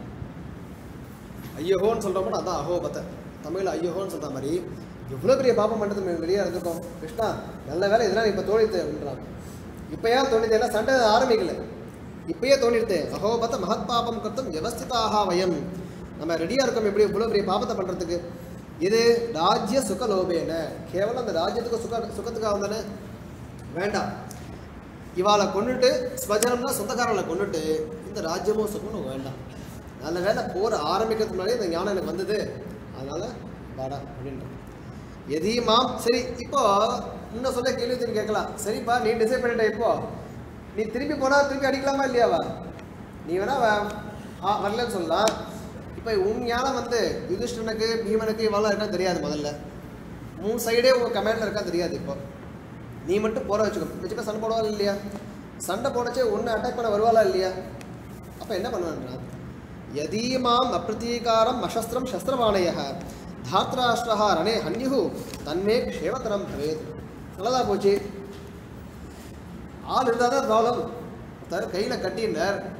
ஐயோன்னு சொல்கிறோம்னா அதான் அஹோபத தமிழில் ஐயோன்னு சொல்கிற மாதிரி எவ்வளோ பெரிய பாப்பம் பண்ணுறது வெளியே இருந்திருக்கோம் கிருஷ்ணா நல்ல வேலை இதெல்லாம் இப்போ தோணித்து அப்படின்றான் இப்போ ஏன் தோணிது ஏன்னா சண்டை ஆரம்பிக்கல இப்பயே தோணிடுது அஹோபத மகத் பாபம் கர்த்தும் வியவஸ்திதாக வயம் நம்ம ரெடியாக இருக்கோம் எப்படி இவ்வளோ பெரிய பாபத்தை பண்ணுறதுக்கு இது ராஜ்ய சுகலோபேன கேவலம் அந்த ராஜ்யத்துக்கு சுக சுகத்துக்காக தானே வேண்டாம் இவாளை கொண்டுட்டு ஸ்வஜனம்னா சொந்தக்காரங்களை கொண்டுட்டு இந்த ராஜ்யமோ சுகமும் வேண்டாம் நல்ல வேலை போர் ஆரம்பிக்கிறதுக்கு முன்னாடியே இந்த ஞானம் எனக்கு வந்தது அதனால வாடா அப்படின்ட்டு எதையுமாம் சரி இப்போ இன்னும் சொல்ல கேள்வி திரும்பி கேட்கலாம் சரிப்பா நீ டிசைட் பண்ணிட்ட இப்போ நீ திருப்பி போனா திருப்பி அடிக்கலாமா இல்லையாவா நீ வேணா வ- ஆ வரலன்னு சொல்லலாம் இப்போ உன் ஞானம் வந்து யுதிஷ்டனுக்கு பீமனுக்கு இவ்வளோ இருக்கா தெரியாது முதல்ல உன் சைடே உன் கமெண்ட்ல இருக்கா தெரியாது இப்போ நீ மட்டும் போற வச்சுக்கோ வச்சுக்க சண்டை போடுவாள் இல்லையா சண்டை போடச்சே ஒன்று அட்டாக் பண்ண வருவாளா இல்லையா அப்போ என்ன பண்ணுவான்றா யதீமாம் அப்பிரதீகாரம் அசஸ்திரம் சஸ்திரபாணய தாத்ராஷ்டிரா ரணே ஹன்யு தன்மே க்ஷேமத்தரம் பவேத் நல்லதா போச்சு ஆள் இருந்தால் தான் ப்ராப்ளம் தவிர கையில் கட்டினார்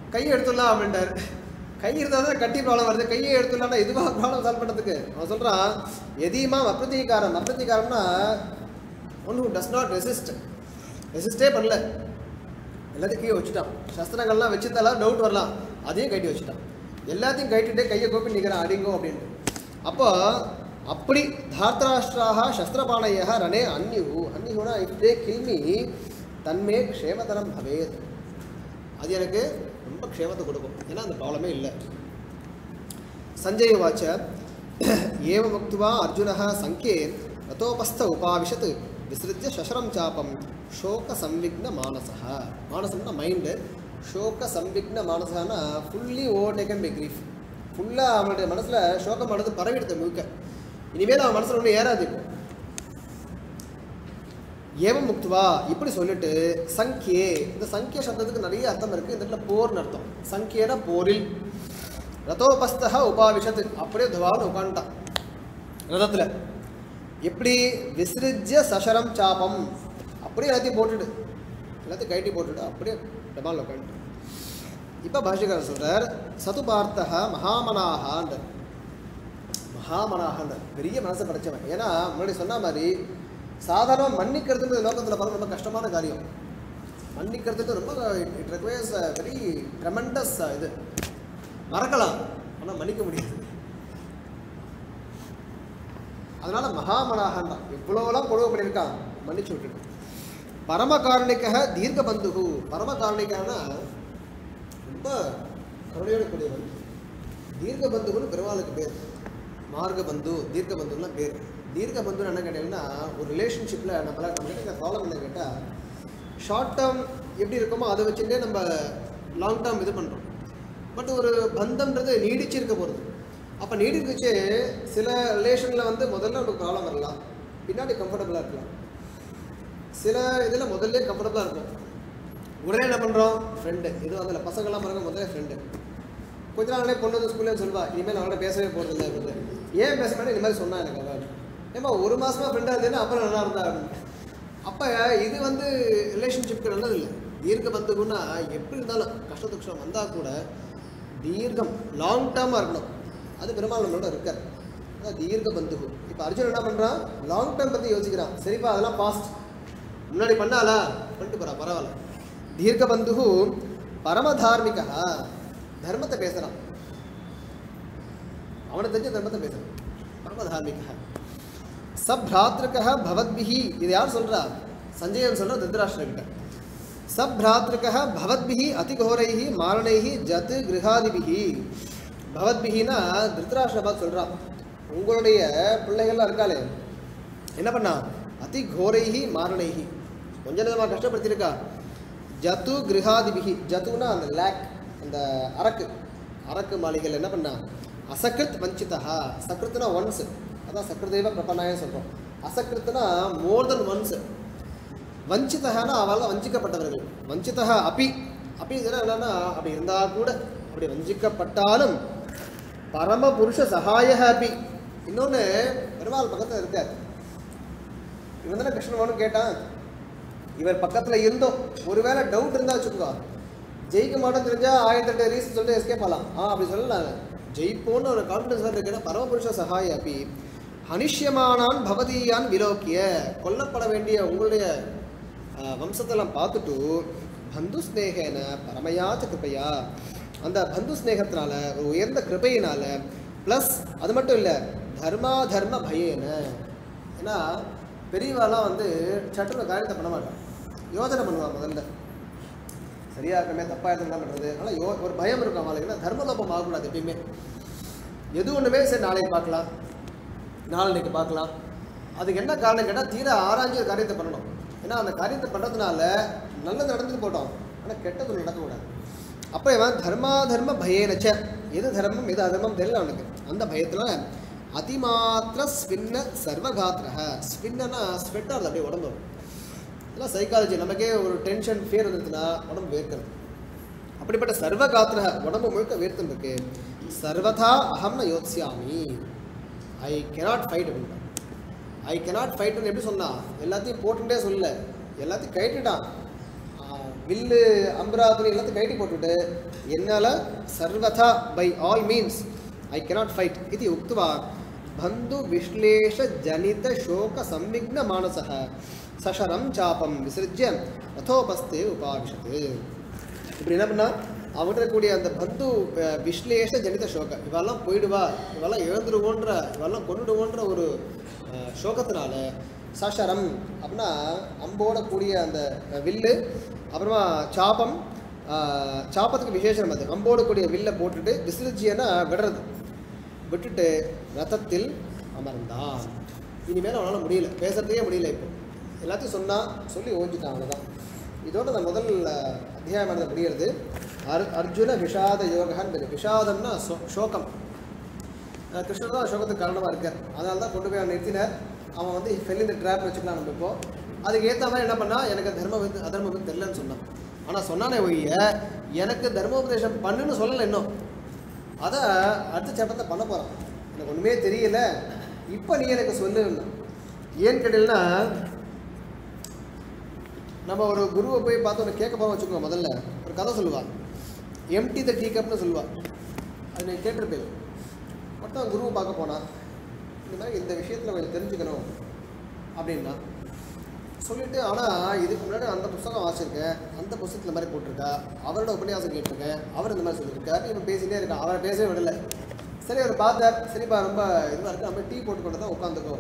கையை எடுத்துடலாம் அப்படின்ட்டார் கை இருந்தால் தான் கட்டி ப்ராப்ளம் வருது கையை எடுத்துடலாம்னா இதுவாக ப்ராப்ளம் சால்வ் பண்ணுறதுக்கு அவன் சொல்கிறான் எதியமா அப்பிரத்திகாரம் அப்பிரத்திகாரம்னா one who does not resist ரெசிஸ்டே பண்ணல எல்லாத்தையும் கீழே வச்சுட்டான் சஸ்திரங்கள்லாம் வச்சுருந்தாலும் டவுட் வரலாம் அதையும் கட்டி வச்சுட்டான் எல்லாத்தையும் கட்டிட்டு கையை கோப்பி நிற்கிறான் அடிங்கோ அப்படின்ட்டு அப்போ அப்படி தார்த்தராஷ்டிராக சஸ்திரபாணைய ரணே அந்நியு அந்நியுனா இஃப் தே கில்மி தன்மே க்ஷேமதரம் பவேத் அது எனக்கு ரொம்ப க்ஷேமத்தை கொடுக்கும் ஏன்னா அந்த ப்ராப்ளமே இல்லை சஞ்சய வாச்ச ஏவ முக்துவா அர்ஜுனः சங்கே ரதோபஸ்த உபாவிஷத் விசிருத்திய சசரம் சாப்பம் ஷோக சம்விக்ன மானசः மானசம்னா மைண்டு ஷோக சம்விக்ன மானசனா fully overtaken by grief ஃபுல்லாக அவனுடைய மனசில் சோகமானது பரவிடுது முழுக்க இனிமேல் அவன் மனசில் ஒன்றும் ஏறாது இப்போ ஏவம் முக்துவா இப்படி சொல்லிட்டு சங்கியே இந்த சங்கிய சப்தத்துக்கு நிறைய அர்த்தம் இருக்கு இந்த இடத்துல போர்னு அர்த்தம் சங்கியன போரில் ரதோபஸ்தக உபாவிஷத்து அப்படியே துவான்னு உட்காந்துட்டான் ரதத்தில் எப்படி விசிறிஜ்ய சசரம் சாபம் அப்படியே எல்லாத்தையும் போட்டுடு எல்லாத்தையும் கைட்டி போட்டுடு அப்படியே டபால் உட்காந்துட்டு இப்போ பாஷிகர் சொல்றார் சது பார்த்தக மகாமனாகான்ற மகாமனாகன்ற பெரிய மனசை படைச்சவன் ஏன்னா முன்னாடி சொன்ன மாதிரி சாதாரண மன்னிக்கிறதுன்றது லோகத்தில் பாருங்க ரொம்ப கஷ்டமான காரியம் மன்னிக்கிறதுக்கு ரொம்ப இட் ரெக்வயர்ஸ் வெரி ட்ரெமெண்டஸ் இது மறக்கலாம் ஆனால் மன்னிக்க முடியாது அதனால மகாமனாகண்டா எவ்வளோலாம் கொடுமை பண்ணியிருக்கான் மன்னிச்சு விட்டுட்டு பரமகாரணிக்க தீர்க்க பந்துகு பரமகாரணிக்கான ரொம்ப கருணையோட கூடியவன் தீர்க்க பந்துகுன்னு பெருமாளுக்கு பேர் மார்க்க பந்து தீர்க்க பந்துலாம் பேர் தீர்க்க பந்துன்னு என்ன கேட்டீங்கன்னா ஒரு ரிலேஷன்ஷிப்பில் நம்மளால் நம்ம கிட்ட ப்ராப்ளம் என்ன கேட்டால் ஷார்ட் டேர்ம் எப்படி இருக்குமோ அதை வச்சுட்டே நம்ம லாங் டேர்ம் இது பண்ணுறோம் பட் ஒரு பந்தம்ன்றது நீடிச்சு இருக்க போகிறது அப்போ நீடிச்சு சில ரிலேஷனில் வந்து முதல்ல நமக்கு ப்ராப்ளம் வரலாம் பின்னாடி கம்ஃபர்டபுளாக இருக்கலாம் சில இதில் முதல்ல கம்ஃபர்டபுளாக இருக்கும் உடனே என்ன பண்ணுறோம் ஃப்ரெண்டு இது அதில் பசங்கள்லாம் பாருங்க முதல்ல ஃப்ரெண்டு கொஞ்ச நாளே பொண்ணு வந்து ஸ்கூல்லேயே சொல்வா இனிமேல் அவங்கள்ட்ட பேசவே போகிறது இல்லை அப்படின்னு ஏன் பேச மாட்டேன் இந்த மாதிரி சொன்னா எனக்கு அவள் ஏமா ஒரு மாசமா ஃப்ரெண்டாக இருந்தேன்னா அப்புறம் நல்லா இருந்தா அப்படின்னு அப்போ இது வந்து ரிலேஷன்ஷிப்க்கு நல்லது இல்லை தீர்க்க பந்துக்குன்னா எப்படி இருந்தாலும் கஷ்ட துக்கம் வந்தால் கூட தீர்க்கம் லாங் டேர்மாக இருக்கணும் அது பெருமாள் நம்மளோட இருக்கார் அதான் தீர்க்க பந்துகு இப்போ அர்ஜுன் என்ன பண்ணுறான் லாங் டேர்ம் பற்றி யோசிக்கிறான் சரிப்பா அதெல்லாம் பாஸ்ட் முன்னாடி பண்ணாலா பண்ணிட்டு போறா பரவாயில்ல தீர்க்க பந்துகு பரமதார்மிகா தர்மத்தை பேசுகிறான் அவனை தெரிஞ்ச தர்மத்தை பேசுகிறான் பரமதார்மிகா சப்ராத்ருக்கா பவத்பிஹி இது யார் சொல்றா சஞ்சயன் சொல்ற திருதராஷ்டிரகிட்ட சப்ராத்ருக்கா பவத்பிஹி அதிகோரைஹி மாரணைஹி ஜத் கிருஹாதிபிஹி பவத்பிஹினா திருதராஷ்டிர பார்த்து சொல்றான் உங்களுடைய பிள்ளைகள்லாம் இருக்காளே என்ன பண்ணா அதி கோரைஹி மாரணைஹி கொஞ்ச நேரமாக கஷ்டப்படுத்தியிருக்கா ஜத்து கிருஹாதிபிகி ஜத்துனா அந்த லேக் அந்த அரக்கு அரக்கு மாளிகையில் என்ன பண்ணா அசக்கிருத் வஞ்சிதா சக்ருத்னா ஒன்ஸ் அதான் சக்ருதேவ பிரபன்னாய சொல்கிறோம் அசக்கிருத்னா மோர் தென் ஒன்ஸ் வஞ்சிதகானா அவளால் வஞ்சிக்கப்பட்டவர்கள் வஞ்சிதா அப்பி அப்படி இதெல்லாம் என்னன்னா அப்படி இருந்தால் கூட அப்படி வஞ்சிக்கப்பட்டாலும் பரம புருஷ சகாய அப்பி இன்னொன்று பெருமாள் பக்கத்தில் இருக்கார் இவன் தானே கிருஷ்ணவானு கேட்டான் இவர் பக்கத்தில் இருந்தோம் ஒருவேளை டவுட் இருந்தால் வச்சுக்கோ ஜெயிக்க மாட்டோம் தெரிஞ்சா ஆயிரத்தி எட்டு ரீசன் சொல்லிட்டு எஸ்கேப் ஆகலாம் ஆ அப்படி சொல்லலாம் ஜெயிப்போன்னு ஒரு கான்ஃபிடன்ஸ் இருக்குன்னா பரமபுருஷ சகாய அப்பி அனிஷ்யமானான் பவதீயான் விலோக்கிய கொல்லப்பட வேண்டிய உங்களுடைய ஆ, வம்சத்தெல்லாம் பார்த்துட்டு பந்து ஸ்நேகன பரமையாச்ச கிருபையா அந்த பந்து ஸ்நேகத்தினால ஒரு உயர்ந்த கிருபையினால ப்ளஸ் அது மட்டும் இல்லை தர்மா தர்ம பயேன ஏன்னா பெரியவாலாம் வந்து சட்டுன காரியத்தை பண்ண மாட்டான் யோசனை பண்ணுவான் முதல்ல சரியா இருக்கமே தப்பா இருக்கு என்ன பண்ணுறது ஆனால் யோ ஒரு பயம் இருக்கும் அவங்களுக்கு ஏன்னா தர்மலோபம் ஆகக்கூடாது எப்பயுமே எது ஒன்றுமே சரி நாளைக்கு பார்க்கலாம் நாளைக்கு பார்க்கலாம் அதுக்கு என்ன காரணம் கேட்டால் தீர ஆராய்ச்சி ஒரு காரியத்தை பண்ணணும் ஏன்னா அந்த காரியத்தை பண்ணுறதுனால நல்லது நடந்துட்டு போட்டோம் ஆனால் கெட்டது நடக்கக்கூடாது அப்போ இவன் தர்மா தர்ம பயனச்ச எது தர்மம் எது அதர்மம் தெரியல அவனுக்கு அந்த பயத்தில் அதிமாத்திர ஸ்பின்ன சர்வகாத்திரக ஸ்பின்னா ஸ்வெட் ஆகுது அப்படியே உடம்பு இதெல்லாம் சைக்காலஜி நமக்கே ஒரு டென்ஷன் ஃபியர் இருந்துச்சுன்னா உடம்பு வேர்க்கிறது அப்படிப்பட்ட சர்வகாத்திர உடம்பு முழுக்க வேர்த்துன்னு இருக்கு சர்வதா அகம் ந யோசியாமி ஐ கெனாட் ஃபைட் அப்படின்னா ஐ கெனாட் ஃபைட்னு எப்படி சொன்னா எல்லாத்தையும் போட்டுட்டே சொல்லல எல்லாத்தையும் கைட்டுட்டான் வில்லு அம்பராதுனி எல்லாத்தையும் கைட்டி போட்டுட்டு என்னால் சர்வதா by all means I cannot fight இது உக்துவா பந்து விஸ்லேஷ ஜனித சோக சம்விக்ன மானசः சஷரம் சாபம் விசிருஜ்ய ரதோபஸ்தே உபாவிஷத்து இப்படி என்ன பண்ணா அவங்ககிட்ட இருக்கக்கூடிய அந்த பந்து அஹ், விஸ்லேஷ ஜனித சோக இவெல்லாம் போயிடுவா இவெல்லாம் இழந்துடுவோன்ற இவெல்லாம் கொண்டுடுவோன்ற ஒரு அஹ், சோகத்தினால சஷரம் அப்படின்னா அம்போட கூடிய அந்த அஹ், வில்லு அப்புறமா சாபம் அஹ், சாப்பத்துக்கு விசேஷம் அது அம்போட கூடிய வில்லை போட்டுட்டு விசிறிஜியனா விடுறது விட்டுட்டு ரதத்தில் அமர்ந்தான் இனிமேல் அவனால் முடியல பேசுறதுக்கே முடியல இப்போ எல்லாத்தையும் சொன்னால் சொல்லி ஓஞ்சிட்டான் அவ்வளோதான் இதோட அந்த முதல் அஹ், அத்தியாயமானது முடிகிறது அர் அர்ஜுன விஷாத யோகான்னு பேர் விஷாதம்னா சோ சோகம் அஹ் கிருஷ்ணர் தான் சோகத்துக்கு காரணமாக இருக்கார் அதனால தான் கொண்டு போய் அவன் நிறுத்தினார் அவன் வந்து ஃபெல் இந்த ட்ராப் வச்சுக்கலாம் நம்ம இப்போ அதுக்கு ஏற்ற மாதிரி என்ன பண்ணா எனக்கு தர்ம வித்து அதர்ம வித்து தெரியலன்னு சொன்னான் ஆனால் சொன்னானே ஒழிய எனக்கு தர்மோபதேசம் பண்ணுன்னு சொல்லலை இன்னும் அதை அடுத்த சட்டத்தை பண்ண போகிறான் எனக்கு ஒன்றுமே தெரியல இப்போ நீ எனக்கு சொல்லுன்னா ஏன்னு கேட்டீங்கன்னா நம்ம ஒரு குருவை போய் பார்த்து ஒன்று கேட்க போகிறோம் வச்சுக்கோங்க முதல்ல ஒரு கதை சொல்லுவா எம்டி த டீ கப்னு சொல்லுவா அது நீ கேட்டிருப்பேன் மட்டும் குருவை பார்க்க போனா இந்த மாதிரி இந்த விஷயத்தில் கொஞ்சம் தெரிஞ்சுக்கணும் அப்படின்னா சொல்லிட்டு ஆனால் இதுக்கு முன்னாடி அந்த புஸ்தகம் வாசிச்சிருக்கேன் அந்த புஸ்தகத்தில் மாதிரி போட்டிருக்கா அவரோட உபன்யாசம் கேட்டிருக்கேன் அவர் இந்த மாதிரி சொல்லியிருக்காரு இவன் பேசிட்டே இருக்கான் அவரை பேசவே விடல சரி அவர் பார்த்தார் சரிப்பா ரொம்ப இதுவாக இருக்கு நம்ம டீ போட்டு கொண்டு தான் உட்காந்துக்கோ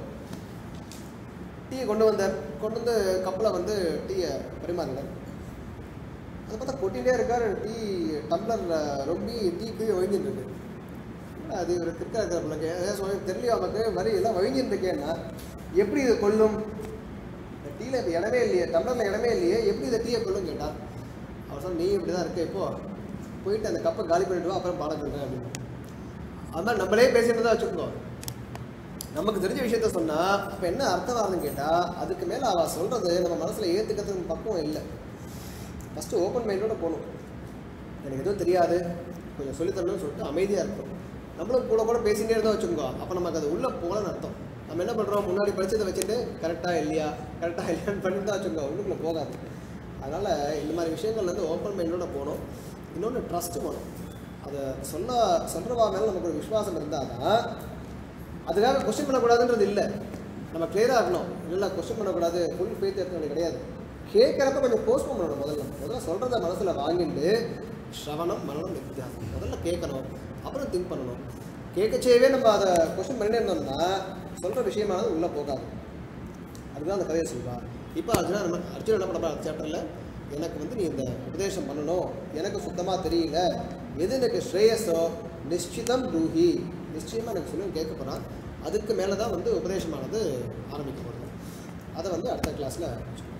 டீயை கொண்டு வந்தார் கொண்டு வந்து கப்பில் வந்து டீயை பரிமாறினார் அதை பார்த்தா கொட்டிகிட்டே இருக்கார் டீ டம்ளர் ரொம்பி டீ கீழே ஒழிஞ்சிட்டு இருக்கு என்னடா அது ஒரு கிற்கா இருக்கிற பிள்ளைக்கு ஏதாவது சொல்லி தெரியல அவனுக்கு வரி எல்லாம் ஒழிஞ்சிட்டு இருக்கேன்னா எப்படி இது கொல்லும் இந்த டீயில் இப்போ இடமே இல்லையே டம்ளரில் இடமே இல்லையே எப்படி இந்த டீயை கொல்லும் கேட்டான் அவர் சொன்ன நீ இப்படி தான் இருக்க இப்போ போயிட்டு அந்த கப்பை காலி பண்ணிட்டு வா அப்புறம் பாடம் சொல்கிறேன் அப்படின்னு அது மாதிரி நம்மளே பேசிட்டு தான் வச்சுக்கோ நமக்கு தெரிஞ்ச விஷயத்த சொன்னா அப்போ என்ன அர்த்தம் வருதுன்னு கேட்டால் அதுக்கு மேலே அவள் சொல்கிறது நம்ம மனசில் ஏற்றுக்கிறதுக்கு பக்குவம் இல்லை ஃபஸ்ட்டு ஓப்பன் மைண்டோட போகணும் எனக்கு எதுவும் தெரியாது கொஞ்சம் சொல்லித்தரணும்னு சொல்லிட்டு அமைதியாக இருக்கும் நம்மளும் கூட கூட பேசிகிட்டே இருந்தால் வச்சுக்கோங்க அப்போ நமக்கு அது உள்ளே போகலன்னு அர்த்தம் நம்ம என்ன பண்ணுறோம் முன்னாடி படிச்சதை வச்சுட்டு கரெக்டாக இல்லையா கரெக்டாக இல்லையான்னு பண்ணிட்டு தான் வச்சுக்கோங்க உள்ளுக்குள்ளே போகாது அதனால் இந்த மாதிரி விஷயங்கள் வந்து ஓப்பன் மைண்டோட போகணும் இன்னொன்று ட்ரஸ்ட்டு போகணும் அதை சொல்ல சொல்கிறவா மேலே நமக்கு ஒரு விசுவாசம் இருந்தால் தான் அதுக்காக கொஸ்டின் பண்ணக்கூடாதுன்றது இல்லை நம்ம கிளியராக இருக்கணும் இல்லை கொஸ்டின் பண்ணக்கூடாது ஃபுல் ஃபேத் எடுக்கணும் கிடையாது கேட்குறப்ப கொஞ்சம் போஸ்ட்போன் பண்ணணும் முதல்ல முதல்ல சொல்கிறத மனசில் வாங்கிட்டு ஸ்ரவணம் மரணம் வித்தியாசம் முதல்ல கேட்கணும் அப்புறம் திங்க் பண்ணணும் கேட்கச்சேவே நம்ம அதை கொஸ்டின் பண்ணிட்டே இருந்தோம்னா சொல்கிற விஷயமானது உள்ளே போகாது அதுதான் அந்த கதையை சொல்வா இப்போ அர்ஜுனா நம்ம அர்ஜுன் என்ன பண்ண அடுத்த சாப்டரில் எனக்கு வந்து நீ இந்த உபதேசம் பண்ணணும் எனக்கு சுத்தமாக தெரியல எது எனக்கு ஸ்ரேயஸோ நிச்சிதம் ரூஹி நிச்சயமாக எனக்கு சொல்லி கேட்க போகிறான் அதுக்கு மேலே தான் வந்து உபதேசமானது ஆரம்பிக்க போகிறது அதை வந்து அடுத்த கிளாஸில்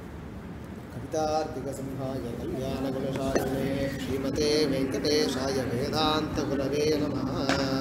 कवितार्किकसंहाय कल्याणगुणशालिने श्रीमते वेङ्कटेशाय वेदान्तगुरवे नमः